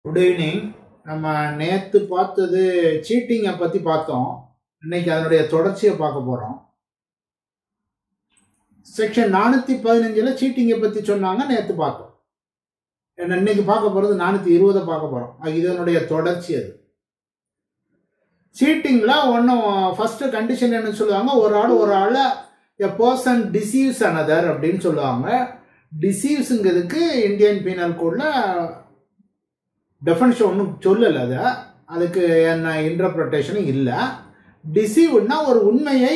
Good evening நம்ம நேற்று பார்த்தது சீட்டிங்கை பற்றி பார்த்தோம் இன்னைக்கு அதனுடைய தொடர்ச்சியை பார்க்க போகிறோம் செக்ஷன் நானூற்றி பதினஞ்சில் சீட்டிங்கை பற்றி சொன்னாங்க நேற்று பார்த்தோம் என்ன இன்னைக்கு பார்க்க போகிறது நானூற்றி இருபதை பார்க்க போகிறோம் இதனுடைய தொடர்ச்சி அது சீட்டிங்கில் ஒன்றும் ஃபஸ்ட்டு கண்டிஷன் என்ன சொல்லுவாங்க ஒரு ஆள் ஒரு ஆளை எ பர்சன் டிசீவ்ஸ் அனதர் அப்படின்னு சொல்லுவாங்க டிசீவ்ஸுங்கிறதுக்கு இந்தியன் பீனல் கோடில் டெஃபனிஷன் ஒன்றும் சொல்லலை அதை அதுக்கு என்ன இன்டர்பிரட்டேஷனும் இல்லை டிசீவ்னா ஒரு உண்மையை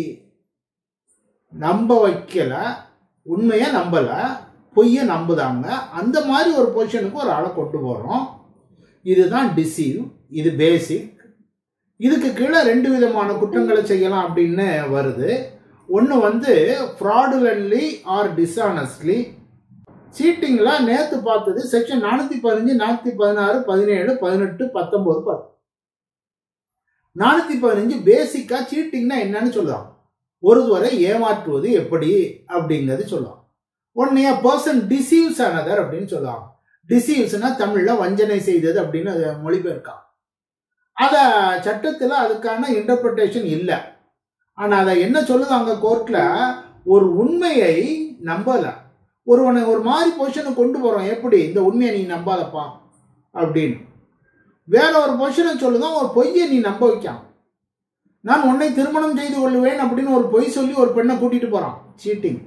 நம்ப வைக்கல உண்மையை நம்பலை பொய்யை நம்புதாங்க அந்த மாதிரி ஒரு பொசிஷனுக்கு ஒரு ஆளை கொண்டு போகிறோம் இதுதான் டிசீவ் இது பேசிக் இதுக்கு கீழே ரெண்டு விதமான குற்றங்களை செய்யலாம் அப்படின்னு வருது ஒன்று வந்து ஃப்ராடுலன்லி ஆர் டிஸ்ஆனஸ்ட்லி சீட்டிங்கில் நேற்று பார்த்தது செக்ஷன் நானூற்றி பதினஞ்சு நானூற்றி பதினாறு பதினேழு பதினெட்டு பத்தொம்போது பத்து நானூற்றி பதினஞ்சு பேசிக்காக சீட்டிங்னா என்னன்னு சொல்லுவாங்க ஒருவரை ஏமாற்றுவது எப்படி அப்படிங்கிறது சொல்லுவாங்க ஒன்னே பர்சன் டிசீவ்ஸ் அனதர் அப்படின்னு சொல்லுவாங்க டிசீவ்ஸ்னா தமிழில் வஞ்சனை செய்தது அப்படின்னு அது மொழிபெயர்க்காங்க அதை சட்டத்தில் அதுக்கான இன்டர்பிரிட்டேஷன் இல்லை ஆனால் அதை என்ன சொல்லுவாங்க கோர்ட்டில் ஒரு உண்மையை நம்பலை ஒருவனை ஒரு மாதிரி பொசிஷனுக்கு கொண்டு போகிறோம் எப்படி இந்த உண்மையை நீ நம்பாதப்பா அப்படின்னு வேற ஒரு பொசிஷனை சொல்லுதான் ஒரு பொய்யை நீ நம்ப வைக்காம நான் உன்னை திருமணம் செய்து கொள்ளுவேன் அப்படின்னு ஒரு பொய் சொல்லி ஒரு பெண்ணை கூட்டிட்டு போறான் சீட்டிங்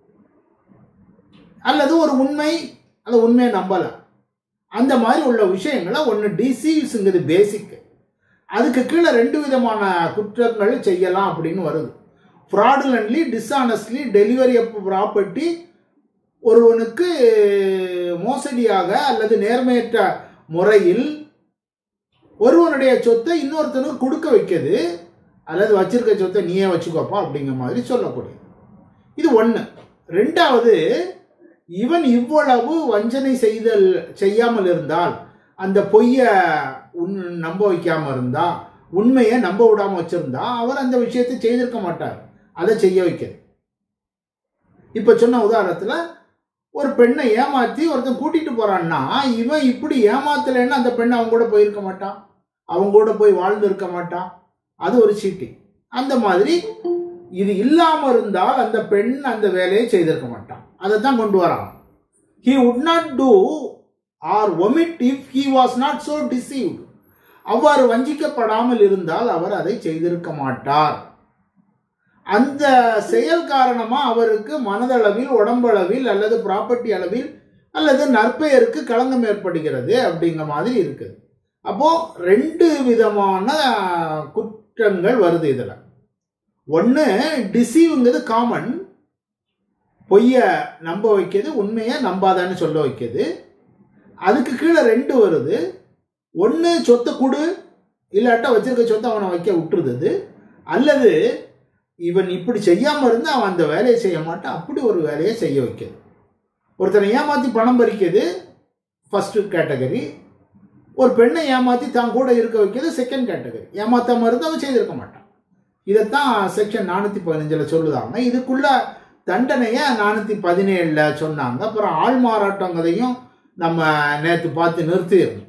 அல்லது ஒரு உண்மை அந்த உண்மையை நம்பலை அந்த மாதிரி உள்ள விஷயங்களை ஒன்று டிசீவ்ஸுங்கிறது பேசிக் அதுக்கு கீழே ரெண்டு விதமான குற்றங்கள் செய்யலாம் அப்படின்னு வருது fraudulently dishonestly delivery of property ஒருவனுக்கு மோசடியாக அல்லது நேர்மையற்ற முறையில் ஒருவனுடைய சொத்தை இன்னொருத்தனுக்கு கொடுக்க வைக்கிறது அல்லது வச்சிருக்க சொத்தை நீயே வச்சுக்கோப்பா அப்படிங்கிற மாதிரி சொல்லக்கூடியது இது ஒன்று ரெண்டாவது இவன் இவ்வளவு வஞ்சனை செய்தல் செய்யாமல் இருந்தால் அந்த பொய்யை உன் நம்ப வைக்காம இருந்தா உண்மையை நம்ப விடாம வச்சிருந்தா அவர் அந்த விஷயத்தை செய்திருக்க மாட்டார் அதை செய்ய வைக்கிறது இப்ப சொன்ன உதாரணத்துல ஒரு பெண்ணை ஏமாத்தி ஒருத்தன் கூட்டிட்டு போறான்னா இவன் இப்படி ஏமாத்தலைன்னு அந்த பெண் அவங்க கூட போயிருக்க மாட்டான் அவங்க கூட போய் வாழ்ந்து இருக்க மாட்டான் அது ஒரு சீட்டிங் அந்த மாதிரி இது இல்லாம இருந்தால் அந்த பெண் அந்த வேலையை செய்திருக்க மாட்டான் அதை தான் கொண்டு வரான் he would not do or omit if he was not so deceived அவ்வாறு வஞ்சிக்கப்படாமல் இருந்தால் அவர் அதை செய்திருக்க மாட்டார் அந்த செயல் காரணமா அவருக்கு மனதளவில் உடம்பளவில் அல்லது ப்ராப்பர்ட்டி அளவில் அல்லது நற்பெயருக்கு களங்கம் ஏற்படுகிறது அப்படிங்கிற மாதிரி இருக்குது அப்போ ரெண்டு விதமான குற்றங்கள் வருது இதுல ஒன்று டிசீவுங்கிறது காமன் பொய்ய நம்ப வைக்கிறது உண்மையை நம்பாதான்னு சொல்ல வைக்கிறது அதுக்கு கீழே ரெண்டு வருது ஒன்று சொத்தை கொடு இல்லாட்டா வச்சிருக்க சொத்தை அவனை வைக்க விட்டுருது அல்லது இவன் இப்படி செய்யாமல் இருந்து அவன் அந்த வேலையை செய்ய மாட்டான் அப்படி ஒரு வேலையை செய்ய வைக்கிறது ஒருத்தனை ஏமாற்றி பணம் பறிக்கிறது ஃபர்ஸ்ட் கேட்டகரி ஒரு பெண்ணை ஏமாற்றி தான் கூட இருக்க வைக்கிறது செகண்ட் கேட்டகரி ஏமாத்தாம இருந்து அவன் செய்திருக்க மாட்டான் இதைத்தான் செக்ஷன் நானூற்றி பதினஞ்சில் சொல்லுதாங்க இதுக்குள்ள தண்டனையை நானூற்றி பதினேழில் சொன்னாங்க அப்புறம் ஆள் மாறாட்டங்கிறதையும் நம்ம நேற்று பார்த்து நிறுத்தியிருந்தோம்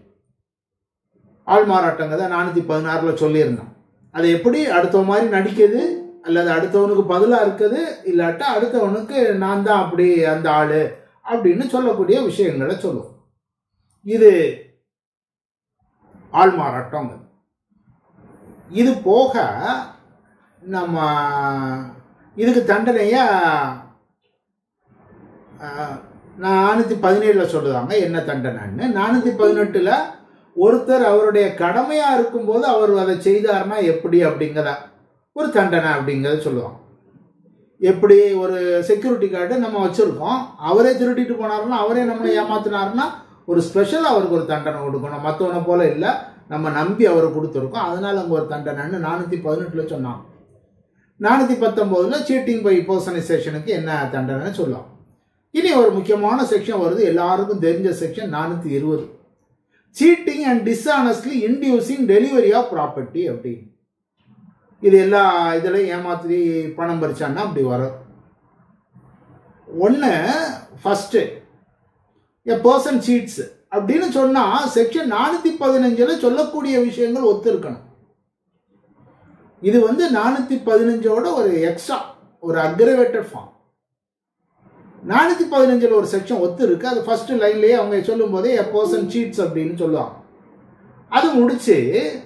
ஆள் மாறாட்டங்கிறத நானூற்றி பதினாறில் சொல்லியிருந்தோம் அது எப்படி அடுத்த மாதிரி நடிக்குது அல்லது அடுத்தவனுக்கு பதிலாக இருக்குது இல்லாட்டா அடுத்தவனுக்கு நான் தான் அப்படி அந்த ஆள் அப்படின்னு சொல்லக்கூடிய விஷயங்களை சொல்லுவோம் இது ஆள் மாறாட்டம் இது போக நம்ம இதுக்கு தண்டனைய நானூற்றி பதினேழில் சொல்லுவாங்க என்ன தண்டனைன்னு நானூற்றி பதினெட்டில் ஒருத்தர் அவருடைய கடமையாக இருக்கும்போது அவர் அதை செய்தார்னா எப்படி அப்படிங்கிற ஒரு தண்டனை அப்படிங்கிறத சொல்லுவாங்க எப்படி ஒரு செக்யூரிட்டி கார்டு நம்ம வச்சுருக்கோம் அவரே திருட்டிட்டு போனாருன்னா அவரே நம்மளை ஏமாத்தினாருன்னா ஒரு ஸ்பெஷல் அவருக்கு ஒரு தண்டனை கொடுக்கணும் மற்றவனை போல இல்லை நம்ம நம்பி அவரை கொடுத்துருக்கோம் அதனால அங்கே ஒரு தண்டனைன்னு நானூற்றி பதினெட்டில் சொன்னாங்க நானூற்றி பத்தொம்போதில் சீட்டிங் பை பர்சனைசேஷனுக்கு என்ன தண்டனைன்னு சொல்லலாம் இனி ஒரு முக்கியமான செக்ஷன் வருது எல்லாருக்கும் தெரிஞ்ச செக்ஷன் நானூற்றி இருபது cheating and dishonestly inducing delivery of property அப்படின்னு இது எல்லா இதுலையும் ஏமாத்தி பணம் பறிச்சான்னா அப்படி வரும் ஒன்று ஃபஸ்ட்டு எ பர்சன் சீட்ஸ் அப்படின்னு சொன்னா செக்ஷன் நானூத்தி பதினஞ்சுல சொல்லக்கூடிய விஷயங்கள் ஒத்து இருக்கணும் இது வந்து நானூத்தி பதினஞ்சோட ஒரு எக்ஸ்ட்ரா ஒரு அக்ரவேட்டட் ஃபார்ம் நானூத்தி பதினஞ்சுல ஒரு செக்ஷன் ஒத்து இருக்கு அது ஃபர்ஸ்ட் லைன்லயே அவங்க சொல்லும் போதே எ பர்சன் சீட்ஸ் அப்படின்னு சொல்லுவாங்க அது முடிச்சு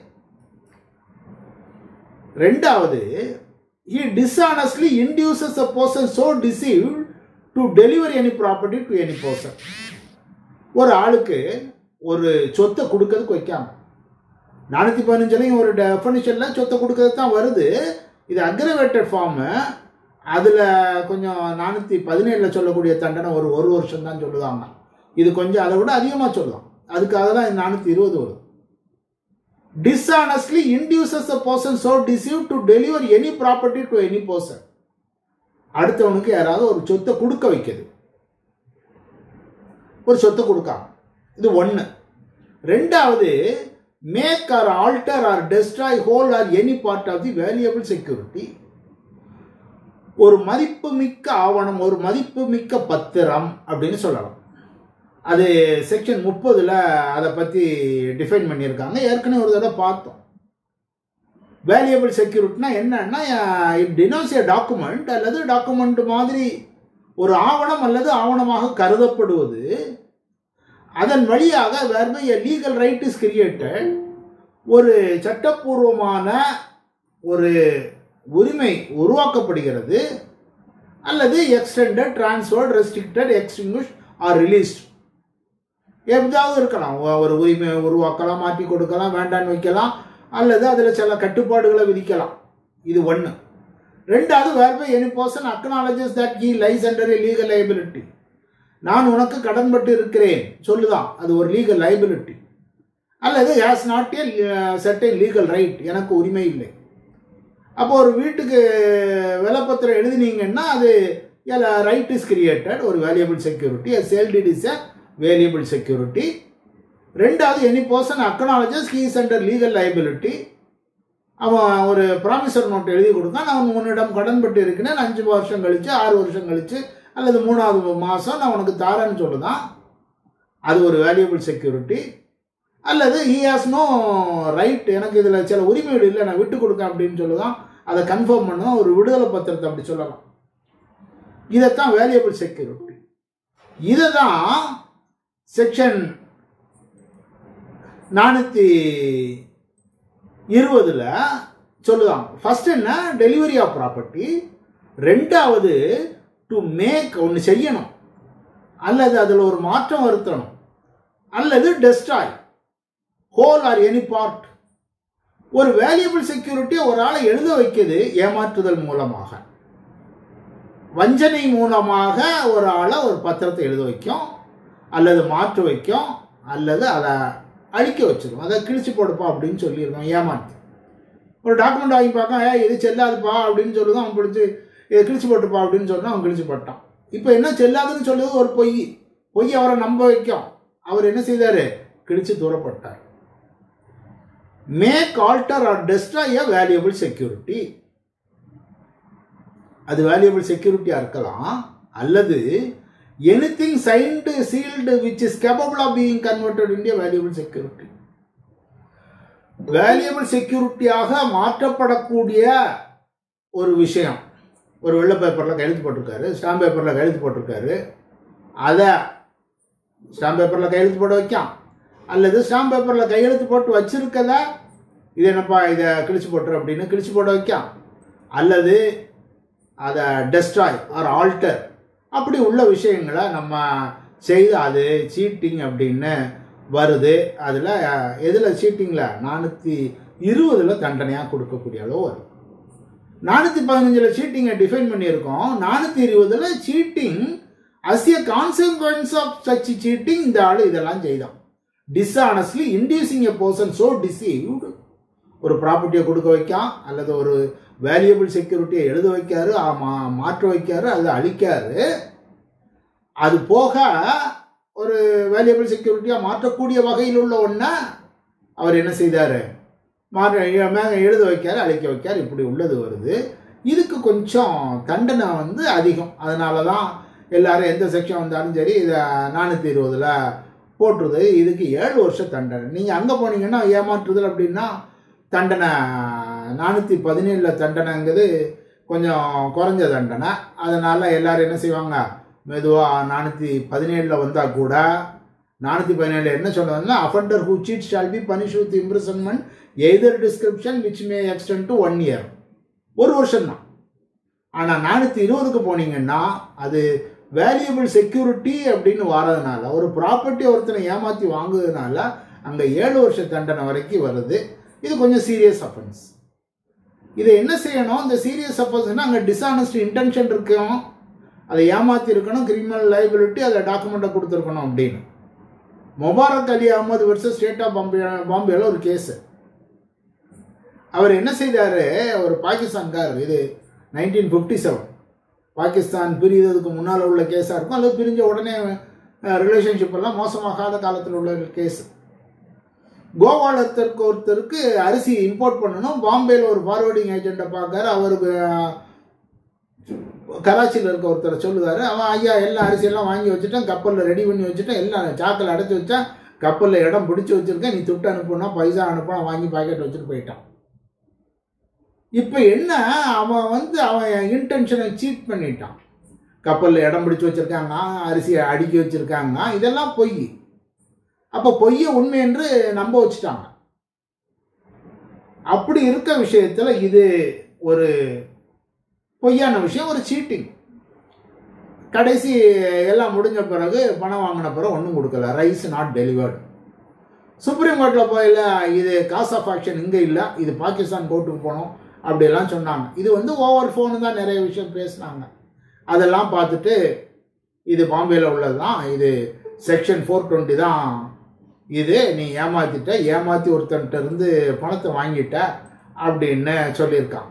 ரெண்டாவது he dishonestly induces a person so deceived to deliver any property to any person ஒரு ஆளுக்கு ஒரு சொத்தை கொடுக்கறதுக்கு வைக்காம நானூற்றி பதினஞ்சுலையும் ஒரு டெஃபனிஷனில் சொத்தை கொடுக்கறது தான் வருது இது அக்ரவேட்டட் ஃபார்மு அதில் கொஞ்சம் நானூற்றி பதினேழில் சொல்லக்கூடிய தண்டனை ஒரு ஒரு வருஷம் தான் சொல்லுவாங்க இது கொஞ்சம் அதை விட அதிகமாக சொல்லலாம் அதுக்காக தான் இது நானூற்றி இருபது வருது dishonestly induces a person so deceived to deliver any property to any person அடுத்தவனுக்கு யாராவது ஒரு சொத்தை கொடுக்க வைக்குது ஒரு சொத்தை கொடுக்காம இது ஒன்று ரெண்டாவது make or alter or destroy whole or any part of the valuable security ஒரு மதிப்புமிக்க ஆவணம் ஒரு மதிப்புமிக்க பத்திரம் அப்படின்னு சொல்லலாம் அது செக்ஷன் முப்பதுல அதை பற்றி டிஃபைன் பண்ணியிருக்காங்க ஏற்கனவே ஒரு தடவை பார்த்தோம் வேல்யூபிள் செக்யூரிட்டினா என்னன்னா இட் டினோஸ் ஏ டாக்குமெண்ட் அல்லது டாக்குமெண்ட் மாதிரி ஒரு ஆவணம் அல்லது ஆவணமாக கருதப்படுவது அதன் வழியாக வேறு a legal right is created ஒரு சட்டப்பூர்வமான ஒரு உரிமை உருவாக்கப்படுகிறது அல்லது extended transferred restricted extinguish or released எப்படியாவது இருக்கலாம் ஒரு உரிமை உருவாக்கலாம் மாற்றி கொடுக்கலாம் வேண்டான்னு வைக்கலாம் அல்லது அதில் சில கட்டுப்பாடுகளை விதிக்கலாம் இது ஒன்று ரெண்டாவது whereby any person acknowledges that he lies under a legal liability நான் உனக்கு கடன்பட்டு இருக்கிறேன் சொல்லுதான் அது ஒரு லீகல் லைபிலிட்டி அல்லது has not a set legal right எனக்கு உரிமை இல்லை அப்போ ஒரு வீட்டுக்கு விலப்பத்திரம் எழுதினீங்கன்னா அது ரைட் இஸ் கிரியேட்டட் ஒரு valuable security sale deed is a variable security ரெண்டாவது any person acknowledges he's under legal liability அவன் ஒரு ப்ராமிசர் நோட் எழுதி கொடுத்தான் நான் உன்னிடம் கடன்பட்டு இருக்கிறேன் அஞ்சு வருஷம் கழிச்சு ஆறு வருஷம் கழிச்சு அல்லது மூணாவது மாதம் நான் உனக்கு தாரேன்னு சொல்லுதான் அது ஒரு வேல்யூபிள் செக்யூரிட்டி அல்லது ஹி ஹாஸ் நோ ரைட் எனக்கு இதில் சில உரிமைகள் இல்லை நான் விட்டு கொடுக்கேன் அப்படின்னு சொல்லுதான் அதை கன்ஃபார்ம் பண்ணதான் ஒரு விடுதலை பத்திரத்தை அப்படி சொல்லலாம் இதைத்தான் வேல்யூபிள் செக்யூரிட்டி இதை தான் செக்ஷன் நானூற்றி இருபதில் சொல்லுவாங்க ஃபர்ஸ்ட் என்ன டெலிவரி ஆஃப் ப்ராப்பர்ட்டி ரெண்டாவது டு மேக் ஒன்று செய்யணும் அல்லது அதில் ஒரு மாற்றம் வருத்தணும் அல்லது destroy whole or any part ஒரு வேல்யூபிள் செக்யூரிட்டியை ஒரு ஆளை எழுத வைக்குது ஏமாற்றுதல் மூலமாக வஞ்சனை மூலமாக ஒரு ஆளை ஒரு பத்திரத்தை எழுத வைக்கும் அல்லது மாற்ற வைக்கும் அல்லது அதை அழிக்க வச்சிடும் அதை கிழிச்சு போடுப்பா அப்படின்னு சொல்லியிருக்கோம் ஏமாற்று ஒரு டாக்குமெண்ட் வாங்கி பார்க்க ஏ இது செல்லாதுப்பா அப்படின்னு சொல்லுதான் அவன் பிடிச்சி இதை கிழிச்சு போட்டுப்பா அப்படின்னு சொன்னா அவன் கிழிச்சு போட்டான் இப்போ என்ன செல்லாதுன்னு சொல்லுறது ஒரு பொய் பொய் அவரை நம்ப வைக்கும் அவர் என்ன செய்தாரு கிழிச்சு தூரப்பட்டார் make alter or destroy a valuable security அது வேல்யூபிள் செக்யூரிட்டியாக இருக்கலாம் அல்லது anything signed sealed which is capable of being converted in valuable security valuable செக்யூரிட்டியாக மாற்றப்படக்கூடிய ஒரு விஷயம் ஒரு வெள்ளை பேப்பரில் கையெழுத்து போட்டிருக்காரு ஸ்டாம்ப் பேப்பரில் கையெழுத்து போட்டிருக்காரு அதை ஸ்டாம்ப் பேப்பரில் கையெழுத்து போட வைக்கான் அல்லது ஸ்டாம்ப் பேப்பரில் கையெழுத்து போட்டு வச்சிருக்கத இது என்னப்பா இதை கிழிச்சு போட்டுரு அப்படின்னு கிழிச்சு போட வைக்கான் அல்லது அதை டெஸ்ட்ராய் ஆர் ஆல்டர் அப்படி உள்ள விஷயங்களை நம்ம செய்து அது சீட்டிங் அப்படின்னு வருது அதில் எதில் சீட்டிங்கில் நானூற்றி இருபதில் தண்டனையாக கொடுக்கக்கூடிய அளவு வரும் நானூற்றி பதினஞ்சில் சீட்டிங்கை டிஃபைன் பண்ணியிருக்கோம் நானூற்றி இருபதில் cheating as a consequence of such cheating இந்த ஆள் இதெல்லாம் செய்தான் dishonestly inducing a person so deceived ஒரு ப்ராப்பர்ட்டியை கொடுக்க வைக்கான் அல்லது ஒரு வேல்யூபிள் செக்யூரிட்டியை எழுத வைக்காரு மா மாற்ற வைக்காரு அல்லது அழிக்காரு அது போக ஒரு வேல்யூபிள் செக்யூரிட்டியாக மாற்றக்கூடிய வகையில் உள்ள ஒன்றை அவர் என்ன செய்தார் மாற்ற மேக எழுத வைக்காரு அழிக்க வைக்காரு இப்படி உள்ளது வருது இதுக்கு கொஞ்சம் தண்டனை வந்து அதிகம் அதனால தான் எல்லாரும் எந்த செக்ஷன் வந்தாலும் சரி இதை நானூற்றி இருபதில் போட்டுருது இதுக்கு ஏழு வருஷம் தண்டனை நீங்கள் அங்கே போனீங்கன்னா ஏமாற்றுதல் அப்படின்னா தண்டனை நானூற்றி பதினேழில் தண்டனைங்கிறது கொஞ்சம் குறைஞ்ச தண்டனை அதனால் எல்லாரும் என்ன செய்வாங்க மெதுவாக நானூற்றி பதினேழில் வந்தால் கூட நானூற்றி பதினேழு என்ன சொல்றதுன்னா offender who cheat shall be punish with imprisonment either description which may extend to one year ஒரு வருஷம் தான் ஆனால் நானூற்றி இருபதுக்கு போனீங்கன்னா அது வேல்யூபிள் செக்யூரிட்டி அப்படின்னு வரதுனால ஒரு ப்ராப்பர்ட்டி ஒருத்தனை ஏமாற்றி வாங்குறதுனால அங்கே ஏழு வருஷ தண்டனை வரைக்கும் வருது இது கொஞ்சம் சீரியஸ் அஃபென்ஸ் இதை என்ன செய்யணும் இந்த சீரியஸ் அஃபென்ஸ்னா அங்கே டிஸ்ஆனஸ்ட் இன்டென்ஷன் இருக்கும் அதை ஏமாற்றி இருக்கணும் கிரிமினல் லைபிலிட்டி அதை டாக்குமெண்ட்டை கொடுத்துருக்கணும் அப்படின்னு முபாரக் அலி அகமது வருஷம் ஸ்டேட் ஆஃப் பாம்பே பாம்பேல ஒரு கேஸு அவர் என்ன செய்தார் ஒரு பாகிஸ்தான்கார் இது நைன்டீன் ஃபிஃப்டி செவன் பாகிஸ்தான் பிரிந்ததுக்கு முன்னால் உள்ள கேஸாக இருக்கும் அல்லது பிரிஞ்ச உடனே ரிலேஷன்ஷிப் எல்லாம் மோசமாகாத காலத்தில் உள்ள கேஸ் கோவாலத்திற்கு ஒருத்தருக்கு அரிசி இம்போர்ட் பண்ணணும் பாம்பேயில் ஒரு ஃபார்வர்டிங் ஏஜெண்ட்டை பார்க்காரு அவருக்கு கராச்சியில் இருக்க ஒருத்தரை சொல்லுவார் அவன் ஐயா எல்லா அரிசியெல்லாம் வாங்கி வச்சுட்டேன் கப்பலில் ரெடி பண்ணி வச்சுட்டேன் எல்லாம் சாக்கில் அடைச்சி வச்சா கப்பலில் இடம் பிடிச்சி வச்சுருக்கேன் நீ துட்டு அனுப்புனா பைசா அனுப்புனா வாங்கி பாக்கெட் வச்சுட்டு போயிட்டான் இப்போ என்ன அவன் வந்து அவன் இன்டென்ஷனை சீட் பண்ணிட்டான் கப்பலில் இடம் பிடிச்சி வச்சுருக்காங்க அரிசியை அடுக்கி வச்சுருக்காங்க இதெல்லாம் பொய் அப்போ பொய்யை உண்மை என்று நம்ப வச்சுட்டாங்க அப்படி இருக்க விஷயத்தில் இது ஒரு பொய்யான விஷயம் ஒரு சீட்டிங் கடைசி எல்லாம் முடிஞ்ச பிறகு பணம் வாங்கின பிறகு ஒன்றும் கொடுக்கல ரைஸ் நாட் டெலிவர்டு சுப்ரீம் கோர்ட்டில் போயில இது காஸ் ஆஃப் ஆக்ஷன் இங்கே இல்லை இது பாகிஸ்தான் கோர்ட்டுக்கு போனோம் அப்படியெல்லாம் சொன்னாங்க இது வந்து ஓவர் ஃபோனு தான் நிறைய விஷயம் பேசினாங்க அதெல்லாம் பார்த்துட்டு இது பாம்பேயில் உள்ளது தான் இது செக்ஷன் ஃபோர் டுவெண்ட்டி தான் இது நீ ஏமாத்திட்ட ஏமாற்றி ஒருத்தன்ட்ட இருந்து பணத்தை வாங்கிட்ட அப்படின்னு சொல்லியிருக்கான்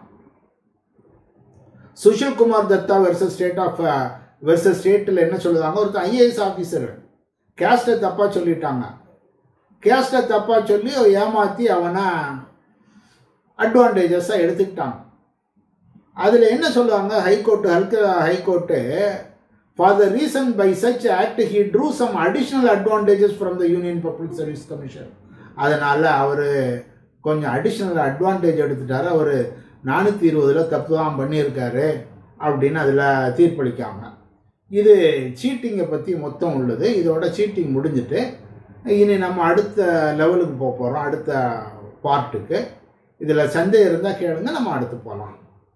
Sushil Kumar Datta versus state of versus ஸ்டேட்டில் என்ன சொல்லுதாங்க ஒருத்தர் ஐஏஎஸ் ஆஃபீஸர் கேஸ்ட்டை தப்பாக சொல்லிட்டாங்க கேஸ்ட்டை தப்பாக சொல்லி ஏமாற்றி அவனை அட்வான்டேஜஸாக எடுத்துக்கிட்டாங்க அதில் என்ன சொல்லுவாங்க high court held high court for the reason by such act he drew some additional advantages from the Union Public Service Commission அதனால் அவர் கொஞ்சம் அடிஷ்னல் அட்வான்டேஜ் எடுத்துட்டாரு அவர் நானூற்றி இருபதில் தப்பு தான் பண்ணியிருக்காரு அப்படின்னு அதில் தீர்ப்பளிக்காங்க இது சீட்டிங்கை பற்றி மொத்தம் உள்ளது இதோட சீட்டிங் முடிஞ்சிட்டு இனி நம்ம அடுத்த லெவலுக்கு போக போகிறோம் அடுத்த பார்ட்டுக்கு இதில் சந்தேகம் இருந்தால் கேளுங்க நம்ம அடுத்து போகலாம்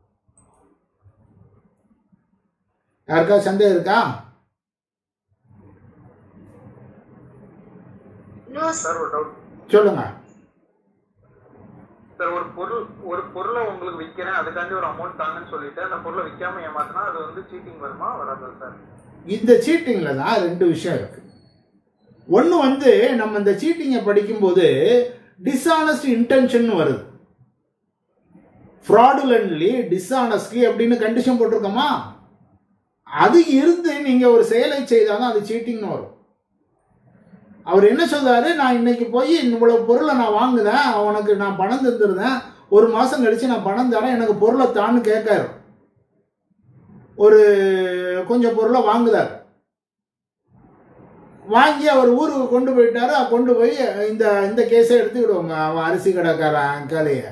யாருக்கா சந்தேகம் இருக்கா சார் ஒரு டவுட் சொல்லுங்க சார் ஒரு பொருள் ஒரு பொருளை உங்களுக்கு விற்கிறேன் அதுக்காண்டி ஒரு அமௌண்ட் தாங்கன்னு சொல்லிட்டு அந்த பொருளை விற்காம ஏமாத்தினா அது வந்து சீட்டிங் வருமா வராதா சார் இந்த சீட்டிங்கில் தான் ரெண்டு விஷயம் இருக்கு ஒன்று வந்து நம்ம இந்த சீட்டிங்கை படிக்கும்போது டிஸ்ஆனஸ்ட் இன்டென்ஷன் வருது ஃப்ராடுலன்ட்லி டிஸ்ஆனஸ்ட்லி அப்படின்னு கண்டிஷன் போட்டிருக்கோமா அது இருந்து நீங்கள் ஒரு செயலை செய்தால் அது சீட்டிங்னு வரும் அவர் என்ன சொல்றாரு நான் இன்னைக்கு போய் இவ்வளவு பொருளை நான் வாங்குதேன் உனக்கு நான் பணம் தந்துருந்தேன் ஒரு மாதம் கழிச்சு நான் பணம் தரேன் எனக்கு பொருளை தான்னு கேட்காரு ஒரு கொஞ்சம் பொருளை வாங்குதார் வாங்கி அவர் ஊருக்கு கொண்டு போயிட்டாரு கொண்டு போய் இந்த இந்த கேஸை எடுத்து விடுவாங்க அவன் அரிசி கடைக்காரன் காலைய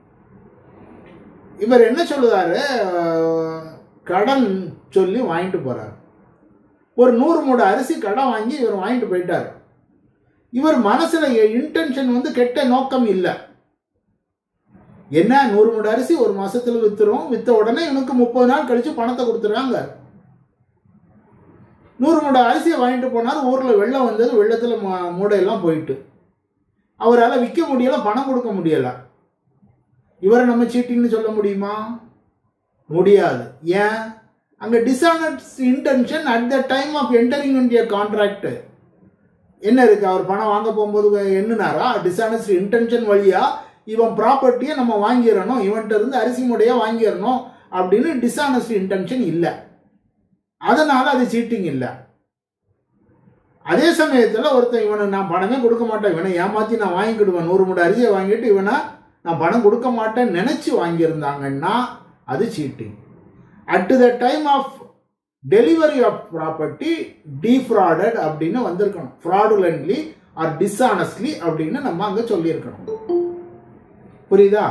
இவர் என்ன சொல்லுதாரு கடன் சொல்லி வாங்கிட்டு போறாரு ஒரு நூறு மூட அரிசி கடன் வாங்கி இவர் வாங்கிட்டு போயிட்டார் இவர் மனசுல இன்டென்ஷன் வந்து கெட்ட நோக்கம் இல்லை என்ன நூறு மூட அரிசி ஒரு மாசத்துல வித்துரும் வித்த உடனே இவனுக்கு முப்பது நாள் கழிச்சு பணத்தை கொடுத்துருவாங்க நூறு மூட அரிசியை வாங்கிட்டு போனார் ஊர்ல வெள்ளம் வந்தது வெள்ளத்துல மு- மூடையெல்லாம் போயிட்டு அவரால் விற்க முடியல பணம் கொடுக்க முடியல இவரை நம்ம சீட்டிங்னு சொல்ல முடியுமா முடியாது ஏன் அங்க dishonest intention at the time of entering in contract என்ன இருக்கு அவர் பணம் வாங்க போகும்போது என்னனாரா டிஸ்ஆனஸ்ட் இன்டென்ஷன் வழியா இவன் ப்ராப்பர்ட்டியை நம்ம வாங்கிடணும் இவன்கிட்ட இருந்து அரிசி முடையை வாங்கிடணும் அப்படின்னு டிஸ்ஆனஸ்ட் இன்டென்ஷன் இல்லை அதனால அது சீட்டிங் இல்லை அதே சமயத்தில் ஒருத்தன் இவனை நான் பணமே கொடுக்க மாட்டேன் இவனை ஏமாத்தி நான் வாங்கிக்கிடுவேன் நூறு மூட்டை அரிசியை வாங்கிட்டு இவனை நான் பணம் கொடுக்க மாட்டேன்னு நினைச்சு வாங்கியிருந்தாங்கன்னா அது cheating at the time of delivery of property defrauded அப்படின்னு வந்திருக்கணும் ஃப்ராடுலன்ட்லி ஆர் டிஸ்ஆனஸ்ட்லி அப்படின்னு நம்ம அங்க சொல்லியிருக்கணும் புரியுதா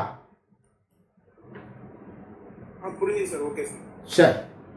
ஆ புரியுது சார் ஓகே சார் சரி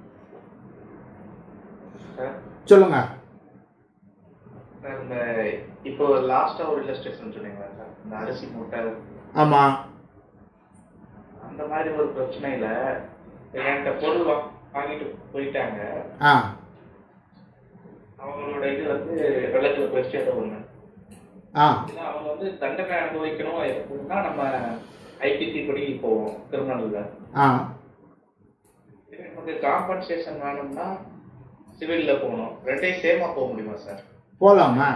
சார் சொல்லுங்க சார் இந்த இப்போ லாஸ்டா ஒரு இல்லஸ்ட்ரேஷன் சொன்னீங்களா சார் இந்த அரிசி மூட்டை ஆமா அந்த மாதிரி ஒரு பிரச்சனையில என்கிட்ட பொருள் வா- வாங்கிட்டு போயிட்டாங்க ஆ அவங்களோட இது வந்து வெள்ளத்துல போயிடுச்சு ஏதோ ஒண்ணு ஆ ஏன்னா அவங்க வந்து தண்டனை அனுபவிக்கணும் எப்படின்னா நம்ம ஐபிசி படி போவோம் கிரிமினல்ல ஆ நமக்கு காம்பன்சேஷன் வேணும்னா சிவில்ல போகணும் ரெண்டையும் சேமா போக முடியுமா சார் போலாமா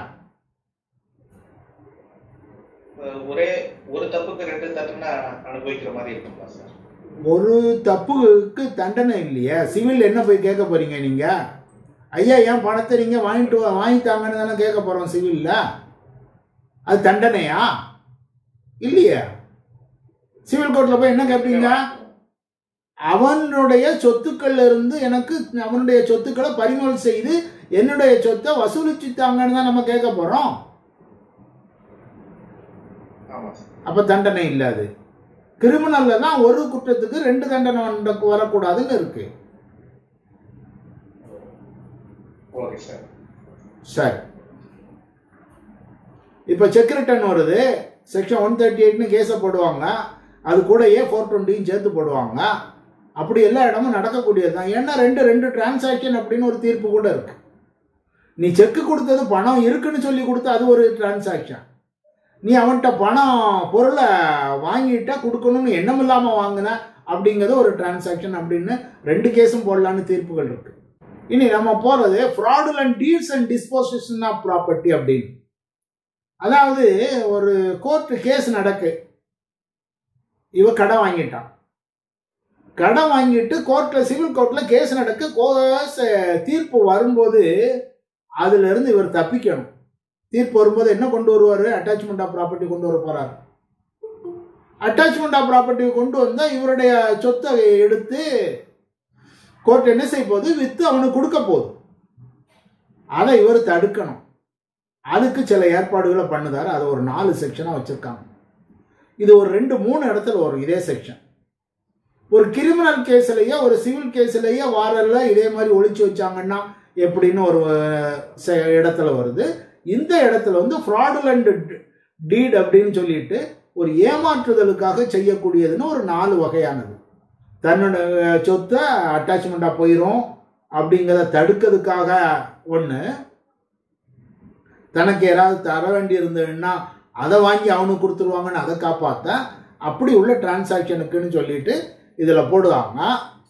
ஒரே ஒரு தப்புக்கு ரெண்டு தண்டனை அனுபவிக்கிற மாதிரி இருக்குங்களா சார் ஒரு தப்புக்கு தண்டனை இல்லையே சிவில் என்ன போய் கேட்க போறீங்க நீங்க ஐயா ஏன் பணத்தை நீங்க வாங்கிட்டு வா- வாங்கித்தாங்கன்னு தானே கேட்க போறோம் சிவில்ல அது தண்டனையா இல்லையே சிவில் கோர்ட்ல போய் என்ன கேட்பீங்க அவனுடைய சொத்துக்கள்ல இருந்து எனக்கு அவனுடைய சொத்துக்களை பறிமுதல் செய்து என்னுடைய சொத்தை வசூலிச்சுத்தாங்கன்னு தான் நம்ம கேட்க போறோம் ஆமா சார் அப்ப தண்டனை இல்ல அது கிரிமினல்ல தான் ஒரு குற்றத்துக்கு ரெண்டு தண்டனை வந்த- வரக்கூடாதுன்னு இருக்கு ஓகே சார் சரி இப்போ செக் ரிட்டர்ன் வருது செக்ஷன் ஒன் தேர்ட்டி எயிட்னு கேஸை போடுவாங்க அது கூடயே ஃபோர் டுவெண்ட்டியும் சேர்த்து போடுவாங்க அப்படி எல்லா இடமும் நடக்கக்கூடியது தான் ஏன்னா ரெண்டு ரெண்டு டிரான்சாக்ஷன் அப்படின்னு ஒரு தீர்ப்பு கூட இருக்கு நீ செக்கு கொடுத்தது பணம் இருக்குன்னு சொல்லி கொடுத்த அது ஒரு டிரான்சாக்ஷன் நீ அவன்கிட்ட பணம் பொருளை வாங்கிட்டா கொடுக்கணும்னு எண்ணம் இல்லாமல் வாங்கின அப்படிங்கிறது ஒரு டிரான்சாக்ஷன் அப்படின்னு ரெண்டு கேஸும் போடலான்னு தீர்ப்புகள் இருக்கு இனி நம்ம போறது fraudulent deeds and disposition of property அப்படின்னு அதாவது ஒரு கோர்ட் கேஸ் நடக்கு இவ கடன் வாங்கிட்டான் கடன் வாங்கிட்டு கோர்ட்ல சிவில் கோர்ட்ல கேஸ் நடக்கு கோஸ் தீர்ப்பு வரும்போது அதுல இருந்து இவர் தப்பிக்கணும் தீர்ப்பு வரும்போது என்ன கொண்டு வருவாரு அட்டாச்மெண்ட் ஆஃப் ப்ராப்பர்ட்டி கொண்டு வர போறாரு அட்டாச்மெண்ட் ஆஃப் ப்ராப்பர்ட்டி கொண்டு வந்தா இவருடைய சொத்தை எடுத்து கோர்ட் என்ன செய்ய போகுது வித்து அவனுக்கு கொடுக்க போகுது அதை இவர் தடுக்கணும் அதுக்கு சில ஏற்பாடுகளை பண்ணுதாரு அதை ஒரு நாலு செக்ஷனாக வச்சிருக்காங்க இது ஒரு ரெண்டு மூணு இடத்துல வரும் இதே செக்ஷன் ஒரு கிரிமினல் கேஸ்லயே ஒரு சிவில் கேஸ்லயே வாரல்ல இதே மாதிரி ஒளிச்சு வச்சாங்கன்னா எப்படின்னு ஒரு அஹ், செ- இடத்துல வருது இந்த இடத்துல வந்து ஃப்ராடுலண்ட் டீட் அப்படின்னு சொல்லிட்டு ஒரு ஏமாற்றுதலுக்காக செய்யக்கூடியதுன்னு ஒரு நாலு வகையானது தன்னோட அஹ், சொத்தை அட்டாச்மெண்ட்டாக போயிடும் அப்படிங்கிறத தடுக்கிறதுக்காக ஒன்று தனக்கு யாராவது தர வேண்டி இருந்ததுன்னா அதை வாங்கி அவனுக்கு கொடுத்துருவாங்கன்னு அதை காப்பாற்ற அப்படி உள்ள டிரான்சாக்ஷனுக்குன்னு சொல்லிட்டு இதில் போடுவாங்க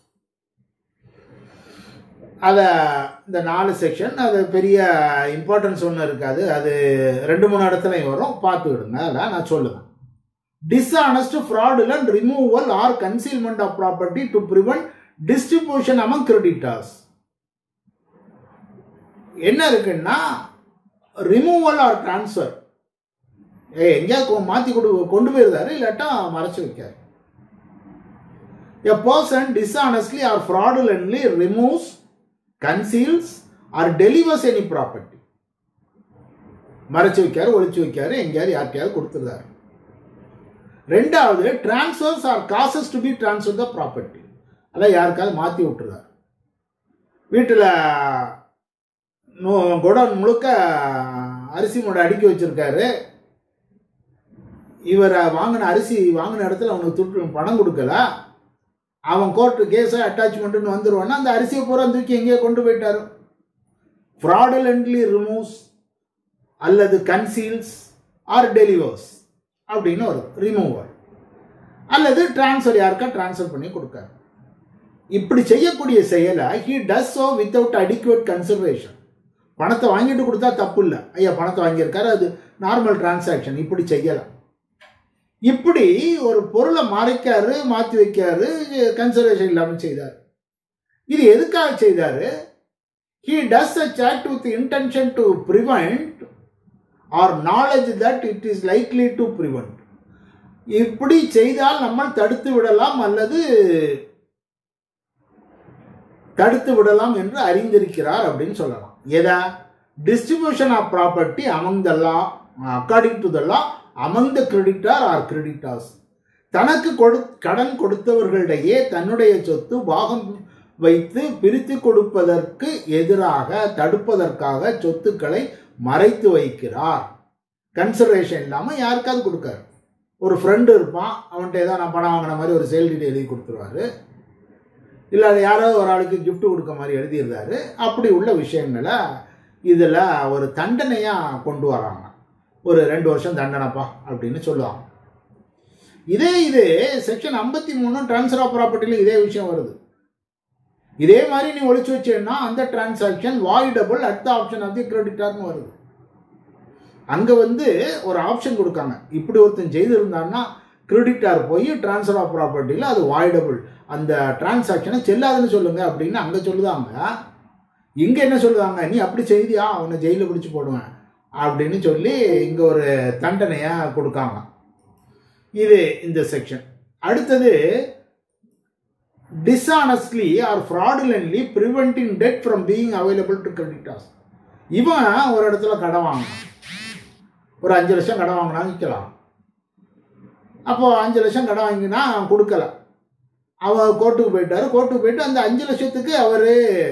அதை இந்த நாலு செக்ஷன் அது பெரிய இம்பார்ட்டன்ஸ் ஒன்றும் இருக்காது அது ரெண்டு மூணு இடத்துலையும் வரும் பார்த்துக்கிடுங்க அதான் நான் சொல்லுவேன் dishonest fraudulent removal or concealment of property to prevent distribution among creditors என்ன இருக்குன்னா ரிமூவல் ஆர் ட்ரான்ஸ்ஃபர் ஏ எங்கேயா மாற்றி கொடு கொண்டு போயிருந்தாரு இல்லாட்டா மறைச்சு வைக்காரு a person dishonestly or fraudulently removes conceals or delivers any property மறைச்சு வைக்காரு ஒளிச்சு வைக்காரு எங்கேயாவது யார்கிட்டயாவது கொடுத்துருந்தாரு ரெண்டாவது transfers or causes to be transfer the property அதான் யாருக்காவது மாற்றி விட்டுருந்தார் வீட்டில் குடோன் முழுக்க அரிசி மூடை அடுக்கி வச்சிருக்காரு இவரை வாங்கின அரிசி வாங்கின இடத்துல அவனுக்கு துட்டு பணம் கொடுக்கல அவன் கோர்ட்டு கேஸை அட்டாச்மெண்ட்னு வந்துருவான்னா அந்த அரிசியை பூரா தூக்கி எங்கேயோ கொண்டு போயிட்டாரு ஃப்ராடலண்ட்லி ரிமூவ்ஸ் அல்லது கன்சீல்ஸ் ஆர் டெலிவர்ஸ் அப்படின்னு வரும் ரிமூவல் அல்லது டிரான்ஸ்ஃபர் யாருக்கா டிரான்ஸ்ஃபர் பண்ணி கொடுக்காரு இப்படி செய்யக்கூடிய செயலை he does so without adequate consideration பணத்தை வாங்கிட்டு கொடுத்தா தப்பு இல்லை ஐயா பணத்தை வாங்கியிருக்காரு அது நார்மல் டிரான்சாக்ஷன் இப்படி செய்யலாம் இப்படி ஒரு பொருளை மறைக்காரு மாற்றி வைக்காரு கன்சிடரேஷன் இல்லாமல் செய்தார் இது எதுக்காக செய்தாரு he does a act with intention to prevent or knowledge that it is likely to prevent இப்படி செய்தால் நம்ம தடுத்து விடலாம் அல்லது தடுத்து விடலாம் என்று அறிந்திருக்கிறார் அப்படின்னு சொல்லலாம் எதா distribution of property among the law according to the law among the creditor or creditors தனக்கு கொடு கடன் கொடுத்தவர்களிடையே தன்னுடைய சொத்து பாகம் வைத்து பிரித்து கொடுப்பதற்கு எதிராக தடுப்பதற்காக சொத்துக்களை மறைத்து வைக்கிறார் கன்சிடரேஷன் இல்லாமல் யாருக்காவது கொடுக்காரு ஒரு ஃப்ரெண்டு இருப்பான் அவன்கிட்ட ஏதோ நான் பணம் வாங்கின மாதிரி ஒரு சேல் டீட் எழுதி கொடுத்துருவாரு இல்லை அது யாராவது ஒரு ஆளுக்கு gift கொடுக்க மாதிரி எழுதியிருந்தாரு அப்படி உள்ள விஷயங்களை இதில் ஒரு தண்டனையாக கொண்டு வராங்க ஒரு ரெண்டு வருஷம் தண்டனைப்பா அப்படின்னு சொல்லுவாங்க இதே இது செக்ஷன் ஐம்பத்தி மூணு ட்ரான்ஸ்ஃபர் ஆஃப் ப்ராப்பர்ட்டியில் இதே விஷயம் வருது இதே மாதிரி நீ ஒழிச்சு வச்சேன்னா அந்த transaction voidable at the option of the கிரெடிட்டார்னு வருது அங்கே வந்து ஒரு ஆப்ஷன் கொடுக்காங்க இப்படி ஒருத்தன் செய்திருந்தான்னா கிரெடிட்டார் போய் ட்ரான்ஸ்ஃபர் ஆஃப் ப்ராப்பர்ட்டியில் அது வாய்டபுள் அந்த டிரான்சாக்ஷனை செல்லாதுன்னு சொல்லுங்க அப்படின்னு அங்கே சொல்லுதாங்க இங்கே என்ன சொல்லுவாங்க நீ அப்படி செய்தியா அவனை ஜெயிலில் பிடிச்சி போடுவேன் அப்படின்னு சொல்லி இங்கே ஒரு தண்டனையாக கொடுக்காங்க இது இந்த செக்ஷன் அடுத்தது dishonestly or fraudulently preventing debt from being available to creditors இவன் ஒரு இடத்துல கடன் வாங்கினான் ஒரு அஞ்சு லட்சம் கடன் வாங்கினான்னு விற்கலாம் அப்போ அஞ்சு லட்சம் கடன் வாங்கினா அவன் கொடுக்கல அவன் கோர்ட்டுக்கு போயிட்டாரு கோர்ட்டுக்கு போயிட்டு அந்த அஞ்சு லட்சத்துக்கு அவர்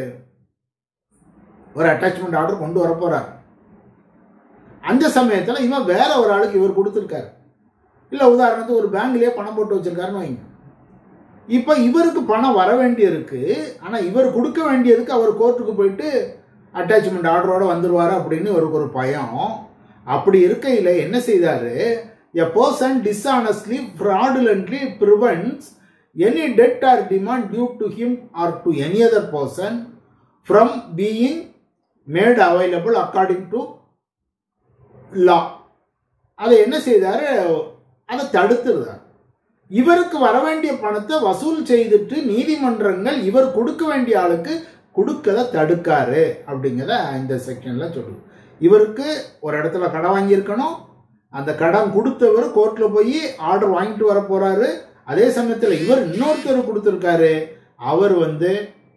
ஒரு அட்டாச்மெண்ட் ஆர்டர் கொண்டு வர போறார் அந்த சமயத்தில் இவன் வேற ஒரு ஆளுக்கு இவர் கொடுத்துருக்காரு இல்லை உதாரணத்துக்கு ஒரு பேங்க்லயே பணம் போட்டு வச்சிருக்காருன்னு வைங்க இப்போ இவருக்கு பணம் வர வேண்டியிருக்கு ஆனால் இவர் கொடுக்க வேண்டியதுக்கு அவர் கோர்ட்டுக்கு போயிட்டு அட்டாச்மெண்ட் ஆர்டரோட வந்துருவாரு அப்படின்னு இவருக்கு ஒரு பயம் அப்படி இருக்கையில் என்ன செய்தாரு a person dishonestly fraudulently prevents any debt or demand due to him or to any other person from being made available according to law அதை என்ன செய்தாரு அதை தடுத்துருந்தார் இவருக்கு வர வேண்டிய பணத்தை வசூல் செய்துட்டு நீதிமன்றங்கள் இவர் கொடுக்க வேண்டிய ஆளுக்கு கொடுக்கத தடுக்காரு அப்படிங்கிறத இந்த செக்ஷன்ல சொல்லுது இவருக்கு ஒரு இடத்துல கடன் வாங்கியிருக்கணும் அந்த கடன் கொடுத்தவர் கோர்ட்டில் போய் ஆர்டர் வாங்கிட்டு வர போறாரு அதே சமயத்தில் இவர் இன்னொருத்தர் கொடுத்துருக்காரு அவர் வந்து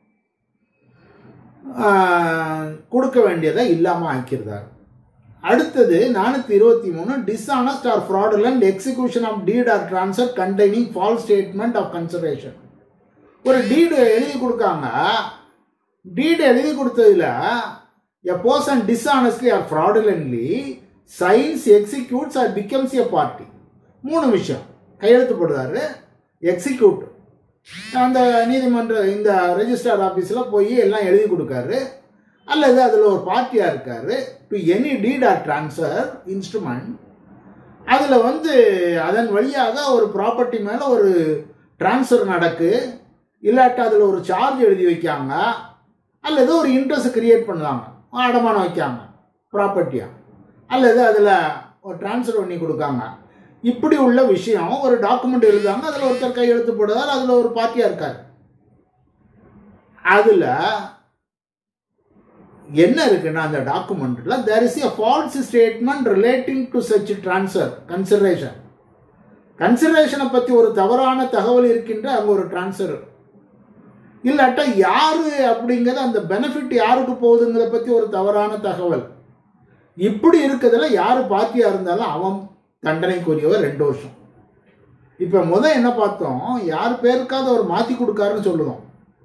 ஆஹ், கொடுக்க வேண்டியதை இல்லாமல் ஆக்கியிருந்தார் அடுத்தது நானூற்றி இருபத்தி மூணு dishonest or fraudulent execution of deed or transfer containing false statement of conservation ஒரு டீடு எழுதி கொடுக்காங்க டீடு எழுதி கொடுத்ததுல a person dishonestly or fraudulently signs executes or becomes a party மூணு விஷயம் கையெழுத்து போடுறாரு எக்ஸிக்யூட் அந்த நீதிமன்ற இந்த ரெஜிஸ்டர் ஆஃபீஸில் போய் எல்லாம் எழுதி கொடுக்காரு அல்லது அதில் ஒரு பார்ட்டியாக இருக்காரு to any deed or transfer instrument அதில் வந்து அதன் வழியாக ஒரு ப்ராப்பர்ட்டி மேலே ஒரு ட்ரான்ஸ்ஃபர் நடக்கு இல்லாட்டி அதில் ஒரு சார்ஜ் எழுதி வைக்காங்க அல்லது ஒரு இன்ட்ரெஸ்ட் கிரியேட் பண்ணுவாங்க அடமானம் வைக்காங்க ப்ராப்பர்ட்டியாக அல்லது அதில் ஒரு ட்ரான்ஸ்ஃபர் பண்ணி கொடுக்காங்க இப்படி உள்ள விஷயம் ஒரு டாக்குமெண்ட் எழுதுவாங்க அதில் ஒருத்தர் கையெழுத்து போடுறாரு அதில் ஒரு பார்ட்டியாக இருக்கார் அதில் என்ன இருக்குன்னா அந்த டாக்குமெண்ட்ல there is a false statement relating to such transfer consideration கன்சிடரேஷனை பற்றி ஒரு தவறான தகவல் இருக்கின்ற அங்கே ஒரு ட்ரான்ஸ்ஃபர் இல்லாட்டா யாரு அப்படிங்கிறது அந்த பெனிஃபிட் யாருக்கு போகுதுங்கிறத பற்றி ஒரு தவறான தகவல் இப்படி இருக்கிறதுல யார் பார்ட்டியாக இருந்தாலும் அவன் தண்டனைக்குரியவர் ரெண்டு வருஷம் இப்போ முத என்ன பார்த்தோம் யார் பேருக்காவது அவர் மாற்றி கொடுக்காருன்னு சொல்லுவோம்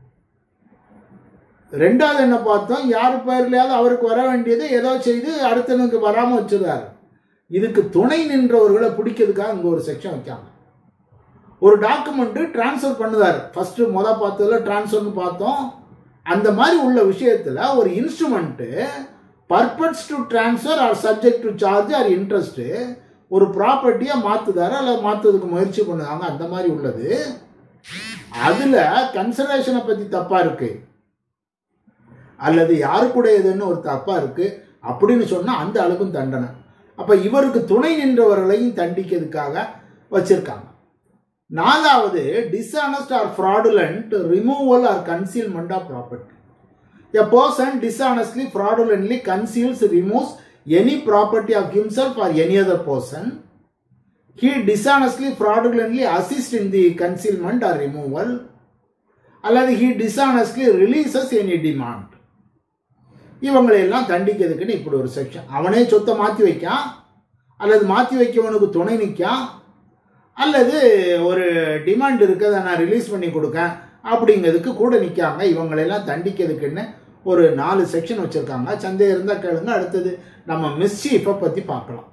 ரெண்டாவது என்ன பார்த்தோம் யார் பேர்லையாவது அவருக்கு வர வேண்டியதை ஏதோ செய்து அடுத்தவனுக்கு வராமல் வச்சிருக்காரு இதுக்கு துணை நின்றவர்களை பிடிக்கிறதுக்காக இங்கே ஒரு செக்ஷன் வைக்காங்க ஒரு டாக்குமெண்ட் டிரான்ஸ்ஃபர் பண்ணுதார் ஃபர்ஸ்ட் முத பார்த்ததுல டிரான்ஸ்ஃபர்னு பார்த்தோம் அந்த மாதிரி உள்ள விஷயத்தில் ஒரு instrument purports to transfer or subject to charge or interest ஒரு ப்ராப்பர்ட்டியை மாற்றுதாரு அல்ல மாற்றுறதுக்கு முயற்சி பண்ணுவாங்க அந்த மாதிரி உள்ளது அதில் கன்சர்வேஷனை பற்றி தப்பாக இருக்கு அல்லது யாருக்குடையதுன்னு ஒரு தப்பாக இருக்கு அப்படின்னு சொன்னால் அந்த அளவுக்கும் தண்டனை அப்போ இவருக்கு துணை நின்றவர்களையும் தண்டிக்கிறதுக்காக வச்சிருக்காங்க நாலாவது dishonest or fraudulent removal or concealment of property a person dishonestly fraudulently conceals removes any property of himself or any other person he dishonestly fraudulently assist in the concealment or removal அல்லது he dishonestly releases any demand இவங்களையெல்லாம் தண்டிக்கிறதுக்குன்னு இப்படி ஒரு section அவனே சொத்தை மாற்றி வைக்கான் அல்லது மாற்றி வைக்கவனுக்கு துணை நிற்கான் அல்லது ஒரு டிமாண்ட் இருக்கு அதை நான் ரிலீஸ் பண்ணி கொடுக்கேன் அப்படிங்கிறதுக்கு கூட நிற்காங்க இவங்களெல்லாம் தண்டிக்கிறதுக்குன்னு ஒரு நாலு செக்ஷன் வச்சுருக்காங்க சந்தேகம் இருந்தால் கேளுங்க அடுத்தது நம்ம மிஸ்சீஃபை பற்றி பார்க்கலாம்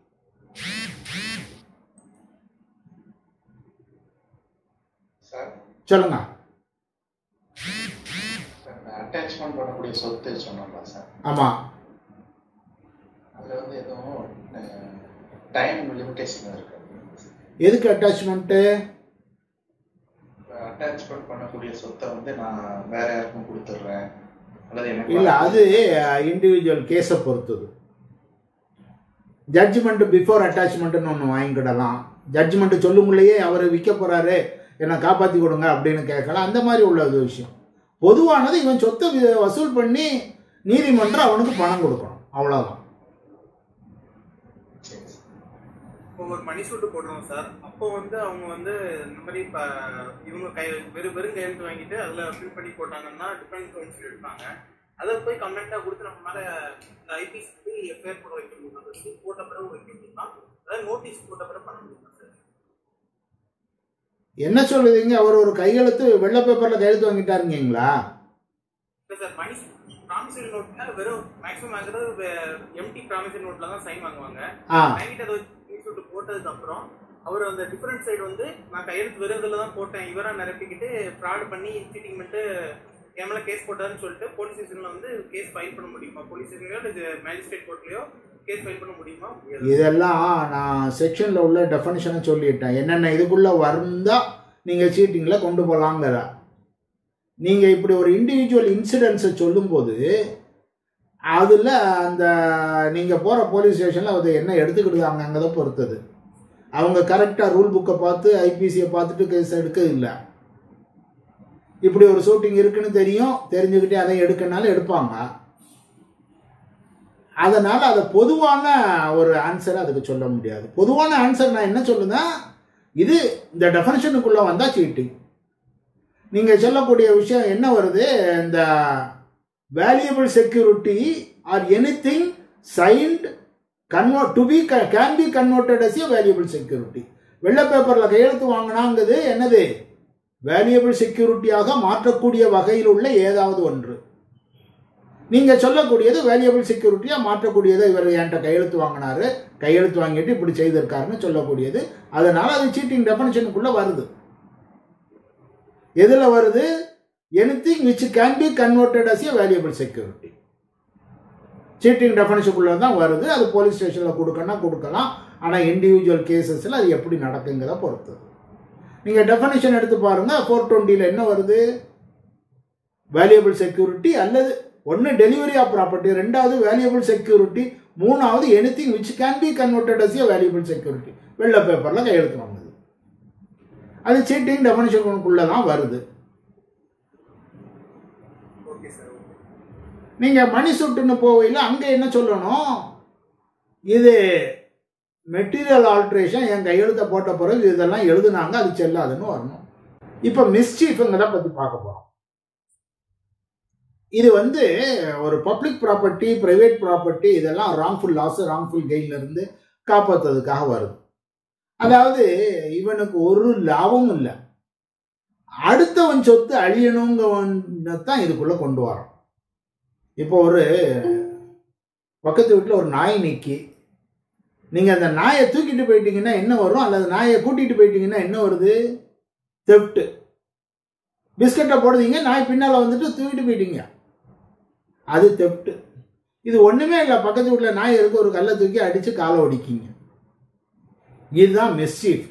சார் சொல்லுங்க அட்டாச்மெண்ட் பண்ணக்கூடிய சொத்து சொன்னோம்ல சார் ஆமாம் அதில் வந்து எதுவும் டைம் லிமிட்டேஷன் இருக்கு எதுக்கு அட்டாச்மெண்ட்டு அட்டாச்மெண்ட் பண்ணக்கூடிய சொத்தை வந்து நான் வேற யாருக்கும் கொடுத்துட்றேன் அல்லது எனக்கு இல்லை அது இண்டிவிஜுவல் கேஸை பொறுத்தது ஜட்ஜ்மெண்ட் பிஃபோர் அட்டாச்மெண்ட்னு ஒன்று வாங்கிக்கிடலாம் ஜட்ஜ்மெண்ட் சொல்லுங்களேயே அவர் விற்க போகிறாரு என்னை காப்பாற்றி கொடுங்க அப்படின்னு கேட்கலாம் அந்த மாதிரி உள்ள ஒரு விஷயம் பொதுவானது இவன் சொத்தை வி- வசூல் பண்ணி நீதிமன்றம் அவனுக்கு பணம் கொடுக்கணும் அவ்வளோதான் சரி சார். இப்போ ஒரு மணி சூட்டு போடுறோம் சார் அப்போ வந்து அவங்க வந்து இந்த மாதிரி இப்போ இவங்க கை வெறும் வெறும் கையெழுத்து வாங்கிட்டு அதில் ஃபில் பண்ணி போட்டாங்கன்னா டிஃபரன்ஸ் கவுன்சில் எடுப்பாங்க அதை போய் கம்ப்ளைண்ட்டாக கொடுத்து நம்ம மேலே இந்த ஐபிசி எஃப்ஐஆர் போட வைக்க முடியும் அந்த சூட் போட்ட பிறகு வைக்க முடியுமா அதாவது நோட்டீஸ் போட்ட பிறகு பண்ண முடியுமா சார் என்ன சொல்லுவீங்க அவர் ஒரு கையெழுத்து வெள்ளை பேப்பரில் கையெழுத்து வாங்கிட்டாருங்கீங்களா இல்லை சார் மணி ப்ராமிசரி நோட்டில் வெறும் மேக்ஸிமம் வாங்குறது எம்டி ப்ராமிசரி நோட்டில் தான் சைன் வாங்குவாங்க ஆ வாங்கிட்டு அதை வச்சு சொல்லிட்டு போட்டதுக்கு அப்புறம் அவர் அந்த டிஃபரன்ஸ் சைடு வந்து நான் கையெழுத்து வெறுதில் தான் போட்டேன் இவரா நிரப்பிக்கிட்டு ஃப்ராட் பண்ணி சீட்டிங் பண்ணிட்டு என் மேலே கேஸ் போட்டாருன்னு சொல்லிட்டு போலீஸ் ஸ்டேஷனில் வந்து கேஸ் ஃபைல் பண்ண முடியுமா போலீஸ் ஸ்டேஷன்லையோ இல்லை மேஜிஸ்ட்ரேட் கோர்ட்லையோ கேஸ் ஃபைல் பண்ண முடியுமா முடியாது இதெல்லாம் நான் செக்ஷனில் உள்ள டெஃபனிஷனை சொல்லிட்டேன் என்னென்ன இதுக்குள்ளே வந்தால் நீங்கள் சீட்டிங்கில் கொண்டு போகலாங்கிற நீங்கள் இப்படி ஒரு இண்டிவிஜுவல் இன்சிடென்ட்ஸை சொல்லும்போது அதில் அந்த நீங்கள் போகிற போலீஸ் ஸ்டேஷனில் அதை என்ன எடுத்துக்கிடுதாங்கங்கிறத பொறுத்தது அவங்க கரெக்டாக ரூல் புக்கை பார்த்து ஐபிசியை பார்த்துட்டு கேஸ் எடுக்க இல்லை இப்படி ஒரு ஷூட்டிங் இருக்குன்னு தெரியும் தெரிஞ்சுக்கிட்டே அதை எடுக்கனாலும் எடுப்பாங்க அதனால் அதை பொதுவான ஒரு ஆன்சரை அதுக்கு சொல்ல முடியாது பொதுவான ஆன்சர் நான் என்ன சொல்லுதேன் இது இந்த டெஃபனிஷனுக்குள்ளே வந்தால் சீட்டிங் நீங்கள் சொல்லக்கூடிய விஷயம் என்ன வருது இந்த valuable security or anything signed convert to be can be converted as a valuable security வெள்ளை பேப்பரில் கையெழுத்து வாங்கினாங்கிறது என்னது வேல்யூபிள் செக்யூரிட்டியாக மாற்றக்கூடிய வகையில் உள்ள ஏதாவது ஒன்று நீங்க சொல்லக்கூடியது வேல்யூபிள் செக்யூரிட்டியா மாற்றக்கூடியது இவர் என்கிட்ட கையெழுத்து வாங்கினாரு கையெழுத்து வாங்கிட்டு இப்படி செய்திருக்காருன்னு சொல்லக்கூடியது அதனால அது சீட்டிங் டெஃபனிஷனுக்குள்ள வருது எதுல வருது anything which can be converted as a valuable security cheating டெஃபனிஷனுக்குள்ள தான் வருது அது போலீஸ் ஸ்டேஷனில் கொடுக்கணும் கொடுக்கலாம் ஆனால் இண்டிவிஜுவல் கேசஸில் அது எப்படி நடக்குங்கிறத பொறுத்து நீங்கள் டெஃபனிஷன் எடுத்து பாருங்க ஃபோர் டுவெண்ட்டியில் என்ன வருது வேல்யூபிள் செக்யூரிட்டி அல்லது ஒன்று டெலிவரி ஆஃப் ப்ராப்பர்ட்டி ரெண்டாவது வேல்யூபிள் செக்யூரிட்டி மூணாவது anything which can be converted as a valuable security வெள்ளை பேப்பரில் கையெழுத்து வாங்குது அது சீட்டிங் டெஃபனிஷனுக்குள்ளே தான் வருது ஓகே சார் ஓகே நீங்கள் மணி சுட்டுன்னு போவையில் அங்கே என்ன சொல்லணும் இது மெட்டீரியல் ஆல்ட்ரேஷன் என் கையெழுத்தை போட்ட பிறகு இதெல்லாம் எழுதுனாங்க அது செல்லாதுன்னு வரணும் இப்போ மிஸ்சீஃபுங்கிறத பற்றி பார்க்க போகிறோம் இது வந்து ஒரு பப்ளிக் ப்ராப்பர்ட்டி ப்ரைவேட் ப்ராப்பர்ட்டி இதெல்லாம் ராங்ஃபுல் லாஸ் ராங்ஃபுல் இருந்து காப்பாற்றுறதுக்காக வருது அதாவது இவனுக்கு ஒரு லாபமும் இல்லை அடுத்தவன் சொத்து அழியணுங்கவன் தான் இதுக்குள்ளே கொண்டு வரோம் இப்போ ஒரு பக்கத்து வீட்டில் ஒரு நாய் நிக்கி நீங்கள் அந்த நாயை தூக்கிட்டு போயிட்டீங்கன்னா என்ன வரும் அல்லது நாயை கூட்டிகிட்டு போயிட்டீங்கன்னா என்ன வருது தெப்ட்டு பிஸ்கட்டை போடுதீங்க நாய் பின்னால் வந்துட்டு தூக்கிட்டு போயிட்டீங்க அது தெப்ட்டு இது ஒன்றுமே இல்லை பக்கத்து வீட்டில் நாய் இருக்கு ஒரு கல்லை தூக்கி அடித்து காலை ஒடிக்கிங்க இதுதான் மிஸ்சீஃப்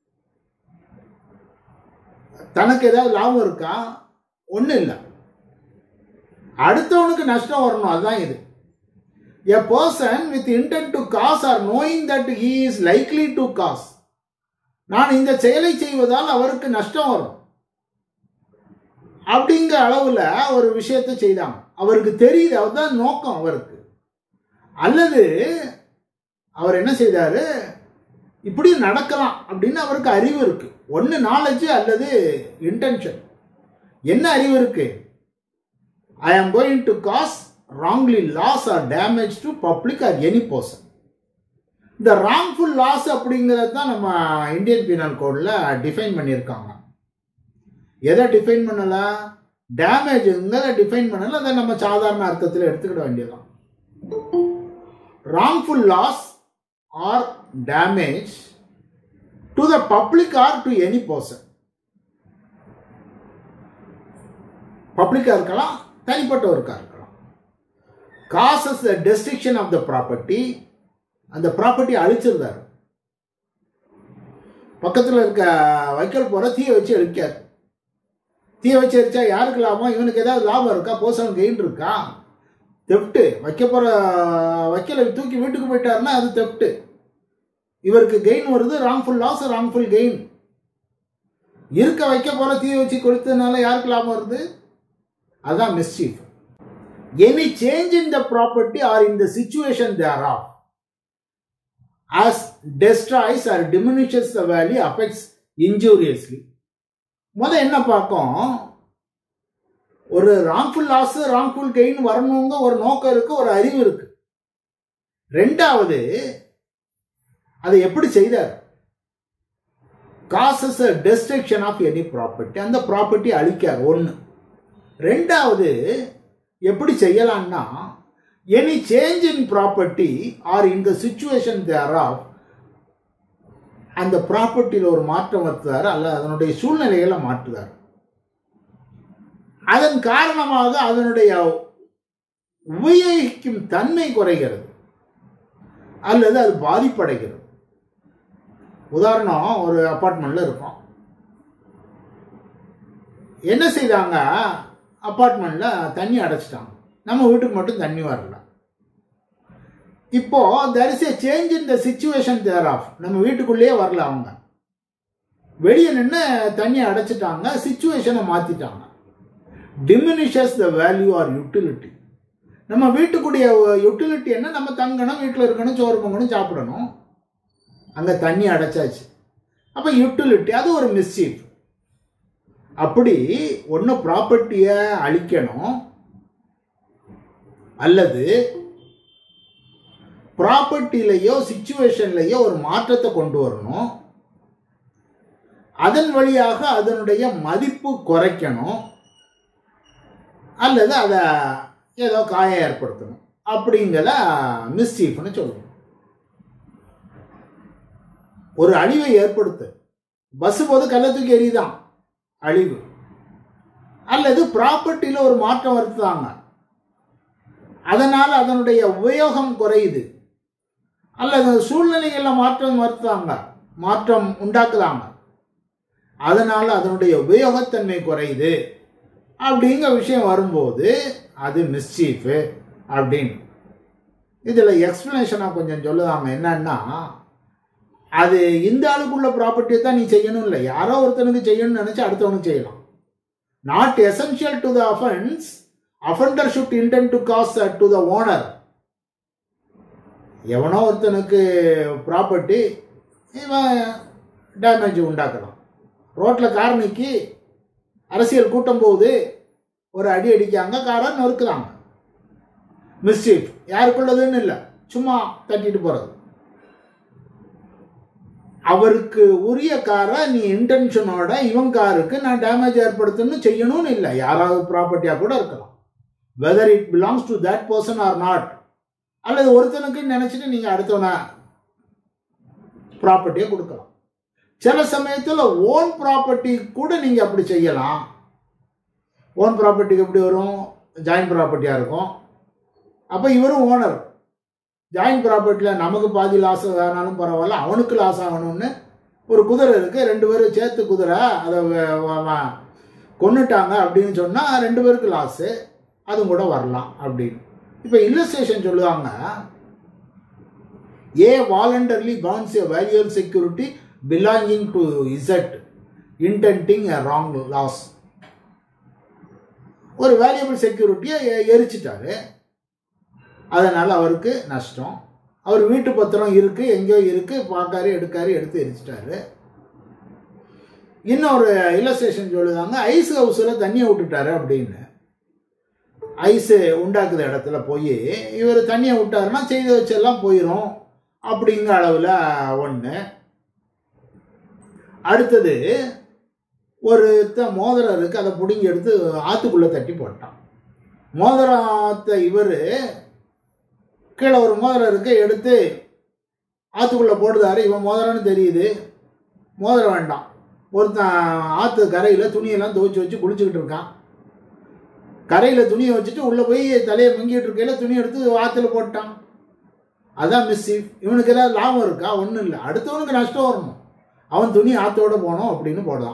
தனக்கு ஏதாவது லாபம் இருக்கா ஒன்றும் இல்லை அடுத்தவனுக்கு நஷ்டம் வரணும் அதுதான் இது a person with intent to cause or knowing that he is likely to cause நான் இந்த செயலை செய்வதால் அவருக்கு நஷ்டம் வரும் அப்படிங்கிற அளவில் ஒரு விஷயத்தை செய்தாங்க அவருக்கு தெரியுது அதுதான் நோக்கம் அவருக்கு அல்லது அவர் என்ன செய்தாரு இப்படி நடக்கலாம் அப்படின்னு அவருக்கு அறிவு இருக்கு ஒன்று நாலேஜ் அல்லது இன்டென்ஷன் என்ன அறிவு இருக்கு I am going to cause wrongly loss or damage to public or any person இந்த ராங்ஃபுல் லாஸ் அப்படிங்கிறது தான் நம்ம இந்தியன் பீனல் கோடில் டிஃபைன் பண்ணியிருக்காங்க எதை டிஃபைன் பண்ணல டேமேஜுங்கிறத டிஃபைன் பண்ணல அதை நம்ம சாதாரண அர்த்தத்தில் எடுத்துக்கிட வேண்டியதுதான் wrongful loss or damage to the public or to any person பப்ளிக்காக இருக்கலாம் தனிப்பட்டவருக்காக இருக்கலாம் causes the destruction of the property அந்த ப்ராப்பர்ட்டி அழிச்சிருந்தார் பக்கத்தில் இருக்க வைக்கல் போகிற தீயை வச்சு அழிக்கார் தீயை வச்சு அடிச்சா யாருக்கு லாபம் இவனுக்கு ஏதாவது லாபம் இருக்கா பர்சனல் கெயின் இருக்கா தெப்ட்டு வைக்க போகிற வைக்கலை தூக்கி வீட்டுக்கு போயிட்டாருன்னா அது தெப்ட்டு இவருக்கு கெயின் வருது ராங்ஃபுல் லாஸ் ராங்ஃபுல் கெயின் இருக்க வைக்க போகிற தீயை வச்சு கொடுத்ததுனால யாருக்கு லாபம் வருது அதான் mischief any change in the property or in the situation thereof as destroys or diminishes the value affects injuriously முத என்ன பார்க்கும் ஒரு ராங்ஃபுல் லாஸ் ராங்ஃபுல் கெயின் வரணுங்க ஒரு நோக்கம் இருக்கு ஒரு அறிவு இருக்கு ரெண்டாவது அதை எப்படி செய்தார் causes destruction of any property அந்த ப்ராப்பர்ட்டி அழிக்கார் ஒன்று ரெண்டாவது எப்படி செய்யலாம்னா any change in property or in the situation thereof அந்த ப்ராப்பர்ட்டியில் ஒரு மாற்றம் வருத்துறாரு அல்ல அதனுடைய சூழ்நிலைகளை மாற்றுறார் அதன் காரணமாக அதனுடைய உபயோகிக்கும் தன்மை குறைகிறது அல்லது அது பாதிப்படைகிறது உதாரணம் ஒரு அப்பார்ட்மெண்ட்ல இருக்கும் என்ன செய்தாங்க அப்பார்ட்மெண்ட்ல தண்ணி அடைச்சிட்டாங்க நம்ம வீட்டுக்கு மட்டும் தண்ணி வரல இப்போ there is a change in the situation thereof நம்ம வீட்டுக்குள்ளேயே வரல அவங்க வெளியே நின்று தண்ணியை அடைச்சிட்டாங்க சுச்சுவேஷனை மாத்திட்டாங்க diminishes the value or utility நம்ம வீட்டுக்குடைய யூட்டிலிட்டி என்ன நம்ம தங்கணும் வீட்டில் இருக்கணும் சோறு பொங்கணும் சாப்பிடணும் அங்கே தண்ணி அடைச்சாச்சு அப்போ யூட்டிலிட்டி அது ஒரு மிஸ்சீஃப் அப்படி ஒன்று ப்ராப்பர்ட்டியை அழிக்கணும் அல்லது ப்ராப்பர்ட்டிலையோ சுச்சுவேஷன்லையோ ஒரு மாற்றத்தை கொண்டு வரணும் அதன் வழியாக அதனுடைய மதிப்பு குறைக்கணும் அல்லது அதை ஏதோ காயம் ஏற்படுத்தணும் அப்படிங்கிறத மிஸ்சீஃப்னு சொல்லணும் ஒரு அழிவை ஏற்படுத்து பஸ் போது கள்ள தூக்கி எறிதான் அழிவு அல்லது ப்ராப்பர்ட்டியில் ஒரு மாற்றம் வருத்துதாங்க அதனால் அதனுடைய உபயோகம் குறையுது அல்லது சூழ்நிலைகளில் மாற்றம் வருத்துறாங்க மாற்றம் உண்டாக்குறாங்க அதனால் அதனுடைய உபயோகத்தன்மை குறையுது அப்படிங்கிற விஷயம் வரும்போது அது மிஸ்சீஃபு அப்படின்னு இதில் எக்ஸ்பிளனேஷனாக கொஞ்சம் சொல்லுதாங்க என்னன்னா அது இந்த ஆளுக்குள்ள ப்ராப்பர்ட்டியை தான் நீ செய்யணும் இல்லை யாரோ ஒருத்தனுக்கு செய்யணும்னு நினச்சி அடுத்தவனுக்கு செய்யலாம் not essential to the offence offender should intend to cause to the owner எவனோ ஒருத்தனுக்கு ப்ராப்பர்ட்டி இவன் டேமேஜ் உண்டாக்கலாம் ரோட்டில் கார் நிற்கி அரசியல் கூட்டம் போகுது ஒரு அடி அடிக்காங்க காரை நொறுக்குறாங்க மிஸ்டேக் யாருக்குள்ளதுன்னு இல்லை சும்மா தட்டிட்டு போகிறது அவருக்கு உரிய காரை நீ இன்டென்ஷனோட இவன் காருக்கு நான் டேமேஜ் ஏற்படுத்தணும்னு செய்யணும்னு இல்லை யாராவது ப்ராப்பர்ட்டியாக கூட இருக்கலாம் whether it belongs to that person or not அல்லது ஒருத்தனுக்கு நினைச்சிட்டு நீங்க அடுத்தவன ப்ராப்பர்ட்டியை கொடுக்கலாம் சில சமயத்தில் ஓன் ப்ராப்பர்ட்டி கூட நீங்க அப்படி செய்யலாம் ஓன் ப்ராப்பர்ட்டிக்கு எப்படி வரும் ஜாயின்ட் ப்ராப்பர்ட்டியாக இருக்கும் அப்போ இவரும் ஓனர் ஜாயின்ட் ப்ராப்பர்ட்டியில் நமக்கு பாதி லாஸ் ஆனாலும் பரவாயில்ல அவனுக்கு லாஸ் ஆகணும்னு ஒரு குதிரை இருக்குது ரெண்டு பேரும் சேர்த்து குதிரை அதை கொண்டுட்டாங்க அப்படின்னு சொன்னால் ரெண்டு பேருக்கு லாஸு அதுவும் கூட வரலாம் அப்படின்னு இப்போ இல்லஸ்ட்ரேஷன் சொல்லுவாங்க ஏ வாலண்டர்லி பவுன்ஸ் எ வேல்யூர் security belonging to Z intending a wrong loss ஒரு வேல்யூபிள் செக்யூரிட்டியை எரிச்சிட்டாரு அதனால் அவருக்கு நஷ்டம் அவர் வீட்டு பத்திரம் இருக்குது எங்கேயோ இருக்குது பார்க்காரு எடுக்காரு எடுத்து எரிச்சிட்டாரு இன்னொரு இல்லஸ்ட்ரேஷன் சொல்லுதாங்க ஐஸ் ஹவுஸில் தண்ணியை விட்டுட்டாரு அப்படின்னு ஐஸு உண்டாக்குற இடத்துல போய் இவர் தண்ணியை விட்டாருன்னா செய்து வச்செல்லாம் போயிடும் அப்படிங்கிற அளவில் ஒன்று அடுத்தது ஒருத்த மோதிரம் இருக்கு அதை பிடுங்கி எடுத்து ஆற்றுக்குள்ளே தட்டி போட்டான் மோதிரத்தை இவர் கீழே ஒரு மோதிரம் இருக்கு எடுத்து ஆற்றுக்குள்ளே போடுதாரு இவன் மோதிரம்னு தெரியுது மோதிரம் வேண்டாம் ஒருத்தன் ஆற்று கரையில் துணியெல்லாம் துவைச்சி வச்சு குளிச்சுக்கிட்டு இருக்கான் கரையில் துணியை வச்சுட்டு உள்ளே போய் தலையை மங்கிட்டு இருக்கையில துணி எடுத்து ஆற்றுல போட்டான் அதான் மிஸ்ஸிஃப் இவனுக்கு ஏதாவது லாபம் இருக்கா ஒன்றும் இல்லை அடுத்தவனுக்கு நஷ்டம் வரணும் அவன் துணி ஆத்தோட போனோம் அப்படின்னு போடலாம்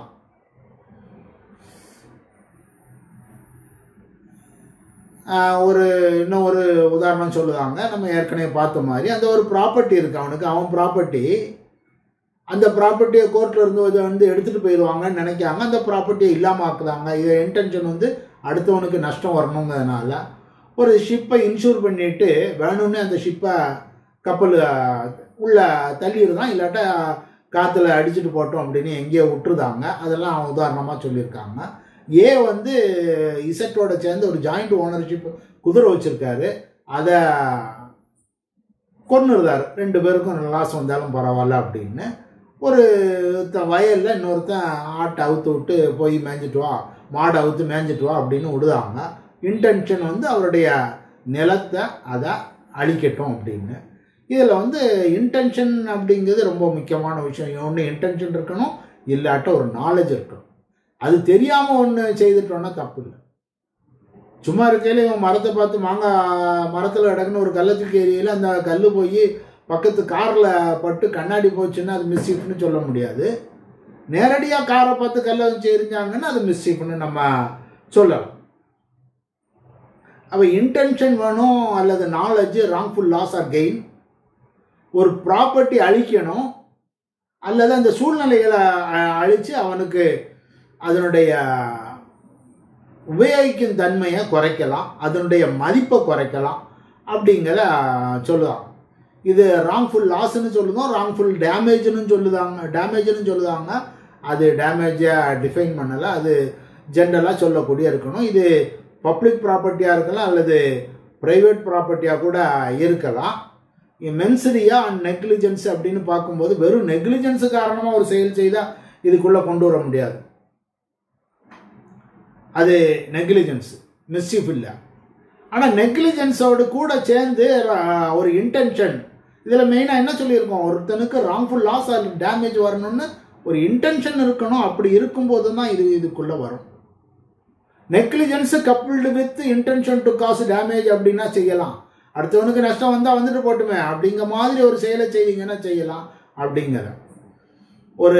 ஆஹ் ஒரு இன்னும் ஒரு உதாரணம் சொல்லுவாங்க நம்ம ஏற்கனவே பார்த்த மாதிரி அந்த ஒரு ப்ராப்பர்ட்டி இருக்கு அவனுக்கு அவன் ப்ராப்பர்ட்டி அந்த ப்ராப்பர்ட்டியை கோர்ட்டில் இருந்து வந்து வந்து எடுத்துகிட்டு போயிடுவாங்கன்னு நினைக்காங்க அந்த ப்ராப்பர்ட்டியை இல்லாமல் ஆக்குறாங்க இதை இன்டென்ஷன் வந்து அடுத்தவனுக்கு நஷ்டம் வரணுங்கிறதுனால ஒரு ஷிப்பை இன்சூர் பண்ணிட்டு வேணும்னே அந்த ஷிப்பை கப்பல் அஹ், உள்ள தள்ளிடுதான் இல்லாட்டா காற்றுல அடிச்சுட்டு போட்டோம் அப்படின்னு எங்கேயோ விட்டுருதாங்க அதெல்லாம் உதாரணமாக சொல்லியிருக்காங்க ஏ வந்து இசட்டோட சேர்ந்து ஒரு ஜாயிண்ட் ஓனர்ஷிப் குதிரை வச்சிருக்காரு அதை கொன்னுருந்தார் ரெண்டு பேருக்கும் லாஸ் வந்தாலும் பரவாயில்ல அப்படின்னு ஒரு ஒருத்தன் வயலில் இன்னொருத்தன் ஆட்டை அவுத்து விட்டு போய் மேய்ஞ்சிட்டு வா மாடை அவுத்து மேய்ஞ்சிட்டு வா அப்படின்னு விடுதாங்க இன்டென்ஷன் வந்து அவருடைய நிலத்தை அதை அழிக்கட்டும் அப்படின்னு இதில் வந்து இன்டென்ஷன் அப்படிங்கிறது ரொம்ப முக்கியமான விஷயம் ஒன்று இன்டென்ஷன் இருக்கணும் இல்லாட்ட ஒரு நாலேஜ் இருக்கணும் அது தெரியாமல் ஒன்று செய்துட்டோன்னா தப்பு இல்லை சும்மா இருக்கையில இவன் மரத்தை பார்த்து மாங்காய் மரத்தில் கிடக்குன்னு ஒரு கல்லை தூக்கி எறியல அந்த கல் போய் பக்கத்து காரில் பட்டு கண்ணாடி போச்சுன்னா அது மிஸ்ஸீஃப்னு சொல்ல முடியாது நேரடியாக காரை பார்த்து கல்லை வச்சு எரிஞ்சாங்கன்னா அது மிஸ்ஸீஃப்னு நம்ம சொல்லலாம் அப்போ இன்டென்ஷன் வேணும் அல்லது knowledge wrongful loss or gain ஒரு ப்ராப்பர்ட்டி அழிக்கணும் அல்லது அந்த சூழ்நிலைகளை அ- அழிச்சு அவனுக்கு அதனுடைய உபயோகிக்கும் தன்மையை குறைக்கலாம் அதனுடைய மதிப்பை குறைக்கலாம் அப்படிங்கிற சொல்லுவாங்க இது ராங்ஃபுல் லாஸ்ன்னு சொல்லுதோம் ராங்ஃபுல் டேமேஜ்னு சொல்லுதாங்க டேமேஜ்னு சொல்லுதாங்க அது டேமேஜை டிஃபைன் பண்ணலை அது ஜென்ரலாக சொல்லக்கூடிய இருக்கணும் இது பப்ளிக் ப்ராப்பர்ட்டியாக இருக்கலாம் அல்லது ப்ரைவேட் ப்ராப்பர்ட்டியாக கூட இருக்கலாம் மென்சரியா அண்ட் நெக்லிஜென்ஸ் அப்படின்னு பார்க்கும்போது வெறும் நெக்லிஜென்ஸ் காரணமாக ஒரு செயல் செய்தால் இதுக்குள்ளே கொண்டு வர முடியாது அது நெக்லிஜென்ஸ் மிஸ்சிஃப் இல்லை ஆனால் நெக்லிஜென்ஸோடு கூட சேர்ந்து அஹ், ஒரு இன்டென்ஷன் இதில் மெயினாக என்ன சொல்லியிருக்கோம் ஒருத்தனுக்கு ராங்ஃபுல் லாஸ் ஆர் டேமேஜ் வரணும்னு ஒரு இன்டென்ஷன் இருக்கணும் அப்படி இருக்கும்போது தான் இது இதுக்குள்ளே வரும் negligence coupled with intention to cause damage அப்படின்னா செய்யலாம் அடுத்தவனுக்கு நஷ்டம் வந்தால் வந்துட்டு போட்டுமே அப்படிங்கிற மாதிரி ஒரு செயலை செய்வீங்கன்னா செய்யலாம் அப்படிங்கிற ஒரு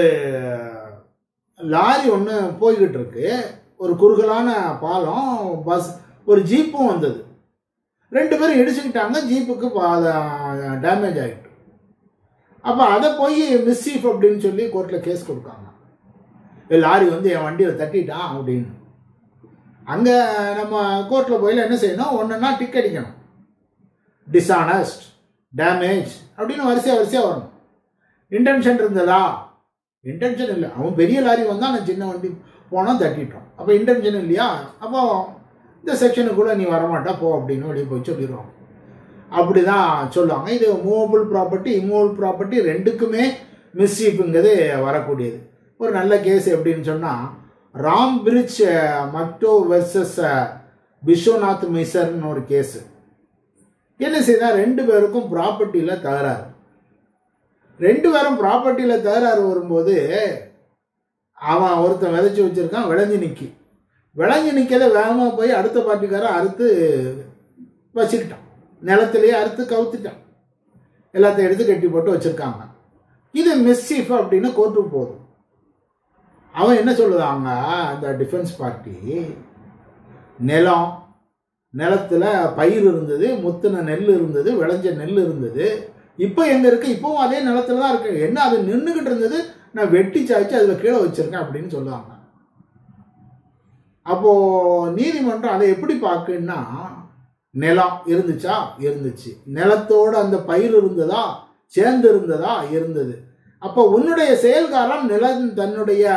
லாரி ஒன்று போய்கிட்டு இருக்கு ஒரு குறுகலான பாலம் பஸ் ஒரு ஜீப்பும் வந்தது ரெண்டு பேரும் இடிச்சுக்கிட்டாங்க ஜீப்புக்கு டேமேஜ் ஆகிட்டு அப்போ அதை போய் மிஸ்சீஃப் அப்படின்னு சொல்லி கோர்ட்டில் கேஸ் கொடுக்காங்க "ஏய், லாரி வந்து என் வண்டியில் தட்டிட்டான் அப்படின்னு அங்கே நம்ம கோர்ட்டில் போயில என்ன செய்யணும் ஒன்றுன்னா டிக் அடிக்கணும் டிஸ்ஆனஸ்ட் டேமேஜ் அப்படின்னு வரிசையாக வரிசையாக வரணும் இன்டென்ஷன் இருந்ததா இன்டென்ஷன் இல்லை அவன் பெரிய லாரி வந்தால் நான் சின்ன வண்டி போனால் தட்டிட்டோம் அப்போ இன்டென்ஷன் இல்லையா அப்போ இந்த செக்ஷனுக்குள்ளே நீ வரமாட்டா போ அப்படின்னு வெளியே போய் சொல்லிடுவாங்க அப்படி தான் சொல்லுவாங்க இது மூவபிள் ப்ராப்பர்ட்டி இம்மூவபிள் ப்ராப்பர்ட்டி ரெண்டுக்குமே மிஸ்சீஃபுங்கிறது வரக்கூடியது ஒரு நல்ல கேஸ் எப்படின்னு சொன்னால் ராம் பிரிட்ஜ் மட்டோ வெர்சஸ் விஸ்வநாத் மிசர்னு ஒரு கேஸு என்ன செய்தா ரெண்டு பேருக்கும் ப்ராப்பர்ட்டியில் தகராறு ரெண்டு பேரும் ப்ராப்பர்ட்டியில் தகராறு வரும்போது அவன் ஒருத்தன் விதைச்சி வச்சிருக்கான் விளைஞ்சு நிற்கி விளைஞ்சு நிற்கிறத வேகமாக போய் அடுத்த பார்ட்டிக்காரன் அறுத்து வச்சுக்கிட்டான் நிலத்திலேயே அறுத்து கவுத்துட்டான் எல்லாத்தையும் எடுத்து கட்டி போட்டு வச்சிருக்காங்க இது மிஸ்சீஃப் அப்படின்னு கோர்ட்டுக்கு போகுது அவன் என்ன சொல்லுதாங்க அந்த டிஃபென்ஸ் பார்ட்டி நிலம் நிலத்துல பயிர் இருந்தது முத்தின நெல் இருந்தது விளைஞ்ச நெல் இருந்தது இப்போ எங்க இருக்கு இப்பவும் அதே நிலத்துல தான் இருக்கு என்ன அது நின்றுகிட்டு இருந்தது நான் வெட்டி சாய்ச்சி அதில் கீழே வச்சிருக்கேன் அப்படின்னு சொல்லுவாங்க அப்போ நீதிமன்றம் அதை எப்படி பார்க்குன்னா நிலம் இருந்துச்சா இருந்துச்சு நிலத்தோட அந்த பயிர் இருந்ததா சேர்ந்து இருந்ததா இருந்தது அப்போ உன்னுடைய செயல்காலம் நிலம் தன்னுடைய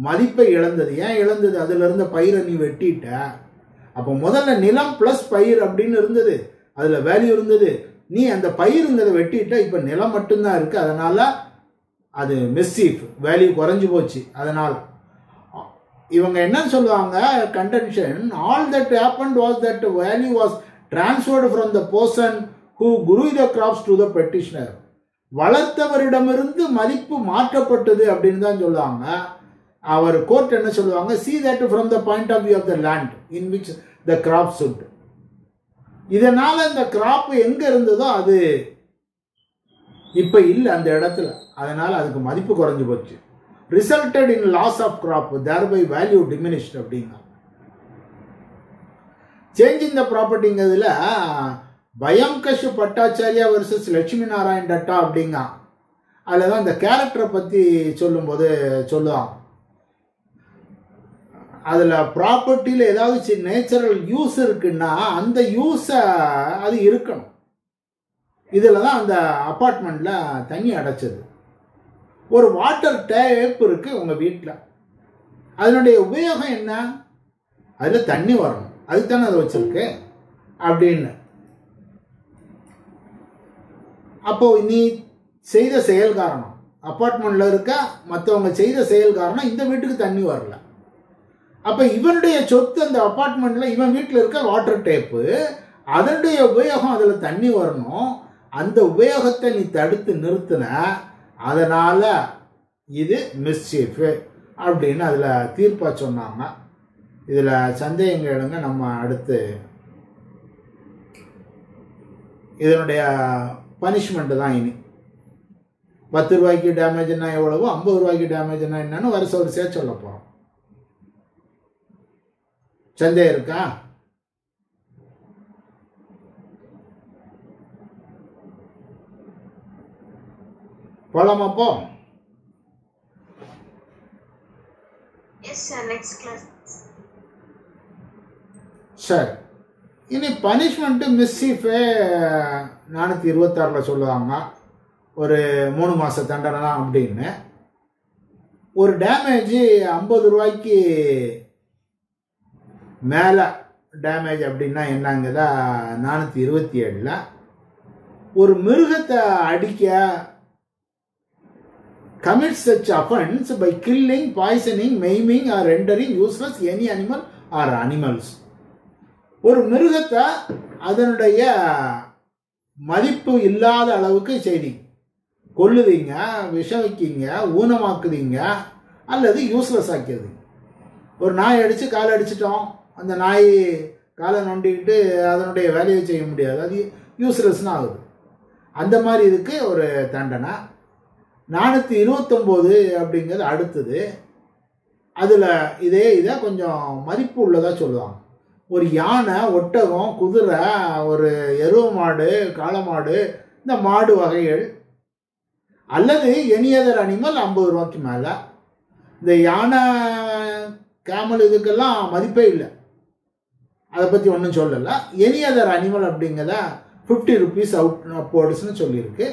மதிப்பை இழந்தது ஏன் இழந்தது அதுல இருந்த பயிரை நீ வெட்டிட்ட அப்போ முதல்ல நிலம் பிளஸ் பயிர் அப்படின்னு இருந்தது அதுல வேல்யூ இருந்தது நீ அந்த பயிருங்கிறத வெட்டிட்ட இப்போ நிலம் மட்டும்தான் இருக்கு அதனால அது மிஸ்சீஃப் வேல்யூ குறைஞ்சு போச்சு அதனால இவங்க என்ன சொல்லுவாங்க contention all that happen was that value was transferred from the person who grew the crops to the petitioner வளர்த்தவரிடமிருந்து மதிப்பு மாற்றப்பட்டது அப்படின்னு தான் சொல்லுவாங்க அவர் கோர்ட் என்ன சொல்லுவாங்க see that from the point of view of the land in which the crop stood இதனால இந்த கிராப் எங்க இருந்ததோ அது இப்ப இல்லை அந்த இடத்துல அதனால அதுக்கு மதிப்பு குறைஞ்சு போச்சு resulted in loss of crop thereby value diminished அப்படிங்க சேஞ்ச் இன் த ப்ராப்பர்ட்டிங்கிறதுல பயங்கஷ் பட்டாச்சாரியா வர்சஸ் லட்சுமி நாராயண் டட்டா அப்படிங்க அதில் தான் இந்த கேரக்டரை பற்றி சொல்லும்போது சொல்லுவாங்க அதில் ப்ராப்பர்ட்டியில் ஏதாவது நேச்சுரல் யூஸ் இருக்குன்னா அந்த யூஸை அது இருக்கணும் இதில் தான் அந்த அப்பார்ட்மெண்ட்டில் தண்ணி அடைச்சது ஒரு வாட்டர் டேப் இருக்குது உங்கள் வீட்டில் அதனுடைய உபயோகம் என்ன அதில் தண்ணி வரணும் அதுக்கு தானே அதை வச்சிருக்கு அப்படின்னு அப்போ நீ செய்த செயல் காரணம் அப்பார்ட்மெண்ட்ல இருக்க மற்றவங்க செய்த செயல் காரணம் இந்த வீட்டுக்கு தண்ணி வரல அப்ப இவனுடைய சொத்து அந்த அப்பார்ட்மெண்ட்ல இவன் வீட்டில் இருக்க வாட்டர் டேப்பு அதனுடைய உபயோகம் அதுல தண்ணி வரணும் அந்த உபயோகத்தை நீ தடுத்து நிறுத்தின அதனால இது மிஸ்சீஃப் அப்படின்னு அதுல தீர்ப்பா சொன்னாங்க இதுல சந்தேகம் கேளுங்க நம்ம அடுத்து இதனுடைய பனிஷ்மெண்ட் தான் இனி பத்து ரூபாய்க்கு டேமேஜ்னா எவ்வளவு ஐம்பது ரூபாய்க்கு டேமேஜ்னா என்னன்னு வருஷ வரிசையா சொல்ல போறோம் சந்தேகம் இருக்கா போலாமா போ Yes, sir. Next class. சரி இனி பனிஷ்மெண்ட்டு மிஸ்ஸீஃபே நானூற்றி இருபத்தாறில் சொல்லுவாங்க ஒரு மூணு மாத தண்டனை தான் அப்படின்னு ஒரு டேமேஜ் ஐம்பது ரூபாய்க்கு மேலே டேமேஜ் அப்படின்னா என்னங்கிறத நானூற்றி இருபத்தி ஏழில் ஒரு மிருகத்தை அடிக்க commits such offense by killing, poisoning, maiming or rendering useless any animal or animals. ஒரு மிருகத்தை அதனுடைய மதிப்பு இல்லாத அளவுக்கு செய்தி கொல்லுதீங்க விஷம் வைக்கீங்க ஊனமாக்குதீங்க அல்லது யூஸ்லெஸ் ஆக்கிடுது ஒரு நாய் அடித்து காலை அடிச்சிட்டோம் அந்த நாய் காலை நொண்டிக்கிட்டு அதனுடைய வேலையை செய்ய முடியாது அது யூஸ்லெஸ்னு ஆகுது அந்த மாதிரி இதுக்கு ஒரு தண்டனை நானூற்றி இருபத்தொம்போது அப்படிங்கிறது அடுத்தது அதில் இதே இதை கொஞ்சம் மதிப்பு உள்ளதாக சொல்லுவாங்க ஒரு யானை ஒட்டகம் குதிரை ஒரு எருவ மாடு காளை மாடு இந்த மாடு வகைகள் அல்லது எனியதர் அனிமல் ஐம்பது ரூபாய்க்கு மேலே இந்த யானை கேமல் இதுக்கெல்லாம் மதிப்பே இல்லை அதை பற்றி ஒன்றும் சொல்லலை எனியதர் அனிமல் அப்படிங்கிறத ஃபிஃப்டி ருபீஸ் அவுட் அப்போர்ட்ஸ்னு சொல்லியிருக்கு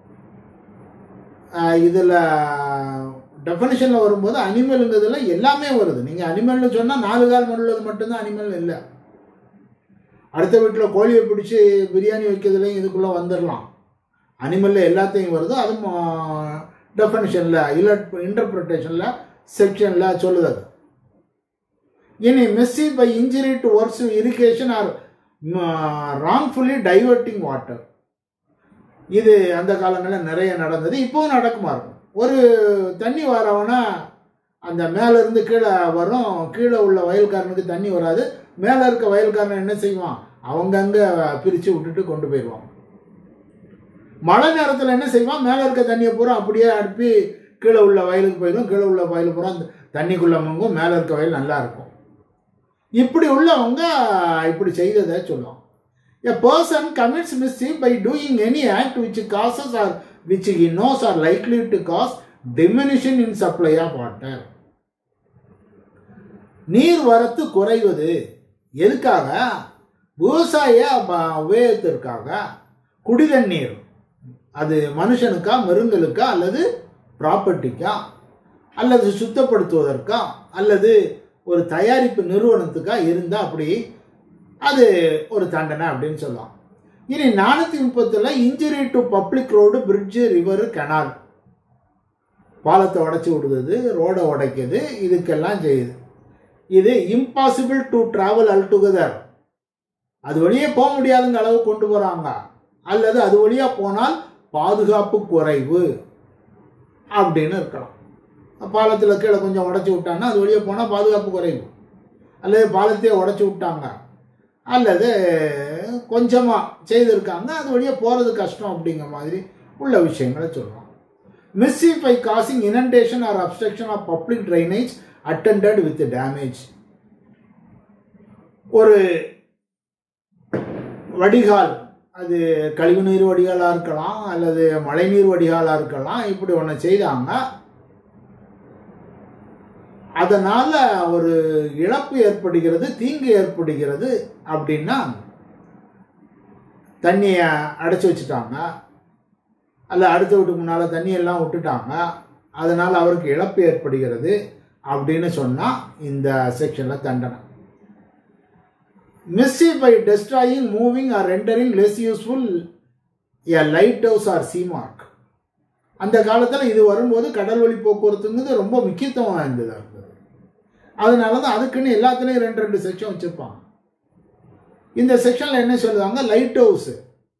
இதில் டெஃபனிஷனில் வரும்போது அனிமலுங்கிறதுல எல்லாமே வருது நீங்கள் அனிமல்னு சொன்னால் நாலு கால் உள்ளது மட்டும்தான் அனிமல் இல்லை அடுத்த வீட்டில் கோழியை பிடிச்சி பிரியாணி வைக்கிறதுலையும் இதுக்குள்ளே வந்துடலாம் அனிமலில் எல்லாத்தையும் வருது அதுவும் டெஃபனிஷனில் இல்லை இன்டர்பிரிட்டேஷனில் செக்ஷனில் சொல்லுது அது இனி mischief by injury to works irrigation or wrongfully diverting water இது அந்த காலங்களில் நிறைய நடந்தது இப்போவும் நடக்குமா இருக்கும் ஒரு தண்ணி வரவனா அந்த மேல இருந்து கீழே வரும் கீழே உள்ள வயல்காரனுக்கு தண்ணி வராது மேலே இருக்க வயல்காரன் என்ன செய்வான் அவங்கங்க பிரித்து விட்டுட்டு கொண்டு போயிடுவான் மழை நேரத்தில் என்ன செய்வான் மேலே இருக்க தண்ணியை பூரா அப்படியே அனுப்பி கீழே உள்ள வயலுக்கு போயிடும் கீழே உள்ள வயல் பூரா அந்த தண்ணிக்குள்ள மங்கும் மேலே இருக்க வயல் நல்லா இருக்கும் இப்படி உள்ளவங்க இப்படி செய்ததை சொல்லுவாங்க A person commits mischief by doing any act which causes or which he knows are likely to cause diminution in supply of water. நீர் வரத்து குறைவது எதுக்காக விவசாய ப- உபயோகத்திற்காக குடிதண்ணீர் அது மனுஷனுக்கா மிருங்கலுக்கா அல்லது ப்ராப்பர்ட்டிக்கா அல்லது சுத்தப்படுத்துவதற்கா அல்லது ஒரு தயாரிப்பு நிறுவனத்துக்கா இருந்தால் அப்படி அது ஒரு தண்டனை அப்படின்னு சொல்லலாம் இனி நானூற்றி முப்பத்தில் injury to public road bridge river canal பாலத்தை உடைச்சி விடுறது ரோடை உடைக்குது இதுக்கெல்லாம் செய்யுது இது impossible to travel altogether அது வழியே போக முடியாதுங்க அளவு கொண்டு போகிறாங்க அல்லது அது வழியாக போனால் பாதுகாப்பு குறைவு அப்படின்னு இருக்கலாம் பாலத்தில் கீழே கொஞ்சம் உடச்சி விட்டாங்கன்னா அது வழியாக போனால் பாதுகாப்பு குறைவு அல்லது பாலத்தையே உடச்சி விட்டாங்க அல்லது கொஞ்சமாக செய்திருக்காங்க அது வழியாக போகிறது கஷ்டம் அப்படிங்கிற மாதிரி உள்ள விஷயங்களை சொல்லலாம் mischief by causing inundation or obstruction of public drainage attended with damage ஒரு வடிகால் அது கழிவுநீர் வடிகாலாக இருக்கலாம் அல்லது மழைநீர் வடிகாலாக இருக்கலாம் இப்படி ஒன்று செய்தாங்க அதனால ஒரு இழப்பு ஏற்படுகிறது தீங்கு ஏற்படுகிறது அப்படின்னா தண்ணியை அடைச்சி வச்சுட்டாங்க அல்ல அடுத்த வீட்டுக்கு முன்னால் தண்ணியெல்லாம் விட்டுட்டாங்க அதனால் அவருக்கு இழப்பு ஏற்படுகிறது அப்படின்னு சொன்னால் இந்த செக்ஷனில் தண்டனை mischief by destroying moving or rendering less useful a lighthouse or seamark அந்த காலத்தில் இது வரும்போது கடல் வழி போக்குவரத்துங்கிறது ரொம்ப முக்கியத்துவம் வாய்ந்ததாக இருந்தது அதனால தான் அதுக்குன்னு எல்லாத்துலேயும் ரெண்டு ரெண்டு செக்ஷன் வச்சுருப்பாங்க இந்த செக்ஷனில் என்ன சொல்லுவாங்க லைட் ஹவுஸு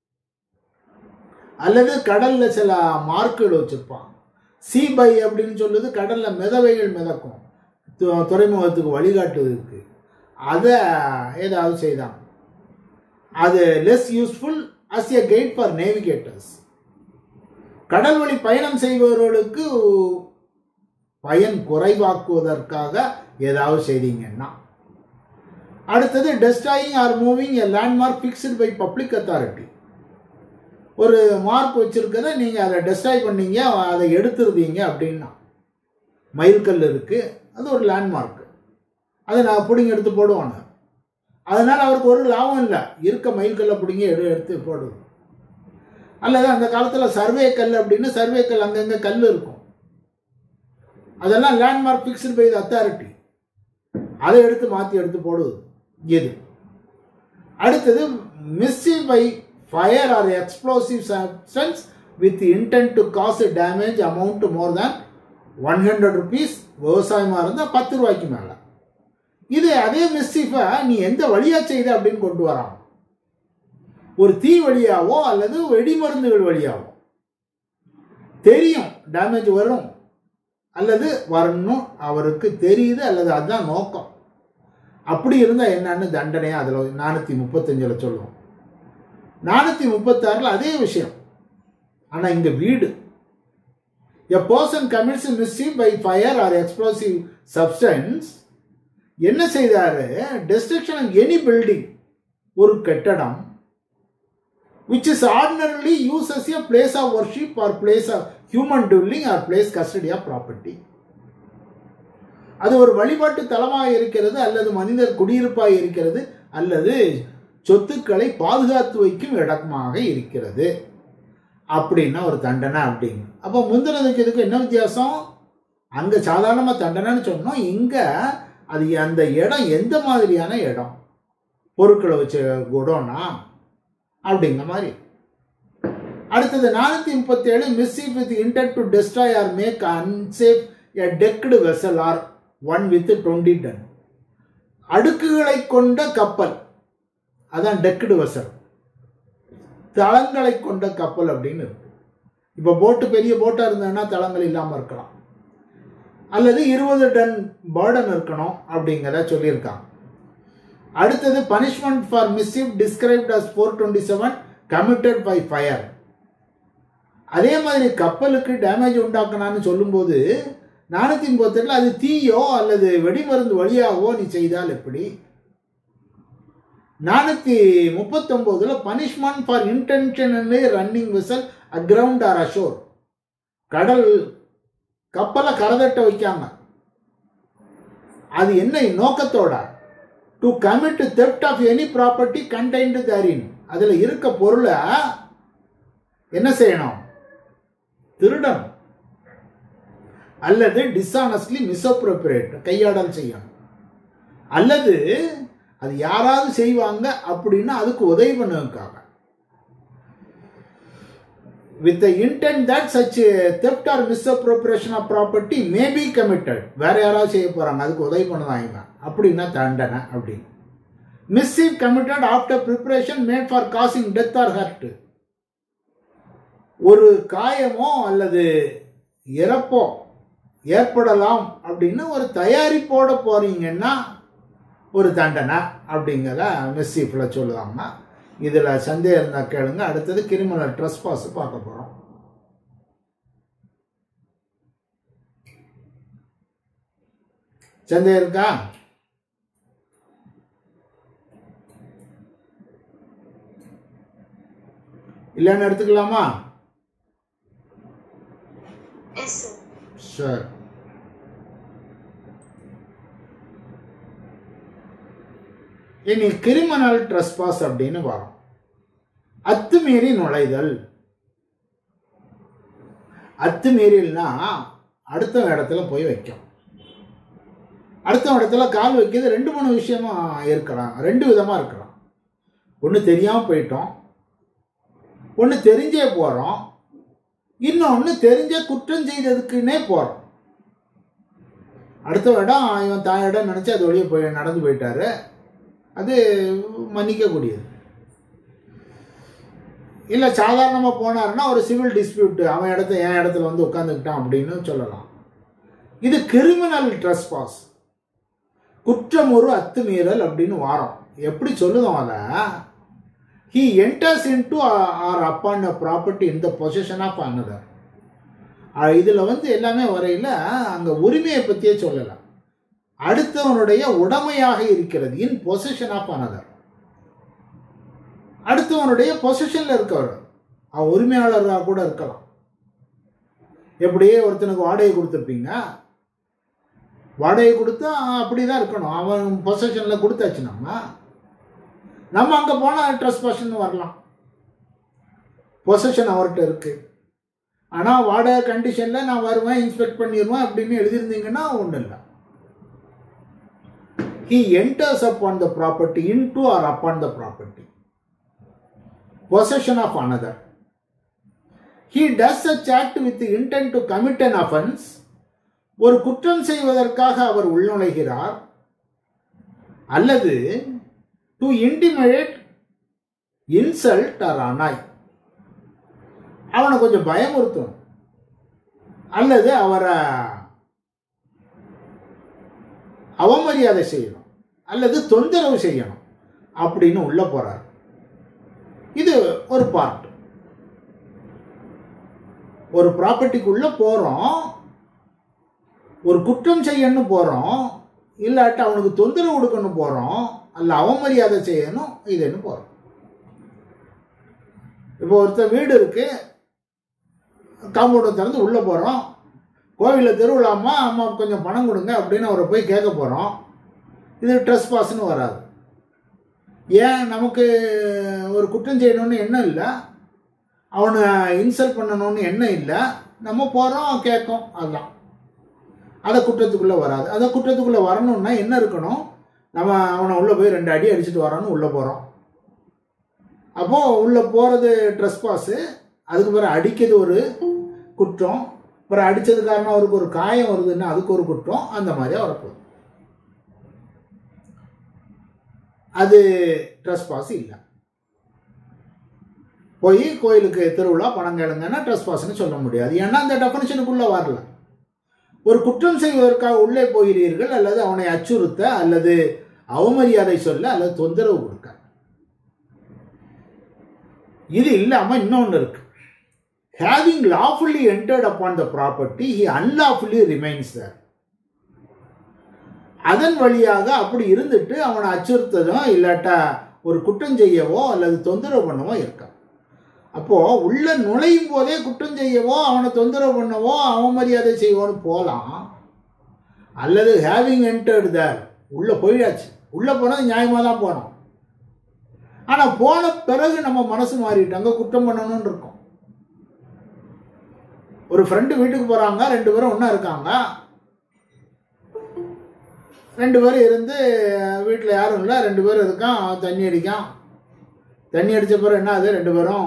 அல்லது கடலில் சில மார்க்குகள் வச்சுருப்பாங்க சி பை அப்படின்னு சொல்லுது கடலில் மிதவைகள் மிதக்கும் து- துறைமுகத்துக்கு வழிகாட்டுவதற்கு அதை ஏதாவது செய்தாங்க அது less useful as a guide for navigators கடல் வழி பயணம் செய்பவர்களுக்கு பயன் குறைவாக்குவதற்காக ஏதாவது செய்தீங்கன்னா அடுத்தது destroying or moving a landmark fixed by public authority ஒரு மார்க் வச்சிருக்கத நீங்கள் அதை டெஸ்ட்ராய் பண்ணீங்க அதை எடுத்துருதீங்க அப்படின்னா மயில்கல் இருக்குது அது ஒரு லேண்ட்மார்க் அதை நான் பிடிங்க எடுத்து போடுவாங்க அதனால் அவருக்கு ஒரு லாபம் இல்லை இருக்க மயில்கல்லை பிடிங்க எடு எடுத்து போடுது அல்லது அந்த காலத்தில் சர்வே கல் அப்படின்னு சர்வே கல் அங்கங்கே கல் இருக்கும் அதெல்லாம் லேண்ட்மார்க் ஃபிக்ஸ்டு பை அத்தாரிட்டி அதை எடுத்து மாற்றி எடுத்து போடுவது இது அடுத்தது mischief by fire or explosive substance with intent to cause damage amount more than one hundred rupees விவசாயமாக இருந்தால் பத்து ரூபாய்க்கு மேலே இது அதே மிஸ்ஸிஃபை நீ எந்த வழியா செய்த அப்படின்னு கொண்டு வரான் ஒரு தீ வழியாவோ அல்லது வெடிமருந்துகள் வழியாவோ தெரியும் டேமேஜ் வரும் அல்லது வரணும் அவருக்கு தெரியுது அல்லது அதுதான் நோக்கம் அப்படி இருந்தால் என்னன்னு தண்டனையா அதில் நானூற்றி முப்பத்தஞ்சில் சொல்லுவோம் நானூற்றி முப்பத்தாறில் அதே விஷயம் ஆனால் இங்கே வீடு a person commits mischief by fire or explosive substance என்ன செய்தாரு டெஸ்ட்ரக்ஷன் ஆஃப் எனி பில்டிங் ஒரு கட்டடம் which is ordinarily used as a place of worship or place of human dwelling or place custody of property அது ஒரு வழிபாட்டு தலமாக இருக்கிறது அல்லது மனிதர் குடியிருப்பாக இருக்கிறது அல்லது சொத்துக்களை பாதுகாத்து வைக்கும் இடமாக இருக்கிறது அப்படின்னா ஒரு தண்டனை அப்படிங்க அப்போ முந்தினதுக்கு இதுக்கு என்ன வித்தியாசம் அங்கே சாதாரணமாக தண்டனைன்னு சொன்னோம் இங்கே அது அந்த இடம் எந்த மாதிரியான இடம் பொருட்களை வச்ச குடோனா அப்படிங்கிற மாதிரி அடுத்தது நானூற்றி முப்பத்தி ஏழு mischief with intent to destroy or make unsafe a decked vessel or one with twenty ton அடுக்குகளை கொண்ட கப்பல் அதான் டெக்டு வெசல் தளங்களை கொண்ட கப்பல் அப்படின்னு இருக்கு இப்போ போட்டு பெரிய போட்டாக இருந்ததுன்னா தளங்கள் இல்லாமல் இருக்கலாம் அல்லது இருபது டன் பேர்டன் இருக்கணும் அப்படிங்கிறத சொல்லியிருக்காங்க அடுத்தது punishment for mischief described as four twenty seven committed by fire அதே மாதிரி கப்பலுக்கு டேமேஜ் உண்டாக்கணான்னு சொல்லும்போது நானூற்றி முப்பத்தெட்டில் அது தீயோ அல்லது வெடிமருந்து வழியாகவோ நீ செய்தால் எப்படி நானூற்றி முப்பத்தொம்போதில் punishment for intentionally running vessel aground or ashore கடல் கப்பலை கரதட்ட வைக்காம அது என்ன நோக்கத்தோட to commit theft of any property contained therein அதில் இருக்க பொருளை என்ன செய்யணும் திருடணும் அல்லது டிஸ்ஆனஸ்ட்லி மிஸ்அப்ரோப்ரியேட் கையாடல் செய்யணும் அல்லது அது யாராவது செய்வாங்க அப்படின்னா அதுக்கு உதவி பண்ணுவதற்காக with intent that such theft or misappropriation of property may be committed வேற யாராவது செய்ய போறாங்க அதுக்கு உதவி பண்ணுவாங்க அப்படின்னா தண்டனை அப்படின்னு mischief committed after preparation made for causing death or hurt ஒரு காயமோ அல்லது இறப்போ ஏற்படலாம் அப்படின்னு ஒரு தயாரிப்போட போறீங்கன்னா ஒரு தண்டனை அப்படிங்கிறத மிஸ்ஸீஃபில் சொல்லுவாங்க இதில் சந்தேகம் இருந்தால் கேளுங்க அடுத்தது கிரிமினல் ட்ரெஸ்பாஸ் பார்க்க போகிறோம் சந்தேகம் இருக்கா இல்லைன்னு எடுத்துக்கலாமா Yes, sir. சரி இனி கிரிமினல் ட்ரெஸ்பாஸ் அப்படின்னு வரும் அத்துமீறி நுழைதல் அத்துமீறல்னா அடுத்த இடத்துல போய் வைக்கும் அடுத்த இடத்துல கால் வைக்கிறது ரெண்டு மூணு விஷயமா இருக்கலாம் ரெண்டு விதமா இருக்கலாம் ஒன்று தெரியாம போயிட்டோம் ஒன்று தெரிஞ்சே போறோம் இன்னொன்று தெரிஞ்ச குற்றம் செய்ததுக்குன்னே போறோம் அடுத்த இடம் இவன் தாயிடம் நினைச்சு அது வழியே போய் நடந்து போயிட்டாரு அது மன்னிக்கக்கூடியது இல்லை சாதாரணமாக போனாருன்னா ஒரு சிவில் டிஸ்பியூட் அவன் இடத்த என் இடத்துல வந்து உட்காந்துக்கிட்டான் அப்படின்னு சொல்லலாம் இது கிரிமினல் ட்ரெஸ்பாஸ் குற்றம் ஒரு அத்துமீறல் அப்படின்னு வாரம் எப்படி சொல்லுதோம் அதை he enters into or upon a property in the possession of another இதில் வந்து எல்லாமே வரையில் அங்கே உரிமையை பற்றியே சொல்லலை அடுத்தவனுடைய உடைமையாக இருக்கிறது இன் பொசிஷன் ஆஃப் அனதர் அடுத்தவனுடைய பொசிஷனில் இருக்கவர் அவன் உரிமையாளராக கூட இருக்கலாம் எப்படியே ஒருத்தனுக்கு வாடகை கொடுத்துருப்பீங்க வாடகை கொடுத்தா அப்படி தான் இருக்கணும் அவன் பொசிஷனில் கொடுத்தாச்சு நம்ம நம்ம அங்கே போனால் ட்ரெஸ் பர்சன் வரலாம் பொசிஷன் அவர்கிட்ட இருக்கு ஆனால் வாடகை கண்டிஷனில் நான் வருவேன் இன்ஸ்பெக்ட் பண்ணிடுவேன் அப்படின்னு எழுதியிருந்தீங்கன்னா ஒன்றும் இல்லை he enters upon the property into or upon the property possession of another he does such act with the intent to commit an offense ஒரு குற்றம் செய்வதற்காக அவர் உள்நுழைகிறார் அல்லது to intimidate insult or annoy அவனை கொஞ்சம் பயமுறுத்தணும் அல்லது அவரை அவமரியாதை செய்யணும் அல்லது தொந்தரவு செய்யணும் அப்படின்னு உள்ள போறார் இது ஒரு பார்ட் ஒரு ப்ராப்பர்ட்டிக்குள்ள போறோம் ஒரு குற்றம் செய்யணும் போறோம் இல்லாட்டி அவனுக்கு தொந்தரவு கொடுக்கணும் போறோம் அல்ல அவமரியாதை செய்யணும் இதுன்னு போறோம் இப்போ ஒருத்தர் வீடு இருக்கு காம்பவுண்டை திறந்து உள்ள போறோம் கோவிலில் திருவிழாமா அம்மா கொஞ்சம் பணம் கொடுங்க அப்படின்னு அவரை போய் கேட்க போகிறோம் இது ட்ரெஸ் பாஸ்னு வராது ஏன் நமக்கு ஒரு குற்றம் செய்யணும்னு எண்ணம் இல்லை அவனை இன்சல்ட் பண்ணணும்னு எண்ணம் இல்லை நம்ம போகிறோம் கேட்கும் அதுதான் அதை குற்றத்துக்குள்ளே வராது அதை குற்றத்துக்குள்ளே வரணும்னா என்ன இருக்கணும் நம்ம அவனை உள்ளே போய் ரெண்டு அடி அடிச்சுட்டு வரோன்னு உள்ளே போகிறோம் அப்போது உள்ளே போகிறது ட்ரெஸ் பாஸு அதுக்கு பிறகு அடிக்கிறது ஒரு குற்றம் அப்புறம் அடித்தது காரணம் அவருக்கு ஒரு காயம் வருதுன்னா அதுக்கு ஒரு குற்றம் அந்த மாதிரியா வரப்போகுது அது ட்ரெஸ் பாஸ் இல்லை போய் கோயிலுக்கு திருவிழா பணம் கேளுங்கன்னா ட்ரெஸ் பாஸ்ன்னு சொல்ல முடியாது ஏன்னா அந்த டெஃபனிஷனுக்குள்ளே வரல ஒரு குற்றம் செய்வதற்காக உள்ளே போகிறீர்கள் அல்லது அவனை அச்சுறுத்த அல்லது அவமரியாதை சொல்ல அல்லது தொந்தரவு கொடுக்க இது இல்லாம இன்னொன்று இருக்கு having lawfully entered upon the property he unlawfully remains there அதன் வழியாக அப்படி இருந்துட்டு அவனை அச்சுறுத்ததும் இல்லாட்டா ஒரு குற்றம் செய்யவோ அல்லது தொந்தரவு பண்ணவோ இருக்கான் அப்போ உள்ள நுழையும் போதே குற்றம் செய்யவோ அவனை தொந்தரவு பண்ணவோ அவமரியாதை செய்வோன்னு போகலாம் அல்லது ஹேவிங் என்டர்டு தர் உள்ள போயிடாச்சு உள்ள போனது நியாயமாக தான் போனோம் ஆனால் போன பிறகு நம்ம மனசு மாறிட்டு அங்கே குற்றம் பண்ணணும்னு இருக்கும் ஒரு ஃப்ரெண்டு வீட்டுக்கு போகிறாங்க ரெண்டு பேரும் ஒன்றா இருக்காங்க ரெண்டு பேரும் இருந்து வீட்டில் யாரும் இல்லை ரெண்டு பேரும் இருக்கான் அவன் தண்ணி அடிக்கான் தண்ணி அடித்த பிறகு என்ன ஆகுது ரெண்டு பேரும்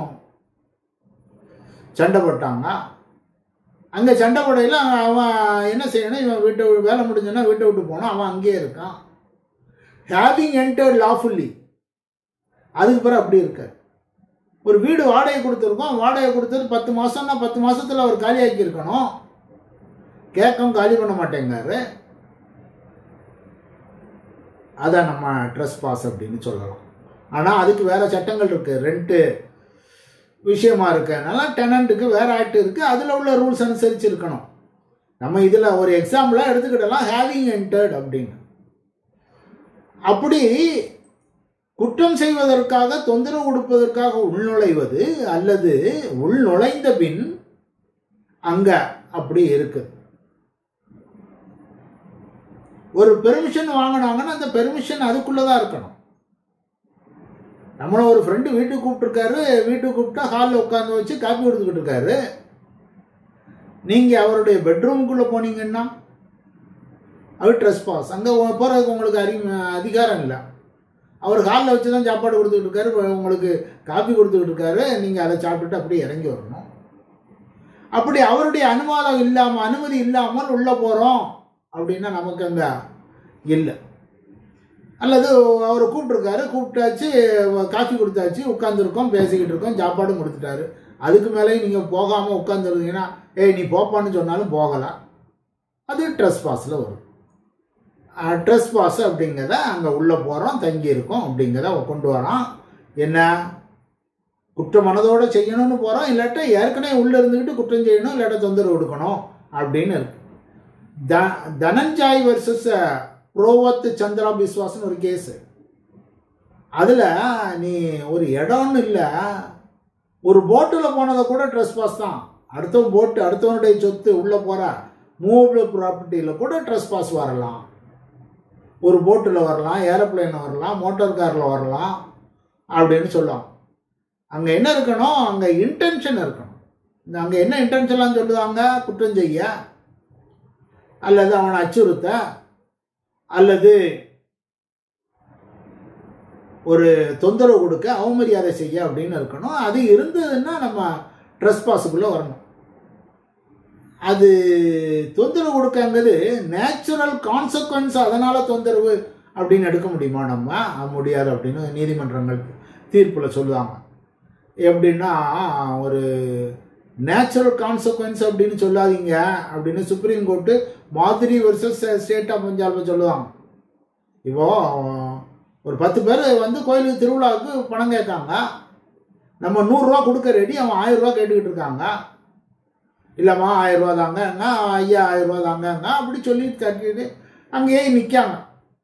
சண்டை போட்டாங்க அங்கே சண்டை போடையில் அவன் என்ன செய்யணும் இவன் வீட்டை விட்டு- வேலை முடிஞ்சோன்னா வீட்டை விட்டு போனான் அவன் அங்கேயே இருக்கான் ஹேவிங் என்டர்ட் லாஃபுல்லி அதுக்கு பிறகு அப்படி இருக்கார் ஒரு வீடு வாடகை கொடுத்துருக்கோம் வாடகை கொடுத்தது பத்து மாதம்னா பத்து மாசத்துல அவர் காலியாக்கி இருக்கணும் கேட்கும் காலி பண்ண மாட்டேங்காரு அதான் நம்ம ட்ரெஸ் பாஸ் அப்படின்னு சொல்லலாம் ஆனால் அதுக்கு வேற சட்டங்கள் இருக்கு ரெண்ட்டு விஷயமா இருக்கனால டெனண்ட்டுக்கு வேற ஆக்ட் இருக்கு அதில் உள்ள ரூல்ஸ் அனுசரிச்சு இருக்கணும் நம்ம இதில் ஒரு எக்ஸாம்பிளாக எடுத்துக்கிட்டலாம் ஹேவிங் என்டர்ட் அப்படின்னு அப்படி குற்றம் செய்வதற்காக தொந்தரவு கொடுப்பதற்காக உள்நுழைவது அல்லது உள்நுழைந்த பின் அங்க அப்படி இருக்கு ஒரு பெர்மிஷன் வாங்கினாங்கன்னா அந்த பெர்மிஷன் அதுக்குள்ளதான் இருக்கணும் நம்மள ஒரு ஃப்ரெண்டு வீட்டுக்கு கூப்பிட்டுருக்காரு வீட்டுக்கு கூப்பிட்டா ஹாலில் உட்காந்து வச்சு காப்பி கொடுத்துக்கிட்டு இருக்காரு நீங்க அவருடைய பெட்ரூமுக்குள்ள போனீங்கன்னா அது ட்ரெஸ் பாஸ் அங்கே போகிறதுக்கு உங்களுக்கு அறி அதிகாரம் இல்லை அவர் ஹாலில் வச்சு தான் சாப்பாடு கொடுத்துக்கிட்டு இருக்காரு உங்களுக்கு காப்பி கொடுத்துக்கிட்டு இருக்காரு நீங்கள் அதை சாப்பிட்டுட்டு அப்படியே இறங்கி வரணும் அப்படி அவருடைய அனுவாதம் இல்லாமல் அனுமதி இல்லாமல் உள்ளே போகிறோம் அப்படின்னா நமக்கு அங்கே இல்லை அல்லது அவர் கூப்பிட்ருக்காரு கூப்பிட்டாச்சு காஃபி கொடுத்தாச்சு உட்காந்துருக்கோம் பேசிக்கிட்டு இருக்கோம் சாப்பாடும் கொடுத்துட்டாரு அதுக்கு மேலேயும் நீங்கள் போகாமல் உட்காந்துருந்தீங்கன்னா ஏய் நீ போப்பான்னு சொன்னாலும் போகலாம் அது ட்ரெஸ் பாஸில் வரும் ட்ரெஸ் பாஸ் அப்படிங்கிறத அங்கே உள்ளே போகிறோம் தங்கி இருக்கோம் அப்படிங்கிறத கொண்டு வரோம் என்ன குற்ற மனதோடு செய்யணும்னு போகிறோம் இல்லாட்டா ஏற்கனவே உள்ளே இருந்துக்கிட்டு குற்றம் செய்யணும் இல்லாட்ட தொந்தரவு கொடுக்கணும் அப்படின்னு இருக்கு த தனஞ்சாய் வர்சஸ் புரோவத் சந்திரா பிஸ்வாஸ்னு ஒரு கேஸு அதில் நீ ஒரு இடம்னு இல்லை ஒரு போட்டில் போனதை கூட ட்ரெஸ் பாஸ் தான் அடுத்தவன் போட்டு அடுத்தவனுடைய சொத்து உள்ளே போகிற மூவபிள் ப்ராப்பர்ட்டியில் கூட ட்ரெஸ் பாஸ் வரலாம் ஒரு போட்டில் வரலாம் ஏரோப்ளேனில் வரலாம் மோட்டார் காரில் வரலாம் அப்படின்னு சொல்லுவாங்க அங்கே என்ன இருக்கணும் அங்கே இன்டென்ஷன் இருக்கணும் இந்த அங்கே என்ன இன்டென்ஷன்லாம் சொல்லுவாங்க குற்றம் செய்ய அல்லது அவனை அச்சுறுத்த அல்லது ஒரு தொந்தரவு கொடுக்க அவமரியாதை செய்ய அப்படின்னு இருக்கணும் அது இருந்ததுன்னா நம்ம ட்ரெஸ் பாஸுக்குள்ளே வரணும் அது தொந்தரவு கொடுக்கங்கிறது நேச்சுரல் கான்சக்வன்ஸ் அதனால தொந்தரவு அப்படின்னு எடுக்க முடியுமா நம்ம அது முடியாது அப்படின்னு நீதிமன்றங்கள் தீர்ப்பில் சொல்லுவாங்க எப்படின்னா ஒரு நேச்சுரல் கான்சக்வன்ஸ் அப்படின்னு சொல்லாதீங்க அப்படின்னு சுப்ரீம் கோர்ட்டு மாதிரி வர்சஸ் ஸ்டேட் ஆஃப் பஞ்சாப் சொல்லுவாங்க இப்போ ஒரு பத்து பேர் வந்து கோயிலுக்கு திருவிழாவுக்கு பணம் கேட்காங்க நம்ம நூறுரூவா கொடுக்க ரெடி அவன் ஆயிரம் ரூபா கேட்டுக்கிட்டு இருக்காங்க இல்லைம்மா ஆயிரம் ரூபா தாங்கங்க ஐயா ஆயிரம் ரூபா தாங்கங்க அப்படி சொல்லி கட்டிட்டு அங்கேயே நிற்காங்க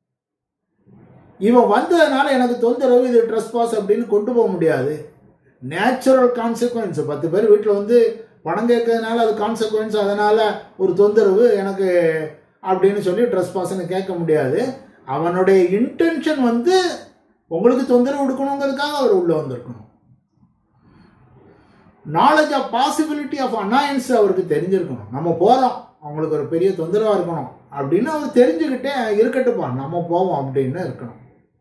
இவன் வந்ததுனால எனக்கு தொந்தரவு இது ட்ரெஸ் பாஸ் அப்படின்னு கொண்டு போக முடியாது நேச்சுரல் கான்சிக்வன்ஸ் பத்து பேர் வீட்டில் வந்து பணம் கேட்கறதுனால அது கான்சிக்வன்ஸ் அதனால் ஒரு தொந்தரவு எனக்கு அப்படின்னு சொல்லி ட்ரெஸ் பாஸ்ன்னு கேட்க முடியாது அவனுடைய இன்டென்ஷன் வந்து உங்களுக்கு தொந்தரவு கொடுக்கணுங்கிறதுக்காக அவர் உள்ளே வந்திருக்கணும் knowledge of possibility of annoyance அவருக்கு தெரிஞ்சிருக்கணும் நம்ம போகிறோம் அவங்களுக்கு ஒரு பெரிய தொந்தரவாக இருக்கணும் அப்படின்னு அவர் தெரிஞ்சுக்கிட்டே இருக்கட்டுப்பா நம்ம போவோம் அப்படின்னு இருக்கணும்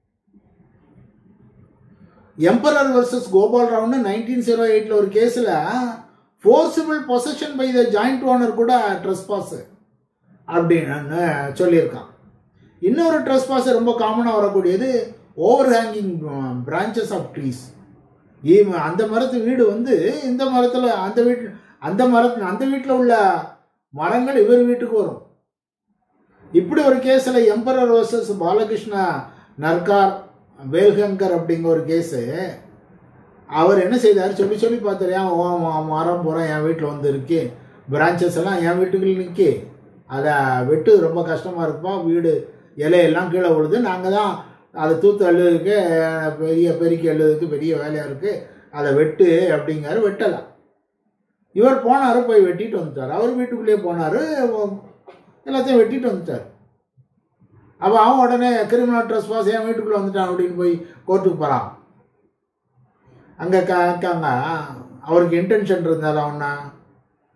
எம்பரர் வர்சஸ் கோபால் ராவ்னு நைன்டீன் ஜீரோ எயிட்டில் ஒரு கேஸில் forcible possession by the joint owner கூட ட்ரெஸ் பாஸ் அப்படின்னு சொல்லியிருக்கான் இன்னொரு ட்ரெஸ் பாஸ் ரொம்ப காமனாக வரக்கூடியது overhanging branches of trees அந்த மரத்து வீடு வந்து இந்த மரத்தில் அந்த வீட்டு அந்த மரத்து அந்த வீட்டில் உள்ள மரங்கள் இவர் வீட்டுக்கு வரும் இப்படி ஒரு கேஸில் எம்பரர் வர்சஸ் பாலகிருஷ்ணா நர்கார் வேல்கங்கர் அப்படிங்கிற ஒரு கேஸு அவர் என்ன செய்தார் சொல்லி சொல்லி பார்த்தாரு ஏன் ஓ மரம் போகிறேன் என் வீட்டில் வந்து இருக்கு பிரான்ச்சஸ் எல்லாம் என் வீட்டுக்குள்ள நிற்கி அதை வெட்டு ரொம்ப கஷ்டமாக இருப்பா வீடு இலையெல்லாம் கீழே விழுது நாங்கள் தான் அதை தூத்து அள்ளுறதுக்கு பெரிய பெருக்கி அள்ளுறதுக்கு பெரிய வேலையாக இருக்குது அதை வெட்டு அப்படிங்காரு வெட்டலாம் இவர் போனார் போய் வெட்டிட்டு வந்துட்டார் அவர் வீட்டுக்குள்ளேயே போனார் எல்லாத்தையும் வெட்டிட்டு வந்துட்டார் அப்போ அவன் உடனே கிரிமினல் ட்ரெஸ் பாஸ் என் வீட்டுக்குள்ளே வந்துட்டான் அப்படின்னு போய் கோர்ட்டுக்கு போகிறான் அங்கே கேட்காங்க அவருக்கு இன்டென்ஷன் இருந்தார் அவனா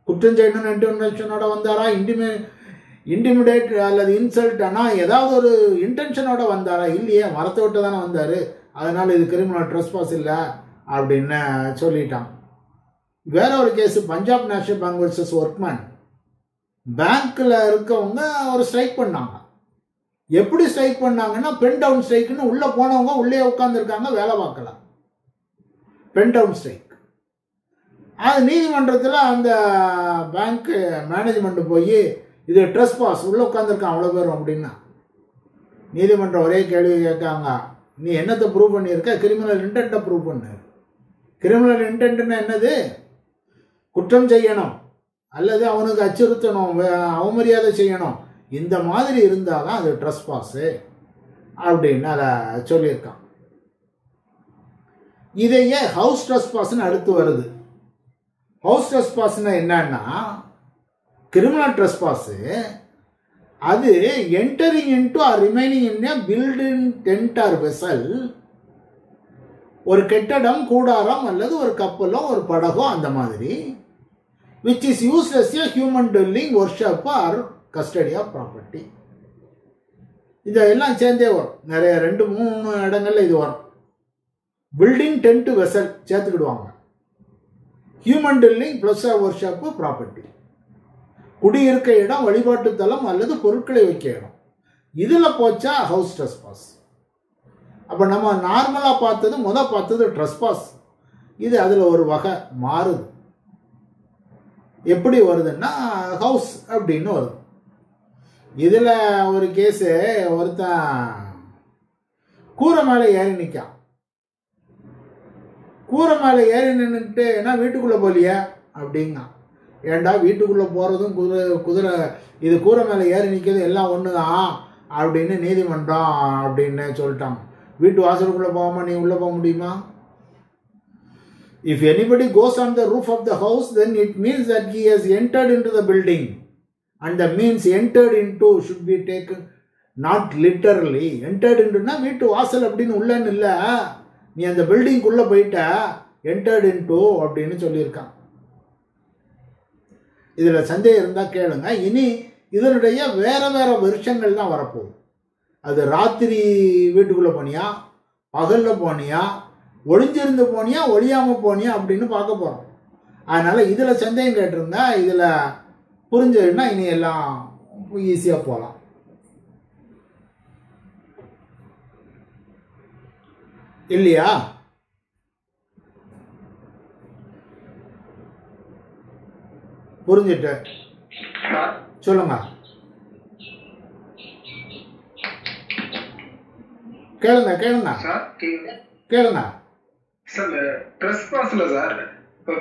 குற்றம் செய்யணும்னு இன்டென்ஷனோட வந்தாரா இன்டிமே இன்டிமிடேட் அல்லது இன்சல்ட் ஆனால் ஏதாவது ஒரு இன்டென்ஷனோட வந்தாரா இல்லையே மரத்தை விட்டு தானே வந்தார் அதனால் இது கிரிமினல் ட்ரெஸ்பாஸ் இல்லை அப்படின்னு சொல்லிட்டான் வேற ஒரு case Punjab National Bank versus workman பேங்க்கில் இருக்கவங்க ஒரு ஸ்ட்ரைக் பண்ணாங்க எப்படி ஸ்ட்ரைக் பண்ணாங்கன்னா பென் டவுன் ஸ்ட்ரைக்குன்னு உள்ளே போனவங்க உள்ளே உட்காந்துருக்காங்க வேலை பார்க்கலாம் பென் டவுன் ஸ்ட்ரைக் அது நீதிமன்றத்தில் அந்த பேங்க் மேனேஜ்மெண்ட் போய் இது ட்ரெஸ் பாஸ் உள்ளே உட்காந்துருக்கான் அவ்வளோ பேரும் அப்படின்னா நீதிமன்றம் ஒரே கேள்வி கேட்காங்க நீ என்னத்தை ப்ரூவ் பண்ணியிருக்க கிரிமினல் இன்டென்ட்டை ப்ரூவ் பண்ணு கிரிமினல் இன்டென்ட்னா என்னது குற்றம் செய்யணும் அல்லது அவனுக்கு அச்சுறுத்தணும் வே- அவமரியாதை செய்யணும் இந்த மாதிரி இருந்தால் தான் அது ட்ரெஸ் பாஸு அப்படின்னு அதை சொல்லியிருக்கான் இதையே ஹவுஸ் ட்ரெஸ் பாஸ்ன்னு அடுத்து வருது ஹவுஸ் ட்ரெஸ் பாஸ்னா என்னன்னா கிரிமினல் ட்ரெஸ் பாஸு அது entering into or remaining in a building tent or vessel ஒரு கெட்டடம் கூடாரம் அல்லது ஒரு கப்பலோ ஒரு படகோ அந்த மாதிரி which is use as a human dwelling workshop or custody of property இதெல்லாம் சேர்ந்தே வரும் நிறைய ரெண்டு மூணு இடங்கள்ல இது வரும் பில்டிங் டென்ட் வெசல் சேர்த்துக்கிடுவாங்க human dwelling plus workshop property குடியிருக்க இடம் வழிபாட்டு தலம் அல்லது பொருட்களை வைக்க இடம் இதில் போச்சா ஹவுஸ் ட்ரெஸ் பாஸ் அப்போ நம்ம நார்மலாக பார்த்தது முத பார்த்தது ட்ரெஸ் பாஸ் இது அதில் ஒரு வகை மாறுது எப்படி வருதுன்னா ஹவுஸ் அப்படின்னு வருது இதில் ஒரு கேஸு ஒருத்தன் கூரை மேலே ஏறி நிற்கான் கூரை மேலே ஏறி நின்றுட்டு என்ன வீட்டுக்குள்ளே போலியா அப்படிங்க ஏன்டா வீட்டுக்குள்ளே போகிறதும் குதிரை குதிரை இது கூரை மேலே ஏறி நிற்கிறது எல்லாம் ஒன்று தான் அப்படின்னு நீதிமன்றம் அப்படின்னு சொல்லிட்டாங்க வீட்டு வாசலுக்குள்ளே போகாமல் நீ உள்ளே போக முடியுமா If anybody goes on the roof of the house, then it means that he has entered into the building. And the means entered into should be taken not literally. Entered intoனா வீட்டு வாசல் அப்படின்னு உள்ளன்னு இல்லை நீ அந்த பில்டிங்குள்ளே போயிட்ட entered into அப்படின்னு சொல்லியிருக்கான் இதில் சந்தேகம் இருந்தால் கேளுங்க இனி இதனுடைய வேற வேற வருஷங்கள் தான் வரப்போகுது அது ராத்திரி வீட்டுக்குள்ளே போனியா பகலில் போனியா ஒளிஞ்சிருந்து போனியா ஒளியாமல் போனியா அப்படின்னு பார்க்க போகிறோம் அதனால் இதில் சந்தேகம் கேட்டிருந்தா இதில் புரிஞ்சதுன்னா இனி எல்லாம் ஈஸியாக போகலாம் இல்லையா புரிஞ்சுட்டு சார் சொல்லுங்க கேளுங்க கேளுங்க சார் கேக்குது கேளுங்க சார் ட்ரெஸ் பாஸ்ல சார் இப்போ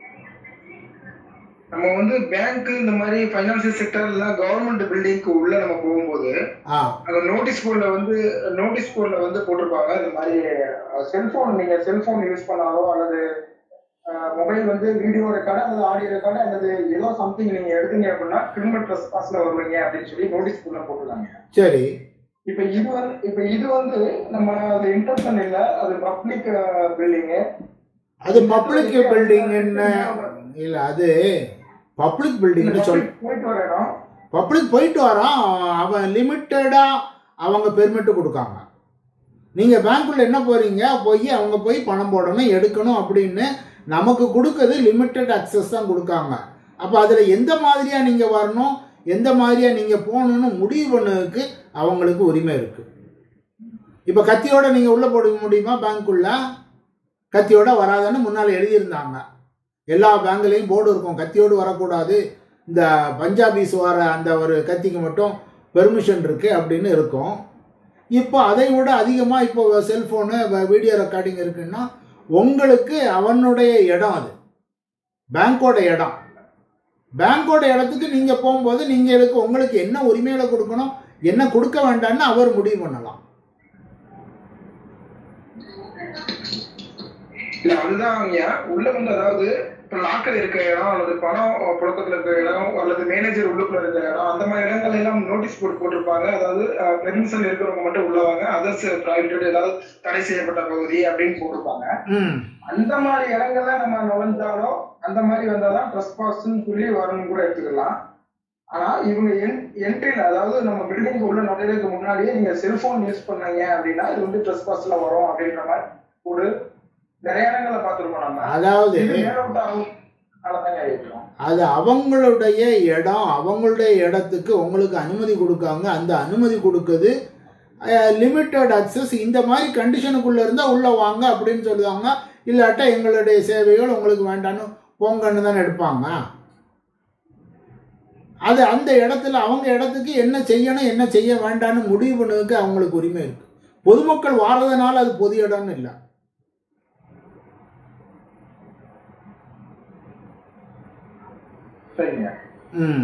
நம்ம வந்து பேங்க் இந்த மாதிரி ஃபைனான்சியல் செக்டர்ல கவர்மெண்ட் பில்டிங்க்கு உள்ள நம்ம போகும்போது ஆ அங்க நோட்டீஸ் போர்ட்ல வந்து நோட்டீஸ் போர்ட்ல வந்து போட்டிருப்பாங்க இந்த மாதிரி செல்போன் நீங்க செல்போன் யூஸ் பண்ணாலோ அல்லது மொபைல் வந்து வீடியோ ரெக்கார்டு அல்லது ஆடியோ ரெக்கார்டு அல்லது ஏதோ சம்திங் நீங்க எடுத்தீங்க அப்படின்னா கிரிமினல் ட்ரெஸ் பாஸ்ல வருவீங்க அப்படின்னு சொல்லி நோட்டீஸ் போர்ட்ல போட்டிருக்காங்க சரி இப்ப இது வந்து இப்ப இது வந்து நம்ம அது இன்டென்ஷன் இல்ல அது பப்ளிக் பில்டிங் அது பப்ளிக் பில்டிங் என்ன இல்ல அது பப்ளிக் பில்டிங்னு சொல் போயிட்டு வர இடம் பப்ளிக் போயிட்டு வரான் அவன் லிமிட்டடா அவங்க பெர்மிட் கொடுக்காங்க நீங்க பேங்க்குள்ள என்ன போறீங்க போய் அவங்க போய் பணம் போடணும் எடுக்கணும் அப்படின்னு நமக்கு கொடுக்கறது லிமிட்டட் அக்சஸ் தான் கொடுக்காங்க அப்போ அதில் எந்த மாதிரியா நீங்க வரணும் எந்த மாதிரியா நீங்க போகணும்னு முடிவு பண்ணதுக்கு அவங்களுக்கு உரிமை இருக்கு இப்போ கத்தியோட நீங்க உள்ள போட முடியுமா பேங்க்குள்ள கத்தியோட வராதுன்னு முன்னால் எழுதியிருந்தாங்க எல்லா பேங்க்லேயும் போர்டு இருக்கும் கத்தியோடு வரக்கூடாது இந்த பஞ்சாபிஸ் வர அந்த ஒரு கத்திக்கு மட்டும் பெர்மிஷன் இருக்கு அப்படின்னு இருக்கும் இப்போ அதை விட அதிகமாக இப்போ செல்ஃபோனு வீடியோ ரெக்கார்டிங் இருக்குன்னா உங்களுக்கு அவனுடைய இடம் அது பேங்க்கோட இடம் பேங்க்கோட இடத்துக்கு நீங்கள் போகும்போது நீங்கள் இதுக்கு உங்களுக்கு என்ன உரிமைகளை கொடுக்கணும் என்ன கொடுக்க வேண்டாம்னு அவர் முடிவு பண்ணலாம் இல்ல அதுதான் ஐயா உள்ள வந்து அதாவது இப்ப லாக்கர் இருக்க இடம் அல்லது பணம் புழக்கத்துல இருக்கிற இடம் அல்லது மேனேஜர் உள்ளுக்குள்ள இருக்கிற இடம் அந்த மாதிரி இடங்கள் எல்லாம் நோட்டீஸ் போர்டு போட்டிருப்பாங்க அதாவது பெர்மிஷன் இருக்கிறவங்க மட்டும் உள்ளவாங்க அதர்ஸ் ப்ரைவேட் ஏதாவது தடை செய்யப்பட்ட பகுதி அப்படின்னு போட்டிருப்பாங்க ம் அந்த மாதிரி இடங்கள்ல நம்ம நுழைஞ்சாலோ அந்த மாதிரி வந்தாதான் ட்ரெஸ் பாஸ்ன்னு சொல்லி வரணும் கூட எடுத்துக்கலாம் ஆனா இவங்க என்ட்ரில அதாவது நம்ம பில்டிங் உள்ள நுழைறதுக்கு முன்னாடியே நீங்க செல்போன் யூஸ் பண்ணீங்க அப்படின்னா இது வந்து ட்ரெஸ் பாஸ்ல வரும் அப்படின்ற மாதிரி ஒரு நிறைய இடங்கள்ல பார்த்திருக்கோம் நம்ம அதாவது இது மேலோட்ட அளவுனாலதான் இருக்கும் அது அவங்களுடைய இடம் அவங்களுடைய இடத்துக்கு உங்களுக்கு அனுமதி கொடுக்காங்க அந்த அனுமதி கொடுக்குது லிமிட்டட் அக்சஸ் இந்த மாதிரி கண்டிஷனுக்குள்ள இருந்தா உள்ள வாங்க அப்படின்னு சொல்லுவாங்க இல்லாட்டா எங்களுடைய சேவைகள் உங்களுக்கு வேண்டான்னு போங்கன்னு தானே எடுப்பாங்க அது அந்த இடத்துல அவங்க இடத்துக்கு என்ன செய்யணும் என்ன செய்ய வேண்டாம்னு முடிவு பண்ணதுக்கு அவங்களுக்கு உரிமை இருக்கு பொதுமக்கள் வாரதுனால அது பொது இடம்னு இல்லை சரிங்க ம்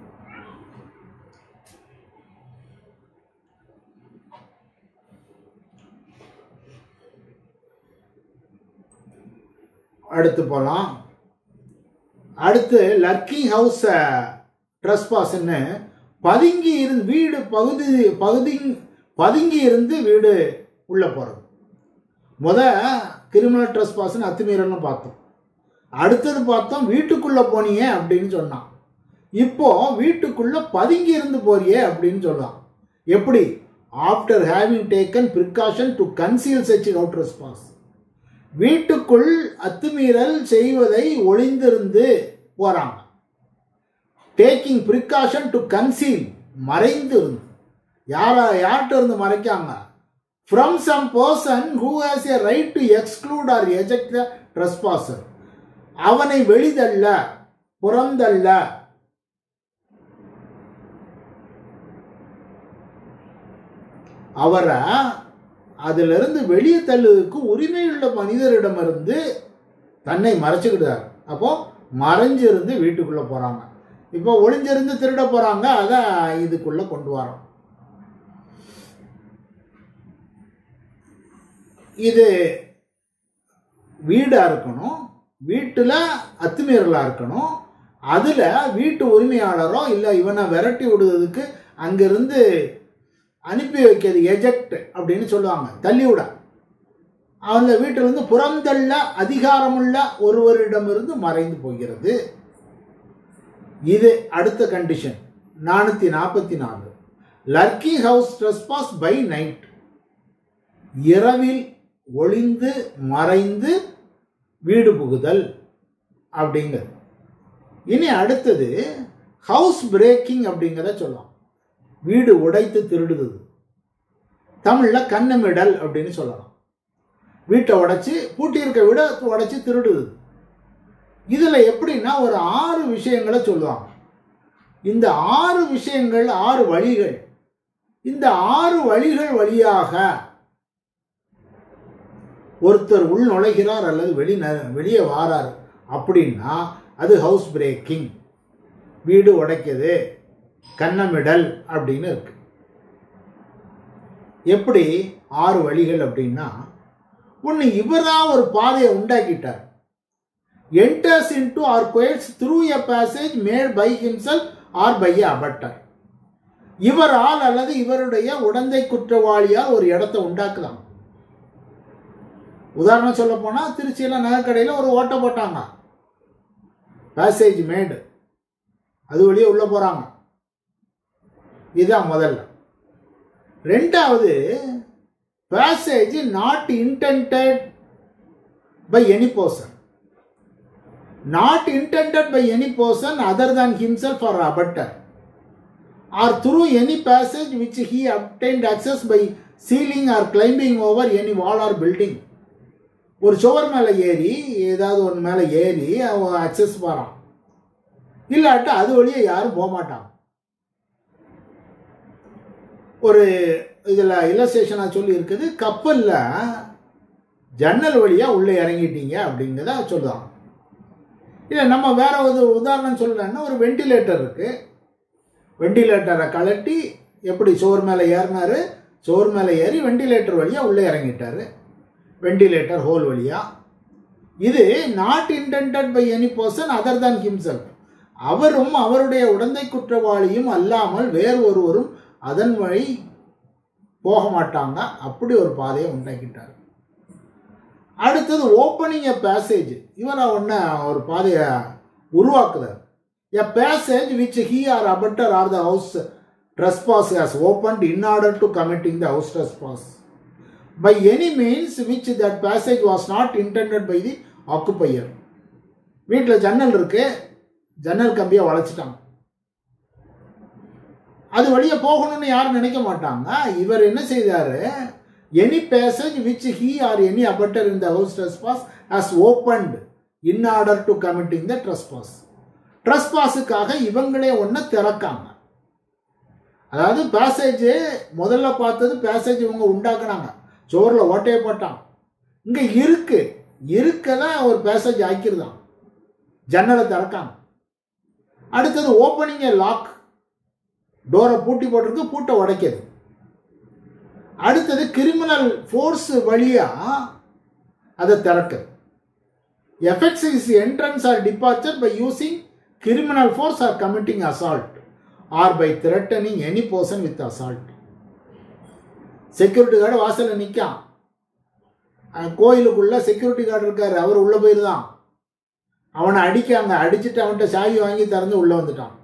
அடுத்து போகலாம் அடுத்து லக்கி ஹவுஸ் ட்ரெஸ்பாஸ்ன்னு பதுங்கி இருந்து வீடு பகுதி பகுதி பதுங்கி இருந்து வீடு உள்ளே போகிறது முத கிரிமினல் ட்ரெஸ்பாஸ்ன்னு அத்துமீறல்னு பார்த்தோம் அடுத்தது பார்த்தோம் வீட்டுக்குள்ளே போனியே அப்படின்னு சொன்னான் இப்போ வீட்டுக்குள்ள பதுங்கி இருந்து போறியே அப்படின்னு சொல்லலாம் எப்படி after having taken precaution to conceal such out response வீட்டுக்குள் அத்துமீறல் செய்வதை ஒளிந்திருந்து போறாங்க டேக்கிங் ப்ரிகாஷன் டு கன்சீல் மறைந்து இருந்து யாரா யார்கிட்ட இருந்து மறைக்காங்க from some person who has a right to exclude or eject the trespasser அவனை வெளிதல்ல புறந்தல்ல அவரை அதிலிருந்து வெளியே தள்ளுவதற்கு உரிமையுள்ள மனிதரிடமிருந்து தன்னை மறைச்சுக்கிட்டார் அப்போ மறைஞ்சிருந்து வீட்டுக்குள்ள போறாங்க இப்போ ஒளிஞ்சிருந்து திருட போறாங்க அதை இதுக்குள்ள கொண்டு வரோம் இது வீடா இருக்கணும் வீட்டில் அத்துமீறலாக இருக்கணும் அதில் வீட்டு உரிமையாளரோ இல்லை இவனை விரட்டி விடுவதற்கு அங்கிருந்து அனுப்பி வைக்கிறது எஜெக்ட் அப்படின்னு சொல்லுவாங்க தள்ளி விட அந்த வீட்டிலிருந்து புறந்தள்ள அதிகாரமுள்ள ஒருவரிடமிருந்து மறைந்து போகிறது இது அடுத்த கண்டிஷன் நானூற்றி நாற்பத்தி நாலு lurking house trespass by night இரவில் ஒளிந்து மறைந்து வீடு புகுதல் அப்படிங்கிறது இனி அடுத்தது ஹவுஸ் பிரேக்கிங் அப்படிங்கிறத சொல்லலாம் வீடு உடைத்து திருடுது தமிழில் கண்ணமிடல் அப்படின்னு சொல்லலாம் வீட்டை உடைச்சி பூட்டி இருக்க வீடை உடைச்சி திருடுது இதில் எப்படின்னா ஒரு ஆறு விஷயங்களை சொல்லுவாங்க இந்த ஆறு விஷயங்கள் ஆறு வழிகள் இந்த ஆறு வழிகள் வழியாக ஒருத்தர் உள் நுழைகிறார் அல்லது வெளி வெளியே வாரார் அப்படின்னா அது ஹவுஸ் பிரேக்கிங் வீடு உடைக்குது கண்ணமிடல் அப்படின்னு இருக்கு எப்படி ஆறு வழிகள் அப்படின்னா ஒன்று இவரா ஒரு பாதையை உண்டாக்கிட்டார் enters into or quits through a passage made by himself or by a abettor இவரால் அல்லது இவருடைய உடந்தை குற்றவாளியால் ஒரு இடத்தை உண்டாக்கலாம் உதாரணம் சொல்ல போனால் திருச்சியில் நகைக்கடையில் ஒரு ஓட்டை போட்டாங்க பேசேஜ் மேடு அது வழியே உள்ளே போகிறாங்க இதுதான் முதல்ல ரெண்டாவது passage not intended by any person not intended by any person other than himself or abuttor or through any passage which he obtained access by sealing or climbing over any wall or building ஒரு சுவர் மேலே ஏறி ஏதாவது ஒன்று மேலே ஏறி அவன் access போகிறான் இல்லாட்டா அது வழியே யாரும் போக மாட்டாங்க ஒரு இதில் இல்லஸ்ட்ரேஷனாக சொல்லி இருக்குது கப்பலில் ஜன்னல் வழியாக உள்ளே இறங்கிட்டீங்க அப்படிங்கிறத சொல்லுவாங்க இல்லை நம்ம வேற ஒரு உதாரணம் சொல்லலைன்னா ஒரு வெண்டிலேட்டர் இருக்கு வெண்டிலேட்டரை கழட்டி எப்படி சோர் மேலே ஏறினாரு சோர் மேலே ஏறி வெண்டிலேட்டர் வழியாக உள்ளே இறங்கிட்டாரு வெண்டிலேட்டர் ஹோல் வழியாக இது not intended by any person other than himself அவரும் அவருடைய உடந்தை குற்றவாளியும் அல்லாமல் வேறு ஒருவரும் அதன் வழி போக மாட்டாங்க அப்படி ஒரு பாதையை உண்டாக்கிட்டார் அடுத்தது ஓப்பனிங் எ பேசேஜ் இவரை ஒன்று ஒரு பாதையை உருவாக்குறார் a passage which he or abettor or the house trespass has opened in order to committing the house trespass by any means which that passage was not intended by the occupier வீட்டில் ஜன்னல் இருக்கு ஜன்னல் கம்பியை வளைச்சிட்டாங்க அது வழியா போகணும்னு யாரும் நினைக்க மாட்டாங்க இவர் என்ன செய்தாரு any passage which he or any abettor in the house trespass has opened in order to committing the trespass ட்ரெஸ்பாஸுக்காக இவங்களே ஒன்று திறக்காங்க அதாவது பேசேஜ் முதல்ல பார்த்தது பேசேஜ் இவங்க உண்டாக்குனாங்க சோறில் ஓட்டையை போட்டான் இங்கே இருக்கு இருக்கதான் ஒரு பேசேஜ் ஆக்கிருதான் ஜன்னலை திறக்காங்க அடுத்தது ஓப்பனிங் லாக் டோரை பூட்டி போட்டிருக்கு பூட்டை உடைக்கிது அடுத்தது கிரிமினல் ஃபோர்ஸ் வழியா அதை திறக்குது effects is entrance or departure by using criminal force or committing assault or by threatening any person with assault security guard வாசலில் நிற்கான் கோயிலுக்குள்ள செக்யூரிட்டி கார்டு இருக்காரு அவர் உள்ள போயிருந்தான் அவனை அடிக்காங்க அடிச்சுட்டு அவன்கிட்ட சாவி வாங்கி திறந்து உள்ள வந்துட்டான்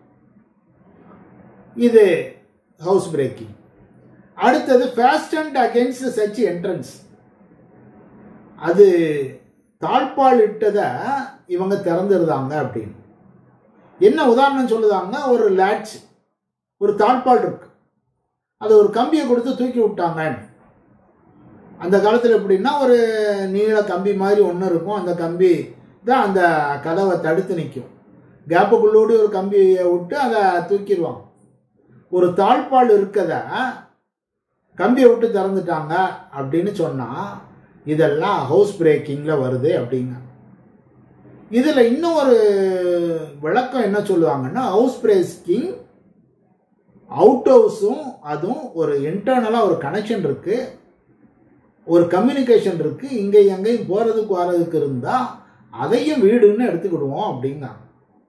இது ஹவுஸ் பிரேக்கிங் அடுத்தது fast and against such entrance அது தாழ்பால் இட்டதை இவங்க திறந்துருந்தாங்க அப்படின்னு என்ன உதாரணம் சொல்லுதாங்க ஒரு லேட்ச் ஒரு தாழ்பால் இருக்கு அது ஒரு கம்பியை கொடுத்து தூக்கி விட்டாங்க அந்த காலத்தில் எப்படின்னா ஒரு நீள கம்பி மாதிரி ஒன்று இருக்கும் அந்த கம்பி தான் அந்த கதவை தடுத்து நிற்கும் கேப்புக்குள்ளோடி ஒரு கம்பியை விட்டு அதை தூக்கிடுவாங்க ஒரு தாழ்பால் இருக்கத கம்பியை விட்டு திறந்துட்டாங்க அப்படின்னு சொன்னால் இதெல்லாம் ஹவுஸ் பிரேக்கிங்கில் வருது அப்படிங்க இதில் இன்னும் ஒரு விளக்கம் என்ன சொல்லுவாங்கன்னா ஹவுஸ் பிரேக்கிங் அவுட் ஹவுஸும் அதுவும் ஒரு இன்டர்னலாக ஒரு கனெக்ஷன் இருக்குது ஒரு கம்யூனிகேஷன் இருக்குது இங்கே எங்கேயும் போகிறதுக்கு வர்றதுக்கு இருந்தால் அதையும் வீடுன்னு எடுத்துக்கிடுவோம் அப்படிங்காங்க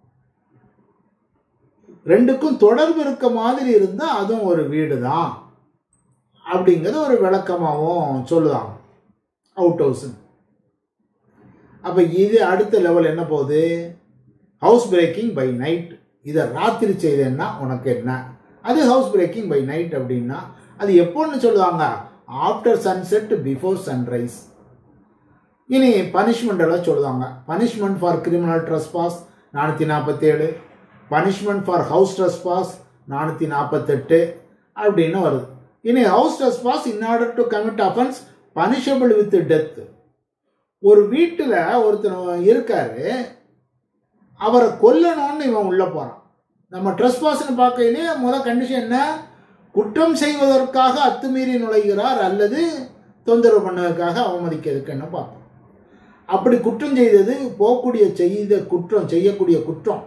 ரெண்டுக்கும் தொடர்பு இருக்க மாதிரி இருந்தால் அதுவும் ஒரு வீடு தான் அப்படிங்கிறது ஒரு விளக்கமாகவும் சொல்லுவாங்க அவுட் ஹவுஸுன்னு அப்போ இது அடுத்த லெவல் என்ன போகுது ஹவுஸ் பிரேக்கிங் பை நைட் இதை ராத்திரி செய்தேன்னா உனக்கு என்ன அது ஹவுஸ் பிரேக்கிங் பை நைட் அப்படின்னா அது எப்போன்னு சொல்லுவாங்க ஆஃப்டர் சன்செட் பிஃபோர் சன்ரைஸ் இனி பனிஷ்மெண்ட் எல்லாம் சொல்லுவாங்க பனிஷ்மெண்ட் ஃபார் கிரிமினல் ட்ரெஸ்பாஸ் நானூற்றி நாற்பத்தேழு பனிஷ்மெண்ட் ஃபார் ஹவுஸ் ட்ரெஸ்பாஸ் நானூற்றி நாற்பத்தெட்டு அப்படின்னு வருது இனி house trespass in order to commit offence punishable with death ஒரு வீட்டில் ஒருத்தர் இருக்காரு அவரை கொல்லணும்னு இவன் உள்ள போறான் நம்ம ட்ரெஸ்பாஸ்னு பார்க்கையிலே முதல் கண்டிஷன் என்ன குற்றம் செய்வதற்காக அத்துமீறி நுழைகிறார் அல்லது தொந்தரவு பண்ணதுக்காக அவமதிக்கிறதுக்குன்னு பார்த்தோம் அப்படி குற்றம் செய்தது போகக்கூடிய செய்த குற்றம் செய்யக்கூடிய குற்றம்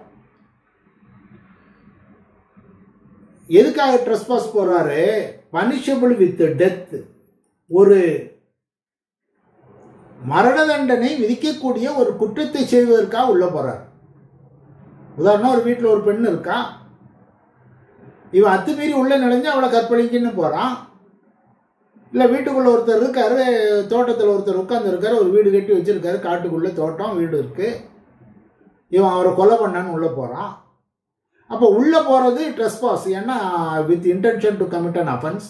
எதுக்காக ட்ரெஸ்பாஸ் போறாரு பனிஷபிள் வித் டெத் ஒரு மரண தண்டனை விதிக்கக்கூடிய ஒரு குற்றத்தை செய்வதற்காக உள்ள போறார் உதாரணம் ஒரு வீட்டில் ஒரு பெண் இருக்கா இவன் அத்துமீறி உள்ள நுழைஞ்சு அவளை கற்பழிக்கன்னு போறான் இல்லை வீட்டுக்குள்ள ஒருத்தர் இருக்காரு தோட்டத்தில் ஒருத்தர் உட்கார்ந்து இருக்காரு ஒரு வீடு கட்டி வச்சிருக்காரு காட்டுக்குள்ள தோட்டம் வீடு இருக்கு இவன் அவரை கொலை பண்ணான்னு உள்ள போறான் அப்போ உள்ள போறது ட்ரெஸ்பாஸ் ஏன்னா with intention to commit an offence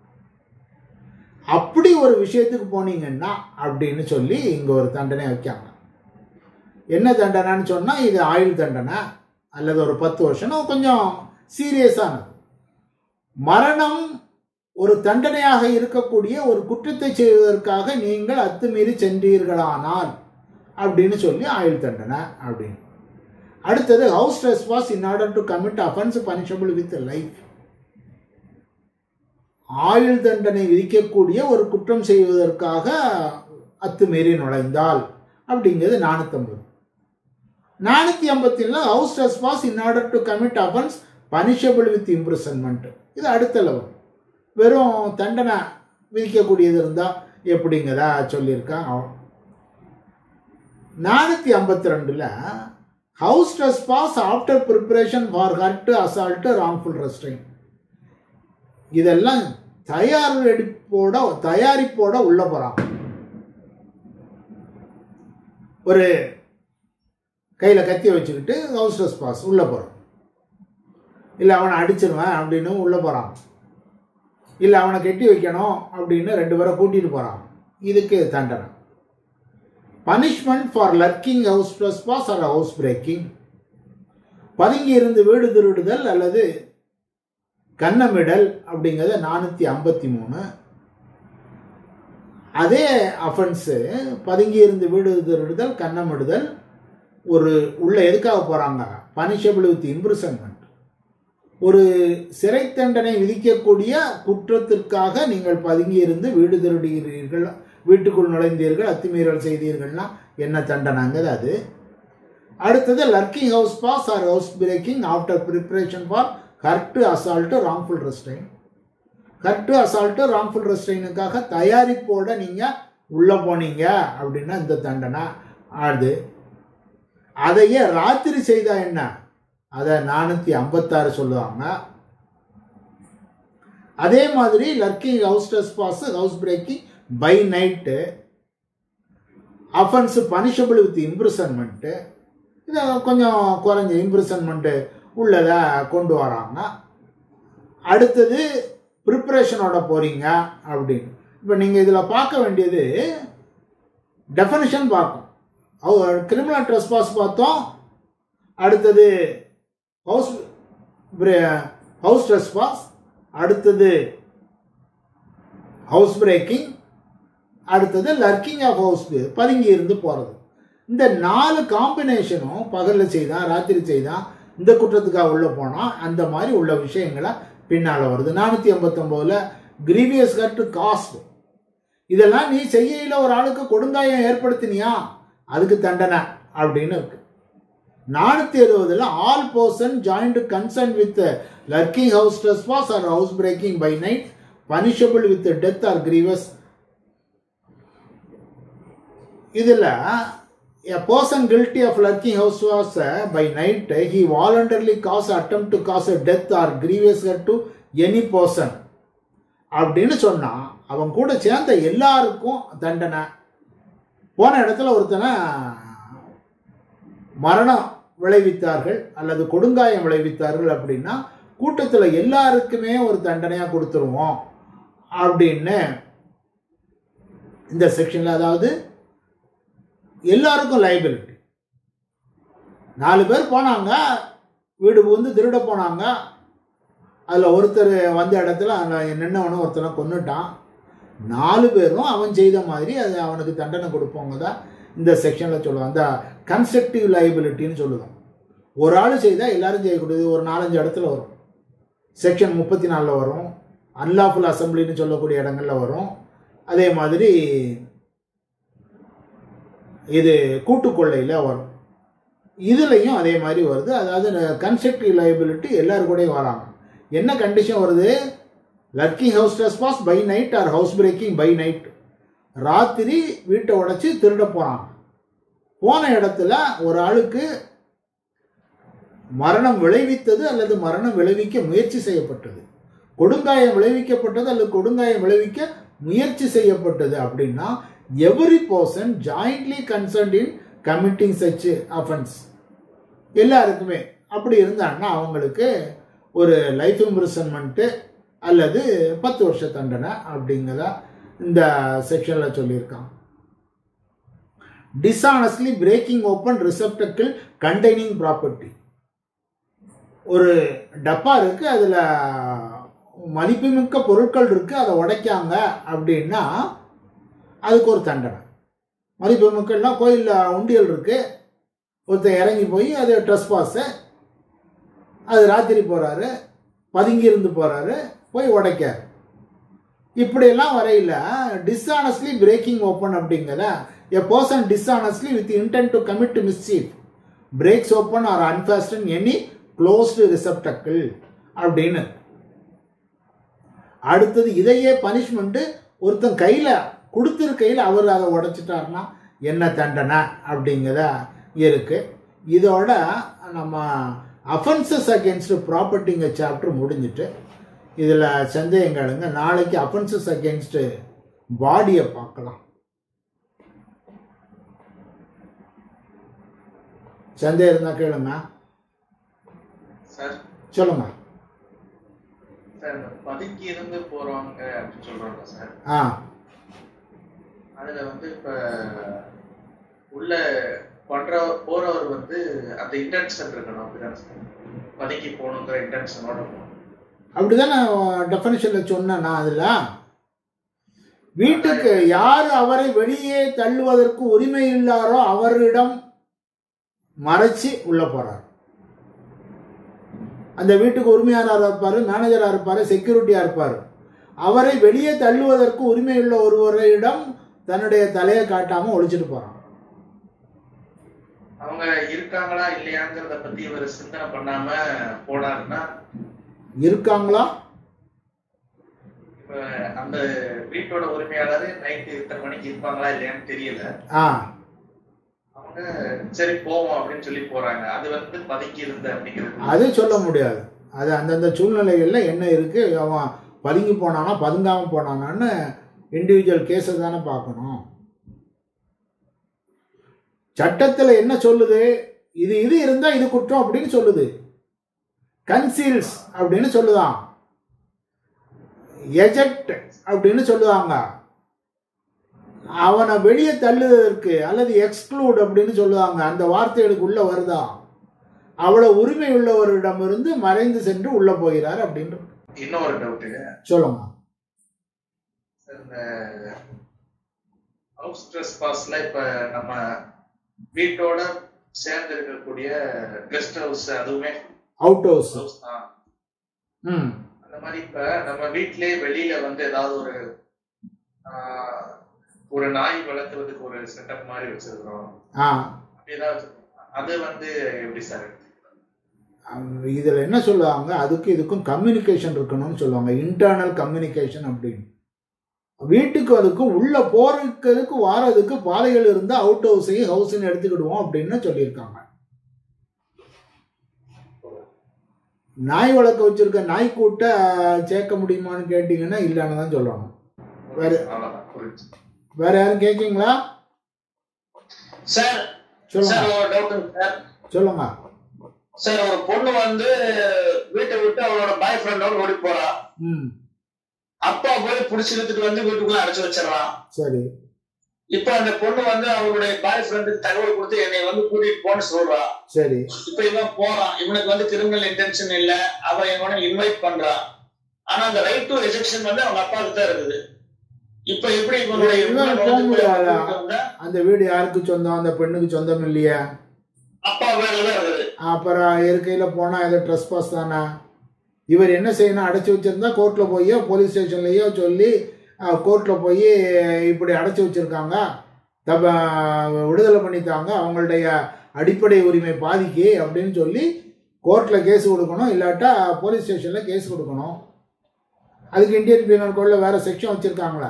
அப்படி ஒரு விஷயத்துக்கு போனீங்கன்னா அப்படின்னு சொல்லி இங்க ஒரு தண்டனை வைக்காங்க என்ன தண்டனைன்னு சொன்னா இது ஆயுள் தண்டனை அல்லது ஒரு பத்து வருஷம் கொஞ்சம் சீரியஸானது மரணம் ஒரு தண்டனையாக இருக்கக்கூடிய ஒரு குற்றத்தை செய்வதற்காக நீங்கள் அத்துமீறி சென்றீர்களானால் அப்படின்னு சொல்லி ஆயுள் தண்டனை அப்படின்னு அடுத்தது house trespass in order to commit offence punishable with life ஆயுள் தண்டனை விதிக்கக்கூடிய ஒரு குற்றம் செய்வதற்காக அத்துமீறி நுழைந்தால் அப்படிங்கிறது நானூற்றம்பது நானூற்றி ஐம்பத்தில house trespass in order to commit offence punishable with imprisonment இது அடுத்த லெவல் வெறும் தண்டனை விதிக்கக்கூடியது இருந்தால் எப்படிங்கிறதா சொல்லியிருக்கான் நானூற்றி ஐம்பத்தி ரெண்டில் house pass after preparation for hurt assault wrongful restrain இதெல்லாம் தயாரிப்போட தயாரிப்போட உள்ள போகிறாங்க ஒரு கையில் கத்தி வச்சுக்கிட்டு ஹவுஸ் பாஸ் உள்ளே போகிறோம் இல்லை அவனை அடிச்சிருவேன் அப்படின்னு உள்ளே போகிறான் இல்லை அவனை கட்டி வைக்கணும் அப்படின்னு ரெண்டு பேரை கூட்டிகிட்டு போகிறான் இதுக்கு தண்டனை punishment for lurking house pass or house breaking பதுங்கி இருந்து வீடு திருடுதல் அல்லது கன்னமிடல் அப்படிங்கிறது நானூற்றி ஐம்பத்தி மூணு அதே அஃபென்ஸு பதுங்கி இருந்து வீடு திருடுதல் கன்னமிடுதல் ஒரு உள்ள எதுக்காக போகிறாங்க பனிஷபிள் வித் இம்ப்ரிசன்மெண்ட் ஒரு சிறை தண்டனை விதிக்கக்கூடிய குற்றத்திற்காக நீங்கள் பதுங்கி இருந்து வீடு திருடுகிறீர்கள் வீட்டுக்குள் நுழைந்தீர்கள் அத்துமீறல் செய்தீர்கள்னா என்ன தண்டனைங்கிறது அது அடுத்தது lurking house pass or house breaking after preparation for hurt assault wrongful restrain hurt assault wrongful ரெஸ்ட்ரைனுக்காக தயாரிப்போட நீங்கள் உள்ளே போனீங்க அப்படின்னா இந்த தண்டனை அது அதையே ராத்திரி செய்தா என்ன அதை நானூற்றி ஐம்பத்தாறு சொல்லுவாங்க அதே மாதிரி lurking house pass house breaking by night offence punishable with imprisonment இதை கொஞ்சம் குறைஞ்ச இம்ப்ரிசன்மெண்ட்டு உள்ளதை கொண்டு வராங்க அடுத்தது ப்ரிப்ரேஷனோட போகிறீங்க அப்படின்னு இப்போ நீங்கள் இதில் பார்க்க வேண்டியது டெஃபனிஷன் பார்க்கும் கிரிமினல் ட்ரெஸ்பாஸ் பார்த்தோம் அடுத்தது ஹவுஸ் ஹவுஸ் ட்ரெஸ்பாஸ் அடுத்தது ஹவுஸ் பிரேக்கிங் அடுத்தது லர்க்கிங் ஆஃப் ஹவுஸ் பதுங்கி இருந்து போகிறது இந்த நாலு காம்பினேஷனும் பகலில் செய்தான் ராத்திரி செய்தான் இந்த குற்றத்துக்காக உள்ளே போனால் அந்த மாதிரி உள்ள விஷயங்களை பின்னால் வருது நானூற்றி ஐம்பத்தொம்போதில் கிரீவியஸ் கட்டு காஸ்ட் இதெல்லாம் நீ செய்யல ஒரு ஆளுக்கு கொடுங்காயம் ஏற்படுத்தினியா அதுக்கு தண்டனை அப்படின்னு இருக்கு நானூற்றி எழுபதில் all person joint concern with lurking house trespass or house breaking by night punishable with death or grievous இதில் a person guilty of lurking house was uh, by night uh, he voluntarily cause attempt to cause a death or grievous hurt to any person அப்படின்னு சொன்னா அவன் கூட சேர்ந்த எல்லாருக்கும் தண்டனை போன இடத்துல ஒருத்தனை மரணம் விளைவித்தார்கள் அல்லது கொடுங்காயம் விளைவித்தார்கள் அப்படின்னா கூட்டத்தில் எல்லாருக்குமே ஒரு தண்டனையாக கொடுத்துருவோம் அப்படின்னு இந்த செக்ஷனில் அதாவது எல்லாருக்கும் லைபிலிட்டி நாலு பேர் போனாங்க வீடு வந்து திருட போனாங்க அதில் ஒருத்தர் வந்த இடத்துல நின்னவனும் ஒருத்தனை கொண்டுட்டான் நாலு பேரும் அவன் செய்த மாதிரி அது அவனுக்கு தண்டனை கொடுப்பவங்க தான் இந்த செக்ஷனில் சொல்லுவாங்க அந்த கன்ஸ்ட்ரக்டிவ் லைபிலிட்டின்னு சொல்லுவோம் ஒரு ஆள் செய்தால் எல்லாரும் செய்யக்கூடியது ஒரு நாலஞ்சு இடத்துல வரும் செக்ஷன் முப்பத்தி நாலில் வரும் அன்லாஃபுல் அசம்பிளின்னு சொல்லக்கூடிய இடங்கள்ல வரும் அதே மாதிரி இது கூட்டுக்கொள்ளையில் வரும் இதுலேயும் அதே மாதிரி வருது அதாவது கன்ஸ்ட்ரக்டிவ் லைபிலிட்டி எல்லாரும் கூடயும் வராங்க என்ன கண்டிஷன் வருது lurking house trespass by night or house breaking by night ராத்திரி வீட்டை உடைச்சி திருட போகிறாங்க போன இடத்துல ஒரு ஆளுக்கு மரணம் விளைவித்தது அல்லது மரணம் விளைவிக்க முயற்சி செய்யப்பட்டது கொடுங்காயம் விளைவிக்கப்பட்டது அல்லது கொடுங்காயம் விளைவிக்க முயற்சி செய்யப்பட்டது அப்படின்னா every person jointly concerned in committing such offence எல்லாருக்குமே அப்படி இருந்தாங்கன்னா அவங்களுக்கு ஒரு லைஃப் இம்ப்ரிசன்மெண்ட்டு அல்லது பத்து வருஷ தண்டனை அப்படிங்கிறத இந்த செக்ஷனில் சொல்லியிருக்காங்க dishonestly breaking open receptacle containing property ஒரு டப்பா இருக்கு அதில் மதிப்புமிக்க பொருட்கள் இருக்கு அதை உடைக்காங்க அப்படின்னா அதுக்கு ஒரு தண்டனை மதிப்புமிக்கன்னா கோயிலில் உண்டியல் இருக்கு ஒருத்தர் இறங்கி போய் அது ட்ரெஸ் பாஸு அது ராத்திரி போகிறாரு பதுங்கி இருந்து போகிறாரு போய் உடைக்காரு இப்படியெல்லாம் வரையில் டிஸ்ஆனஸ்ட்லி பிரேக்கிங் ஓப்பன் அப்படிங்கிற a person dishonestly with intent to commit to mischief breaks open or unfasten any closed receptacle அப்படின்னு அடுத்தது இதையே பனிஷ்மெண்ட்டு ஒருத்தன் கையில் கொடுத்துருக்கையில் அவர் அதை உடைச்சிட்டாருன்னா என்ன தண்டனை அப்படிங்கிறத இருக்கு இதோட நம்ம அஃபென்சஸ் அகேன்ஸ்ட் ப்ராப்பர்ட்டிங்க சாப்டர் முடிஞ்சிட்டு இதில் சந்தேகங்களுங்க நாளைக்கு அஃபென்சஸ் அகேன்ஸ்ட் பாடியை பார்க்கலாம் சந்தேகம் இருந்தால் கேளுங்க சார் சொல்லுங்க சார் இந்த பதுக்கி இருந்து போறவங்க அப்படின்னு சொல்றாங்க சார் ஆ அதுல வந்து இப்ப உள்ள பண்ற போறவர் வந்து அந்த இன்டென்ஷன் இருக்கணும் அப்படிதானே சார் பதுக்கி போகணுங்கிற இன்டென்ஷனோட போகணும் அப்படிதானே டெஃபனிஷனில் சொன்னேன் நான் அதில் வீட்டுக்கு யார் அவரை வெளியே தள்ளுவதற்கு உரிமை இல்லாரோ அவரிடம் மறைச்சு உள்ள போறார் அந்த வீட்டுக்கு உரிமையாளராக இருப்பார் மேனேஜராக இருப்பார் செக்யூரிட்டியாக இருப்பார் அவரை வெளியே தள்ளுவதற்கு உரிமையுள்ள ஒருவரிடம் தன்னுடைய தலையை காட்டாம ஒழிச்சிட்டு போறான் அவங்க இருக்காங்களா இல்லையாங்கிறத பத்தி இவர் சிந்தனை பண்ணாம போனாருன்னா இருக்காங்களா இப்ப அந்த வீட்டோட உரிமையாளர் நைட்டு இத்தனை மணிக்கு இருப்பாங்களா இல்லையான்னு தெரியல ஆ அவங்க சரி போவோம் அப்படின்னு சொல்லி போறாங்க அது வந்து பதுக்கி இருந்த அப்படிங்கிறது அது சொல்ல முடியாது அது அந்தந்த சூழ்நிலைகளில் என்ன இருக்கு அவன் பதுங்கி போனானா பதுங்காம போனானான்னு இண்டிவிஜுவல் கேஸை தானே பார்க்கணும் சட்டத்தில் என்ன சொல்லுது இது இது இருந்தா இது குற்றம் அப்படின்னு சொல்லுது கன்சீல்ஸ் அப்படின்னு சொல்லுதான் எஜெக்ட் அப்படின்னு சொல்லுவாங்க அவனை வெளியே தள்ளுவதற்கு அல்லது எக்ஸ்க்ளூட் அப்படின்னு சொல்லுவாங்க அந்த வார்த்தைகளுக்கு உள்ள வருதா அவ்வளவு உரிமை உள்ளவரிடமிருந்து மறைந்து சென்று உள்ள போகிறார் அப்படின்னு இன்னொரு டவுட்டு சொல்லுங்க இந்த ஹவுஸ் ட்ரெஸ் பாஸ்ல இப்ப நம்ம வீட்டோட சேர்ந்து இருக்கக்கூடிய கெஸ்ட் ஹவுஸ் அதுவுமே அவுட் ஹவுஸ் ஹவுஸ் தான் ம் அந்த மாதிரி இப்ப நம்ம வீட்லயே வெளியில வந்து ஏதாவது ஒரு ஆஹ், ஒரு நாய் வளர்க்குறதுக்கு ஒரு செட்டப் மாதிரி வச்சிருக்கிறோம் ஆ அப்படி ஏதாவது வச்சிருக்கோம். அது வந்து எப்படி சார் அம், இதுல என்ன சொல்லுவாங்க அதுக்கு இதுக்கும் கம்யூனிகேஷன் இருக்கணும்னு சொல்லுவாங்க இன்டர்னல் கம்யூனிகேஷன் அப்படின்னு வீட்டுக்கு அதுக்கும் உள்ள போறதுக்கு வாரதுக்கு பாதைகள் இருந்தா அவுட் ஹவுஸையும் ஹவுஸ்ன்னு எடுத்துக்கிடுவோம் அப்படின்னு சொல்லியிருக்காங்க நாய் வளர்க்க வச்சிருக்க நாய் கூட்ட சேர்க்க முடியுமான்னு கேட்டீங்கன்னா இல்லைன்னு தான் சொல்லணும் வேற அவ்வளவுதான் புரிஞ்சு வேற யாரும் கேட்கீங்களா சார் சொல்லுங்க சார் ஒரு டவுட்டுங்க சார் சொல்லுங்க சார் ஒரு பொண்ணு வந்து வீட்டை விட்டு அவளோட பாய் ஃப்ரெண்டோட ஓடி போறா ம் அப்பா போய் புடிச்சு இழுத்துட்டு வந்து வீட்டுக்குள்ள அடைச்சு வச்சிடறான் சரி இப்ப அந்த பொண்ணு வந்து அவளுடைய பாய் ஃப்ரெண்டுக்கு தகவல் கொடுத்து என்னை வந்து கூட்டிட்டு போன்னு சொல்றா சரி இப்ப இவன் போறான் இவனுக்கு வந்து கிரிமினல் இன்டென்ஷன் இல்ல அவ இவனை இன்வைட் பண்றா ஆனா அந்த ரைட் டு ரிஜெக்ஷன் வந்து அவங்க அப்பாவுக்கு தான் இருக்குது இப்ப எப்படி இவனுடைய இவன் இவன் போக வந்து முடியாதா? கூட்டிட்டு வந்தா அந்த வீடு யாருக்கு சொந்தம் அந்த பெண்ணுக்கு சொந்தம் இல்லையா அப்பா பேர்ல தான் இருக்குது அப்புறம் இருக்கையில் போனால் ஏதோ ட்ரெஸ் பாஸ் தானே இவர் என்ன செய்யணும் அடைச்சி வச்சிருந்தா கோர்ட்டில் போயோ போலீஸ் ஸ்டேஷன்லேயோ சொல்லி கோர்ட்டில் போய் இப்படி அடைச்சி வச்சிருக்காங்க தப்ப விடுதலை பண்ணித்தாங்க அவங்களுடைய அடிப்படை உரிமை பாதிக்கு அப்படின்னு சொல்லி கோர்ட்டில் கேஸ் கொடுக்கணும் இல்லாட்டா போலீஸ் ஸ்டேஷனில் கேஸ் கொடுக்கணும் அதுக்கு இந்தியன் பீனல் கோடில் வேறு செக்ஷன் வச்சுருக்காங்களா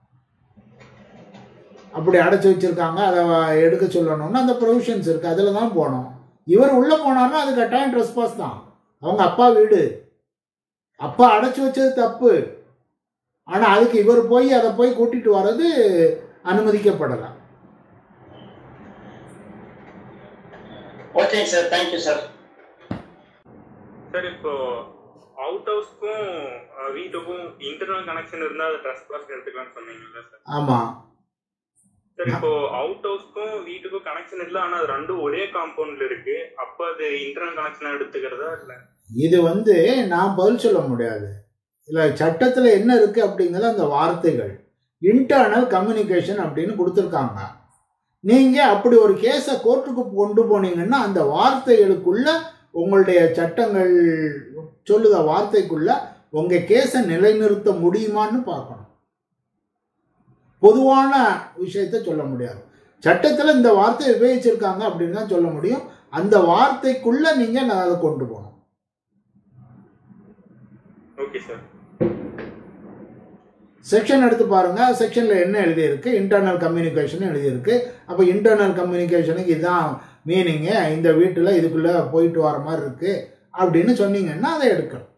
அப்படி அடைச்சி வச்சிருக்காங்க அதை எடுக்க சொல்லணும்னு அந்த ப்ரொவிஷன்ஸ் இருக்கு அதில் தான் போகணும் இவர் உள்ளே போனாருன்னா அது கட்டாயம் ட்ரெஸ் பாஸ் தான் அவங்க அப்பா வீடு அப்பா அடைச்சி வச்சது தப்பு ஆனால் அதுக்கு இவர் போய் அதை போய் கூட்டிட்டு வர்றது அனுமதிக்கப்படலாம் ஓகேங்க சார் தேங்க்யூ சார் சார் இப்போ அவுட் ஹவுஸ்க்கும் வீட்டுக்கும் இன்டர்னல் கனெக்ஷன் இருந்தா அது ட்ரஸ்ட் பிளஸ் எடுத்துக்கலாம்னு சொன்னீங்கல்ல சார் ஆமாம் சார் இப்போ அவுட் ஹவுஸ்க்கும் வீட்டுக்கும் கனெக்ஷன் இல்ல ஆனா அது ரெண்டும் ஒரே காம்பவுண்ட்ல இருக்கு அப்ப அது இன்டர்னல் கனெக்ஷன் எடுத்துக்கிறதா இல்ல இது வந்து நான் பதில் சொல்ல முடியாது இல்லை சட்டத்தில் என்ன இருக்கு அப்படிங்கிறது அந்த வார்த்தைகள் இன்டர்னல் கம்யூனிகேஷன் அப்படின்னு கொடுத்துருக்காங்க நீங்கள் அப்படி ஒரு கேஸை கோர்ட்டுக்கு கொண்டு போனீங்கன்னா அந்த வார்த்தைகளுக்குள்ள உங்களுடைய சட்டங்கள் சொல்லுத வார்த்தைக்குள்ள உங்கள் கேஸை நிலைநிறுத்த முடியுமான்னு பார்க்கணும் பொதுவான விஷயத்தை சொல்ல முடியாது சட்டத்தில் இந்த வார்த்தை உபயோகிச்சிருக்காங்க அப்படின்னு தான் சொல்ல முடியும் அந்த வார்த்தைக்குள்ள நீங்கள் நான் அதை கொண்டு போகணும் ஓகே சார் செக்ஷன் எடுத்து பாருங்க செக்ஷனில் என்ன எழுதியிருக்கு இன்டர்னல் கம்யூனிகேஷன் எழுதியிருக்கு அப்போ இன்டர்னல் கம்யூனிகேஷனுக்கு இதுதான் மீனிங்கு இந்த வீட்டில் இதுக்குள்ளே போயிட்டு வர மாதிரி இருக்குது அப்படின்னு சொன்னீங்கன்னா அதை எடுக்கணும்